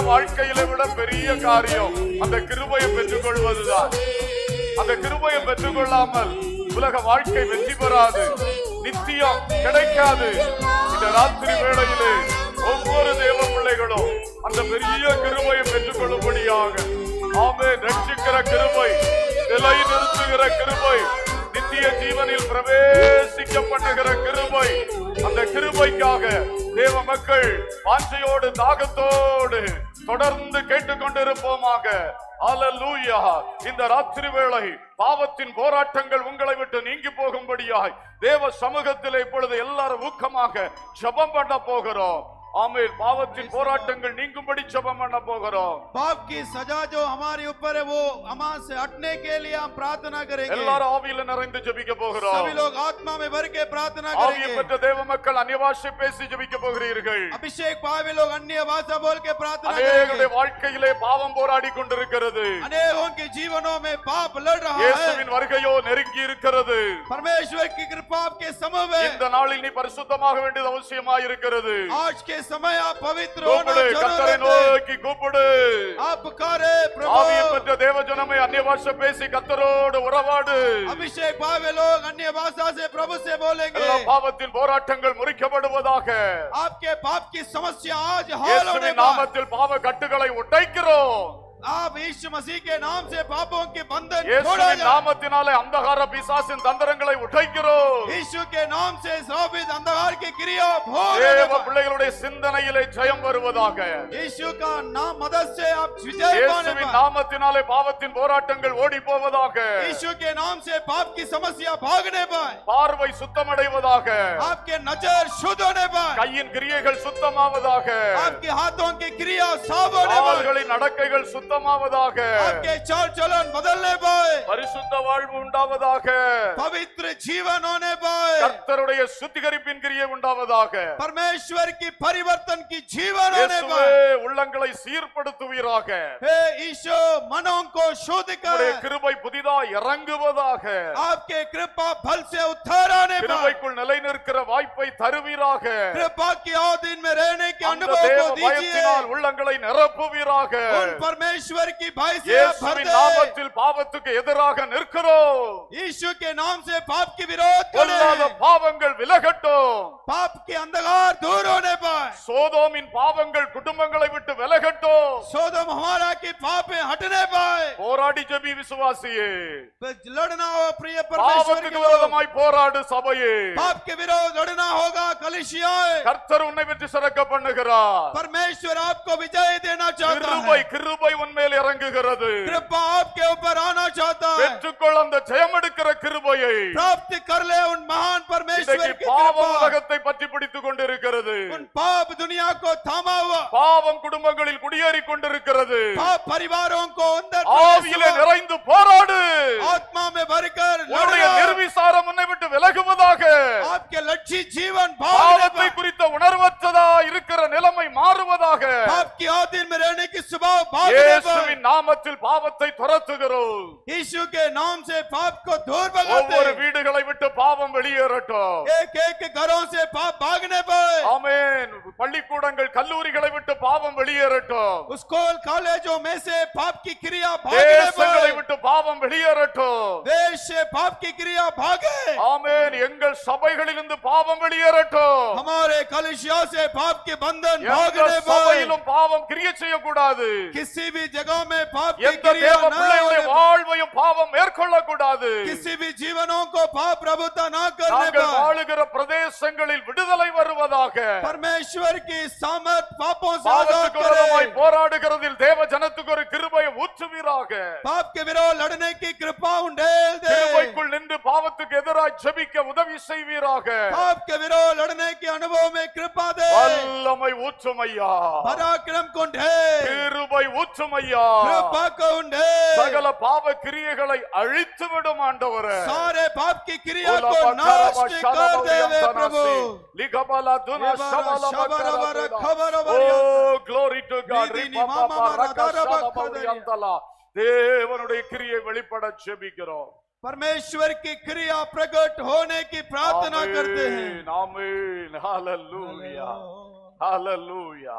வாழ்க்கையில விட பெரிய காரியம் அந்த கிருபையை பெற்றுக்கொள்வதுதான் அந்த கிருபையை பெற்றுக்கொள்ளாமல் உலக வாழ்க்கை வெற்றி பெறாது நித்தியம் கிடைக்காது இந்த ராத்திரி வேளையிலே ஒவ்வொரு தேவ பிள்ளைகளும் அந்த பெரிய கிருபையை பெற்றுக்கொள்ளும்படியாக ஆமே ரட்சிக்கிற கிருபை நிலை நிறுத்துகிற கிருபை நித்திய ஜீவனில் பிரவேசிக்க பண்ணுகிற கிருபை அந்த கிருபைக்காக தேவ மக்கள் வாஞ்சையோடு தாகத்தோடு தொடர்ந்து கேட்டுக்கொண்டிருப்போமாக அல்லேலூயா இந்த ராத்திரி வேளை பாவத்தின் போராட்டங்கள் உங்களை விட்டு நீங்கி போகும்படியாய் தேவ சமூகத்தில் இப்பொழுது எல்லாரும் ஊக்கமாக ஜெபம் பண்ண போகிறோம் ஆமென் பாவத்தின் போராட்டங்கள் நீங்கும்படி ஜெபம் பண்ண போகிறோம் पाप की सजा जो हमारे ऊपर है वो हमारे से हटने के लिए हम प्रार्थना करेंगे எல்லாரும் ஆவியில நிறைந்து ஜெபிக்க सभी போகிறோம் लोग आत्मा में भर के प्रार्थना ஆவியை करेंगे பெற்ற தேவ மக்கள் அந்நியபாஷை பேசி ஜெபிக்க போகிறீர்கள் अभिषेक पावे लोग अन्य भाषा बोल के प्रार्थना அநேகருடைய करेंगे வாழ்க்கையிலே பாவம் போராடி கொண்டிருக்கிறது अनेकों के जीवनों में पाप लड़ रहा है இயேசுவின் வருகையோ நெருங்கி இருக்கிறது परमेश्वर की कृपा आपके समूह में இந்த நாளில் நீ பரிசுத்தமாக வேண்டியது அவசியமாய் இருக்கிறது आज के समय आप पवित्र होना கூப்பிடு கத்தரை जरूरत है நோக்கி கூப்பிடு आप पुकारे ஆவியை प्रभु பெற்ற தேவ ஜனமே அந்நிய பாஷை பேசி கத்தரோடு உறவாடு अभिषेक पावे लोग अन्य भाषा से प्रभु से बोलेंगे எல்லா பாவத்தின் போராட்டங்கள் முறிக்கப்படுவதாக आपके पाप की समस्या आज हाल होने இயேசுவின் पर நாமத்தில் பாவ கட்டுகளை உடைக்கிறோம் आप यीशु मसीह के नाम से पापों के बंधन छोड़ा இயேசுவின் जाए நாமத்தினாலே அந்தகார பிசாசின் தந்திரங்களை உடைக்கிறோம் यीशु के नाम से स्थापित अंधकार की क्रिया भोग होने தேவ पर பிள்ளைகளுடைய சிந்தனையிலே ஜெயம் வருவதாக यीशु का नाम मदद से आप विजय पाने இயேசுவின் पर நாமத்தினாலே பாவத்தின் போராட்டங்கள் ஓடி போவதாக यीशु के नाम से पाप की समस्या भागने पर பார்வை சுத்தமடைவதாக आपके नजर शुद्ध होने पर கையின் கிரியைகள் சுத்தமாவதாக आपके हाथों की क्रिया साफ होने पर கால்களின் நடக்கைகள் சுத்தமாவதாக आपके चाल चलन बदलने पर பரிசுத்த வாழ்வு உண்டாவதாக पवित्र जीवन होने पर கர்த்தருடைய சுத்திகரிப்பின் கிரியை உண்டாவதாக परमेश्वर की परिवर्तन की जीवन होने இயேசுவே पर உள்ளங்களை சீர்படுத்துவீராக हे ईशो मनों को शुद्ध உம்முடைய कर கிருபை புதிதா இறங்குவதாக आपके कृपा फल से उद्धार आने पर கிருபைக்குள் நிலை நிற்கிற வாய்ப்பை தருவீராக कृपा की आधीन में रहने के அந்த अनुभव தேவ को दीजिए பயத்தினால் உள்ளங்களை நிரப்புவீராக उन परमेश्वर की भाई से आप भर இயேசுவின் दे நாமத்தில் பாவத்துக்கு எதிராக நிற்கிறோம் यीशु के नाम से पाप की विरोध பொல்லாத करें பாவங்கள் விலகட்டும் पाप के अंधकार दूर होने पर சோதோமின் பாவங்கள் குடும்பங்களை விட்டு விலகட்டும் सोदम हमारा की पाप में हटने पर போராடி ஜெபி விசுவாசியே लड़ना हो प्रिय परमेश्वर के பாவத்துக்கு लोग। விரோதமாய் போராடு சபையே पाप के विरोध लड़ना होगा कलिशियाए கர்த்தர் உன்னை வெற்றி சிறக்க பண்ணுகிறார் परमेश्वर आपको विजय देना चाहता கிருபை है கிருபை உன்மேல் இறங்குகிறது कृपा आपके ऊपर आना चाहता है பெற்றுக்கொள் அந்த ஜெயமெடுக்கிற கிருபையை प्राप्त कर ले उन महान परमेश्वर இன்றைக்கு की பாவம் कृपा உலகத்தை பற்றி பிடித்துக் கொண்டிருக்கிறது उन पाप दुनिया को थामा हुआ பாவம் குடும்பங்களில் குடியேறி கொண்டிருக்கிறது पाप परिवारों को अंदर ஆவியிலே प्रवेश हुआ। நிறைந்து போராடு आत्मा में भरकर உன்னுடைய लड़ना நிர்விசாரம் உன்னை விட்டு விலகுவதாக आपके लक्षित जीवन भागने பாவத்தை पर குறித்த உணர்வற்றதா இருக்கிற நிலைமை மாறுவதாக पाप की आधीन में रहने की स्वभाव भागने இயேசுவின் पर நாமத்தில் பாவத்தை துரத்துகிறோம் यीशु के नाम से पाप को दूर भगाते ஒவ்வொரு வீடுகளை விட்டு பாவம் வெளியேறட்டும் एक एक घरों से पाप भागने पर ஆமென் பள்ளிக்கூடங்கள் கல்லூரிகளை விட்டு பாவம் வெளியேறட்டும் स्कूल कॉलेजों में से पाप की क्रिया भागने தேசங்களை पर விட்டு பாவம் வெளியேறட்டும் देश से पाप की क्रिया भागे ஆமென் எங்கள் சபைகளிலிருந்து பாவம் வெளியேறட்டும் हमारे कलिशिया से पाप के बंधन எந்த भागने पर சபையிலும் பாவம் கிரிய செய்யக்கூடாது किसी भी जगह में पाप की எந்த क्रिया தேவ न பிள்ளையுடைய होने पर, வாழ்வையும் பாவம் மேற்கொள்ளக்கூடாது किसी भी जीवनों को पाप प्रभुता न करने நாங்கள் पर வாழுகிற பிரதேசங்களில் விடுதலை வருவதாக परमेश्वर की सामर्थ पापों से आजाद பாவத்துக்கு விரோதமாய் करे போராடுகிறதில் தேவ ஜனத்துக்கு ஒரு கிருபையை ஊற்றுவீராக पाप के विरोध लड़ने की कृपा उंडेल दे கிருபைக்குள் நின்று பாவத்துக்கு எதிராய் ஜெபிக்க உதவி செய்வீராக पाप के विरोध लड़ने के अनुभव में कृपा दे வல்லமை ஊற்றுமையா पराक्रम को ढे கிருபை ஊற்றுமையா कृपा को उंडे சகல பாவ கிரியைகளை அழித்து விடும் ஆண்டவரே सारे पाप की क्रिया को नष्ट कर देवे प्रभु லிகபலதுன Yebara shabarabara சபலபக்கரபுதா. khabarabara. Oh, glory to God. Vidini ரிபபப mama mara ரகசதப daraba உரியந்தலா. தேவனுடைய கிரியை வெளிப்பட ஜெபிக்கிறோம் परमेश्वर की क्रिया प्रकट होने की प्रार्थना करते हैं ஆமென், ஆமென். ஹalleluya. ஹalleluya.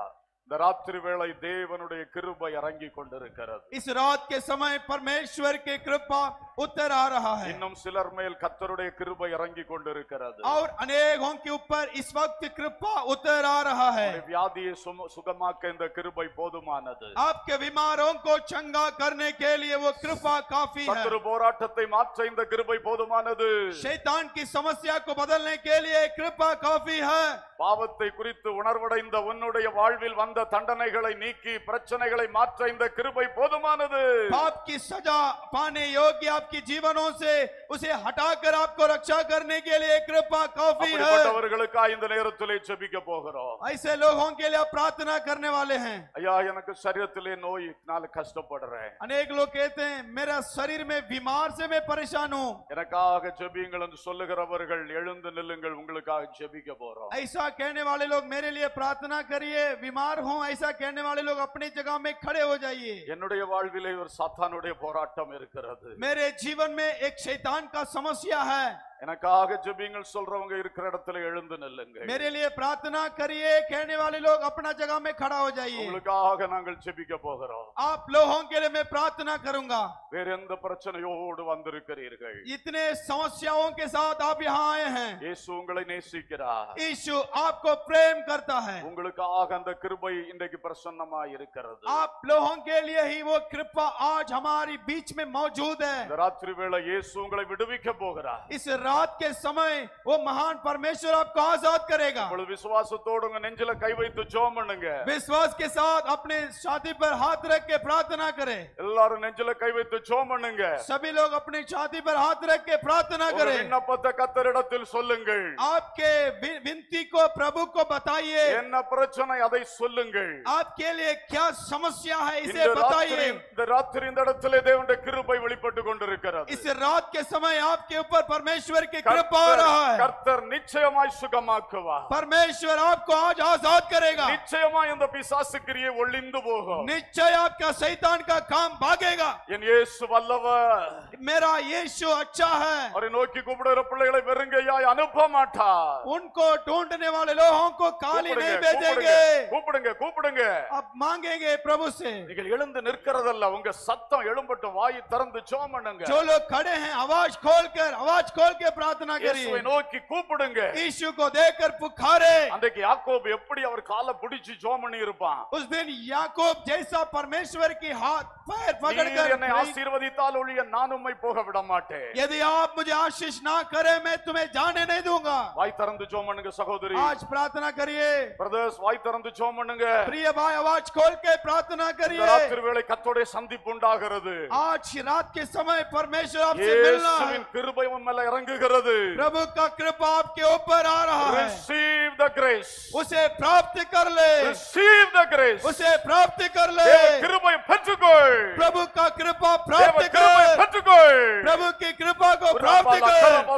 இந்த ராத்திரி வேளை தேவனுடைய கிருபை இறங்கி கொண்டிருக்கிறது इस रात के समय परमेश्वर की कृपा उतर आ रहा है இன்னும் சிலர் மேல் கர்த்தருடைய கிருபை இறங்கி கொண்டிருக்கிறது और अनेकों के ऊपर इस वक्त कृपा उतर आ रहा है உங்களுடைய வியாதியை சும- சுகமாக்க இந்த கிருபை போதுமானது आपके बीमारों को चंगा करने के लिए वो कृपा काफी है சத்துரு போராட்டத்தை மாற்ற இந்த கிருபை போதுமானது शैतान की समस्या को बदलने के लिए कृपा काफी है பாவத்தை குறித்து உணர்வடைந்த உன்னுடைய வாழ்வில் வந்த தண்டனைகளை நீக்கி பிரச்சனைகளை மாற்ற இந்த கிருபை போதுமானது पाप की सजा पाने योग्य आपके जीवनों से उसे हटाकर आपको रक्षा करने के लिए कृपा काफी है அப்படிப்பட்டவர்களுக்காக இந்த நேரத்திலே ஜெபிக்க போகிறோம் ऐसे लोगों के लिए आप प्रार्थना करने वाले हैं ஐயா எனக்கு சரீரத்திலே நோயினால கஷ்டப்படுறேன் अनेक लोग कहते हैं मेरा शरीर में बीमार से मैं परेशान हूँ எனக்காக ஜெபியுங்கள் என்று சொல்லுகிறவர்கள் எழுந்து நில்லுங்கள் உங்களுக்காக ஜெபிக்க போறோம் ऐसा कहने वाले लोग मेरे लिए प्रार्थना करिए बीमार हूँ ऐसा कहने वाले लोग अपनी जगह में खड़े हो जाइए என்னுடைய வாழ்விலே ஒரு சாத்தானுடைய போராட்டம் இருக்கிறது मेरे जीवन में एक शैतान का समस्या है எனக்காக ஜெபியுங்கள் சொல்றவங்க இருக்கிற இடத்துல எழுந்து நில்லுங்க मेरे लिए प्रार्थना करिए कहने वाले लोग अपना जगह में खड़ा हो जाइए உங்களுக்காக நாங்கள் ஜெபிக்க போகிறோம் आप लोगों के लिए मैं प्रार्थना करूंगा வேற எந்த பிரச்சனையோடு வந்திருக்கிறீர்கள் इतने समस्याओं के साथ आप यहाँ आए हैं இயேசு உங்களை நேசிக்கிறார் यीशु आपको प्रेम करता है உங்களுக்காக அந்த கிருபை இன்றைக்கு பிரசன்னமா இருக்கிறது आप लोगों के लिए ही वो कृपा आज हमारी बीच में मौजूद है இந்த ராத்திரி வேளை இயேசு உங்களை விடுவிக்க போகிறார் इस रात के समय वो महान परमेश्वर आपको आजाद करेगा இப்பொழுது விசுவாசத்தோடு உங்க நெஞ்சில கை வைத்து ஜெபம் பண்ணுங்க विश्वास के साथ अपने छाती पर हाथ रख के प्रार्थना करें எல்லாரும் நெஞ்சில கை வைத்து ஜெபம் பண்ணுங்க सभी लोग अपनी छाती पर हाथ रख के प्रार्थना ஒரு करें விண்ணப்பத்தை கத்தரிடத்தில் சொல்லுங்கள் आपके वि- विनती को प्रभु को बताइए என்ன பிரச்சனை அதை சொல்லுங்கள் आपके लिए क्या समस्या है இந்த इसे ராத்திரி बताइए இந்த ராத்திரி இந்த இடத்திலே தேவனுடைய கிருபை வெளிப்பட்டு கொண்டிருக்கிறது इस रात के समय आपके ऊपर परमेश्वर की कृपा आ रहा கர்த்தர் है கர்த்தர் நிச்சயமாய் சுகமாக்குவார் परमेश्वर आपको आज आजाद करेगा நிச்சயமாய் இந்த பிசாசு கிரியை ஒளிந்து போகும் निश्चय आपका शैतान का काम भागेगा என் இயேசு வல்லவர் मेरा यीशु अच्छा है அவரை நோக்கி கூப்பிடுகிற பிள்ளைகளை வெறுங்கையாய் அனுப்ப மாட்டார் उनको ढूंढने वाले लोगों को खाली கூப்பிடுங்க, नहीं கூப்பிடுங்க, भेजेंगे கூப்பிடுங்க கூப்பிடுங்க अब मांगेंगे प्रभु से நீங்கள் எழுந்து நிற்கிறதல்ல உங்க சத்தம் எழும்பட்டும் வாய் திறந்து ஜெபம் பண்ணுங்க जो लोग खड़े हैं आवाज खोलकर आवाज खोल के प्रार्थना இயேசுவை करिए நோக்கி கூப்பிடுங்க यीशु को देखकर पुकारे அன்றைக்கு யாக்கோபு எப்படி அவர் காலை பிடிச்சு ஜெபம் பண்ணி இருப்பான் उस दिन याकूब जैसा परमेश्वर की हाथ पैर पकड़कर நீர் என்னை नहीं- ஆசீர்வதித்தால் ஒழிய நான் உம்மை போக விட மாட்டேன் यदि आप मुझे आशीष ना करे मैं तुम्हें जाने नहीं दूंगा வாய் திறந்து ஜெபம் பண்ணுங்க சகோதரி आज प्रार्थना करिए பிரதர்ஸ் வாய் திறந்து ஜெபம் பண்ணுங்க प्रिय भाई आवाज खोल के प्रार्थना இந்த करिए ராத்திரி வேளை கத்தோடைய சந்திப்பு உண்டாகிறது आज रात के समय परमेश्वर आपसे मिलना है இயேசுவின் கிருபை உன் மேல இறங்குகிறது प्रभु का कृपा आपके ऊपर आ रहा है receive the grace उसे प्राप्त कर ले receive the grace उसे प्राप्त कर ले தேவ கிருபை பெற்றுக்கொள் प्रभु का कृपा தேவ प्राप्त கிருபை कर பெற்றுக்கொள் प्रभु की कृपा को प्राप्त कर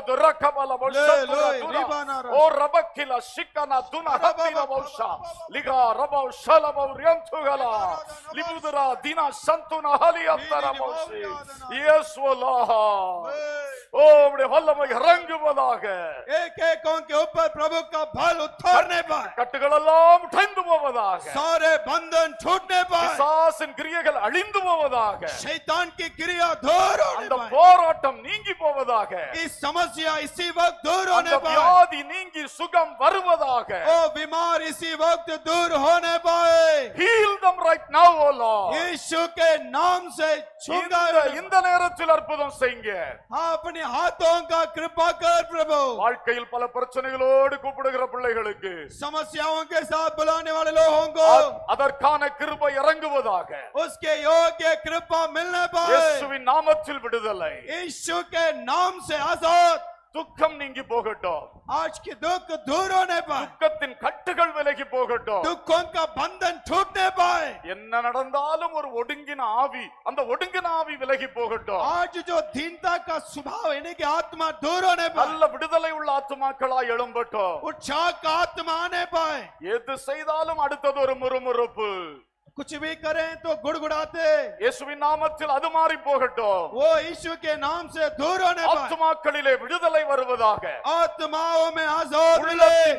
ले, ले, रिबाना रा। ஓ ரபக்கில சிக்கன துன ஹத்தின பௌஷா லிகா ரபௌ ஷலபௌ ரியந்துகலா லிபுதரா தினா சந்துன ஹலியத்தர பௌசி இயேசுலா ஓ உம்முடைய வல்லமை இறங்குவதாக एक एक के ऊपर प्रभु का बल उतारने पर கட்டுகள் எல்லாம் உடைந்து போவதாக सारे बंधन छूटने पर பிசாசின் கிரியைகள் அழிந்து போவதாக शैतान की क्रिया दूर होने அந்த पर போராட்டம் நீங்கி போவதாக इस समस्या इसी वक्त दूर அந்த होने पर வியாதி நீங்கி சுகம் வருவதாக ओ बीमार इसी वक्त दूर होने पाए heal them right now o lord यीशु के नाम से छूंगा இந்த இந்த நேரத்தில் அற்புதம் செய்யுங்க हाँ अपने हाथों का कृपा कर प्रभु வாழ்க்கையில் பல பிரச்சனைகளோடு கூப்பிடுகிற பிள்ளைகளுக்கு समस्याओं के साथ बुलाने वाले लोगों को அ- அதற்கான கிருபை இறங்குவதாக उसके योग्य कृपा मिलने पाए இயேசுவின் நாமத்தில் விடுதலை यीशु के नाम से आजाद துக்கம் நீங்கி போகட்டும் आज की दुख दूर होने पर துக்கத்தின் கட்டுகள் விலகி போகட்டும் दुखों का बंधन छूटने पाए என்ன நடந்தாலும் ஒரு ஒடுங்கின ஆவி அந்த ஒடுங்கின ஆவி விலகி போகட்டும் आज जो दीनता का स्वभाव यानी कि आत्मा दूर होने पर நல்ல விடுதலை உள்ள ஆத்துமாக்களாய் எழும்பட்டும் उत्साह का आत्मा आने पाए எது செய்தாலும் அடுத்தது ஒரு முறுமுறுப்பு कुछ भी करें तो गुड़गुड़ाते இயேசுவின் நாமத்தில் அது மாறி போகட்டும் वो यीशु के नाम से दूर होने पाए ஆத்துமாக்களிலே விடுதலை வருவதாக आत्माओं में आजाद मिले உள்ளத்தின் உள்ளத்தின்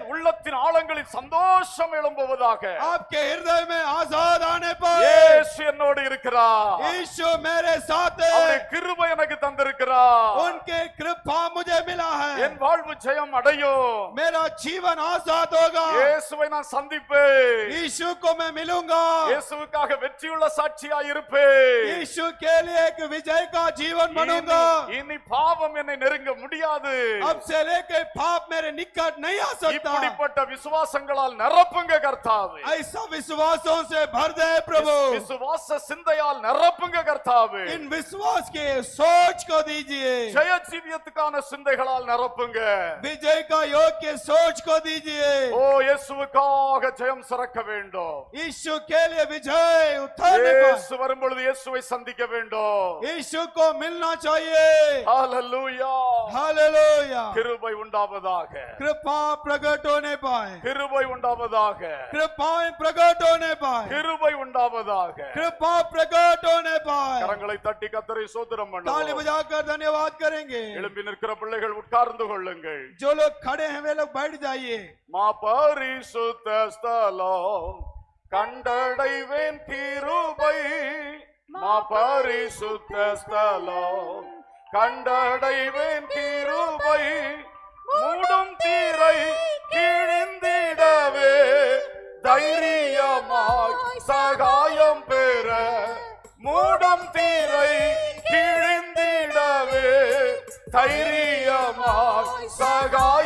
இருதயத்தின் ஆழங்களில் சந்தோஷம் எழும்புவதாக आपके हृदय में आजाद आने पर இயேசு என்னோடு இருக்கிறார் यीशु मेरे साथ அவருடைய है கிருபை எனக்கு தந்திருக்கிறார் उनके कृपा मुझे मिला है என் வாழ்வு ஜெயம் அடையும் मेरा जीवन आजाद होगा இயேசுவை நான் சந்திப்பேன் यीशु को मैं मिलूंगा இயேசுவுக்காக வெற்றியுள்ள சாட்சியாய் இருப்பேன் यीशु के लिए एक विजय का जीवन बनूंगा இனி- இனி பாவம் என்னை நெருங்க முடியாது अब से लेके पाप मेरे निकट नहीं आ सकता இப்படிப்பட்ட விசுவாசங்களால் நிரப்புங்க கர்த்தாவே ऐसा विश्वासों से भर दे प्रभु விசுவாச சிந்தையால் நிரப்புங்க கர்த்தாவே इन विश्वास के सोच को दीजिए ஜெய ஜீவியத்துக்கான சிந்தைகளால் நிரப்புங்க विजय का योग्य सोच को दीजिए ஓ இயேசுவுக்காக ஜெயம் சிறக்க வேண்டும் यीशु के लिए विजय उठाने पर இயேசு வரும்பொழுது இயேசுவை சந்திக்க வேண்டும் यीशु को मिलना चाहिए ஹalleluya हालेलुया கிருபை உண்டாவதாக कृपा प्रकट होने पाए கிருபை உண்டாவதாக कृपाएं प्रकट होने पाए கிருபை உண்டாவதாக कृपा प्रकट होने पाए கரங்களை தட்டி கத்தரை சோதரம் ताली பண்ணுவோம் बजाकर धन्यवाद करेंगे எழும்பி நிற்கிற பிள்ளைகள் உட்கார்ந்து கொள்ளுங்கள் जो लोग खड़े हैं वे लोग बैठ जाइए மா பரிசுத்த ஸ்தலம் கண்டடைவேன் கிருபை மா பரிசுத்த ஸ்தலம் கண்டடைவேன் கிருபை மூடும் தீரை கிழிந்திடவே தைரியமாய் சகாயம் பெற மூடும் தீரை கிழிந்திடவே தைரியமாய் சகாயம்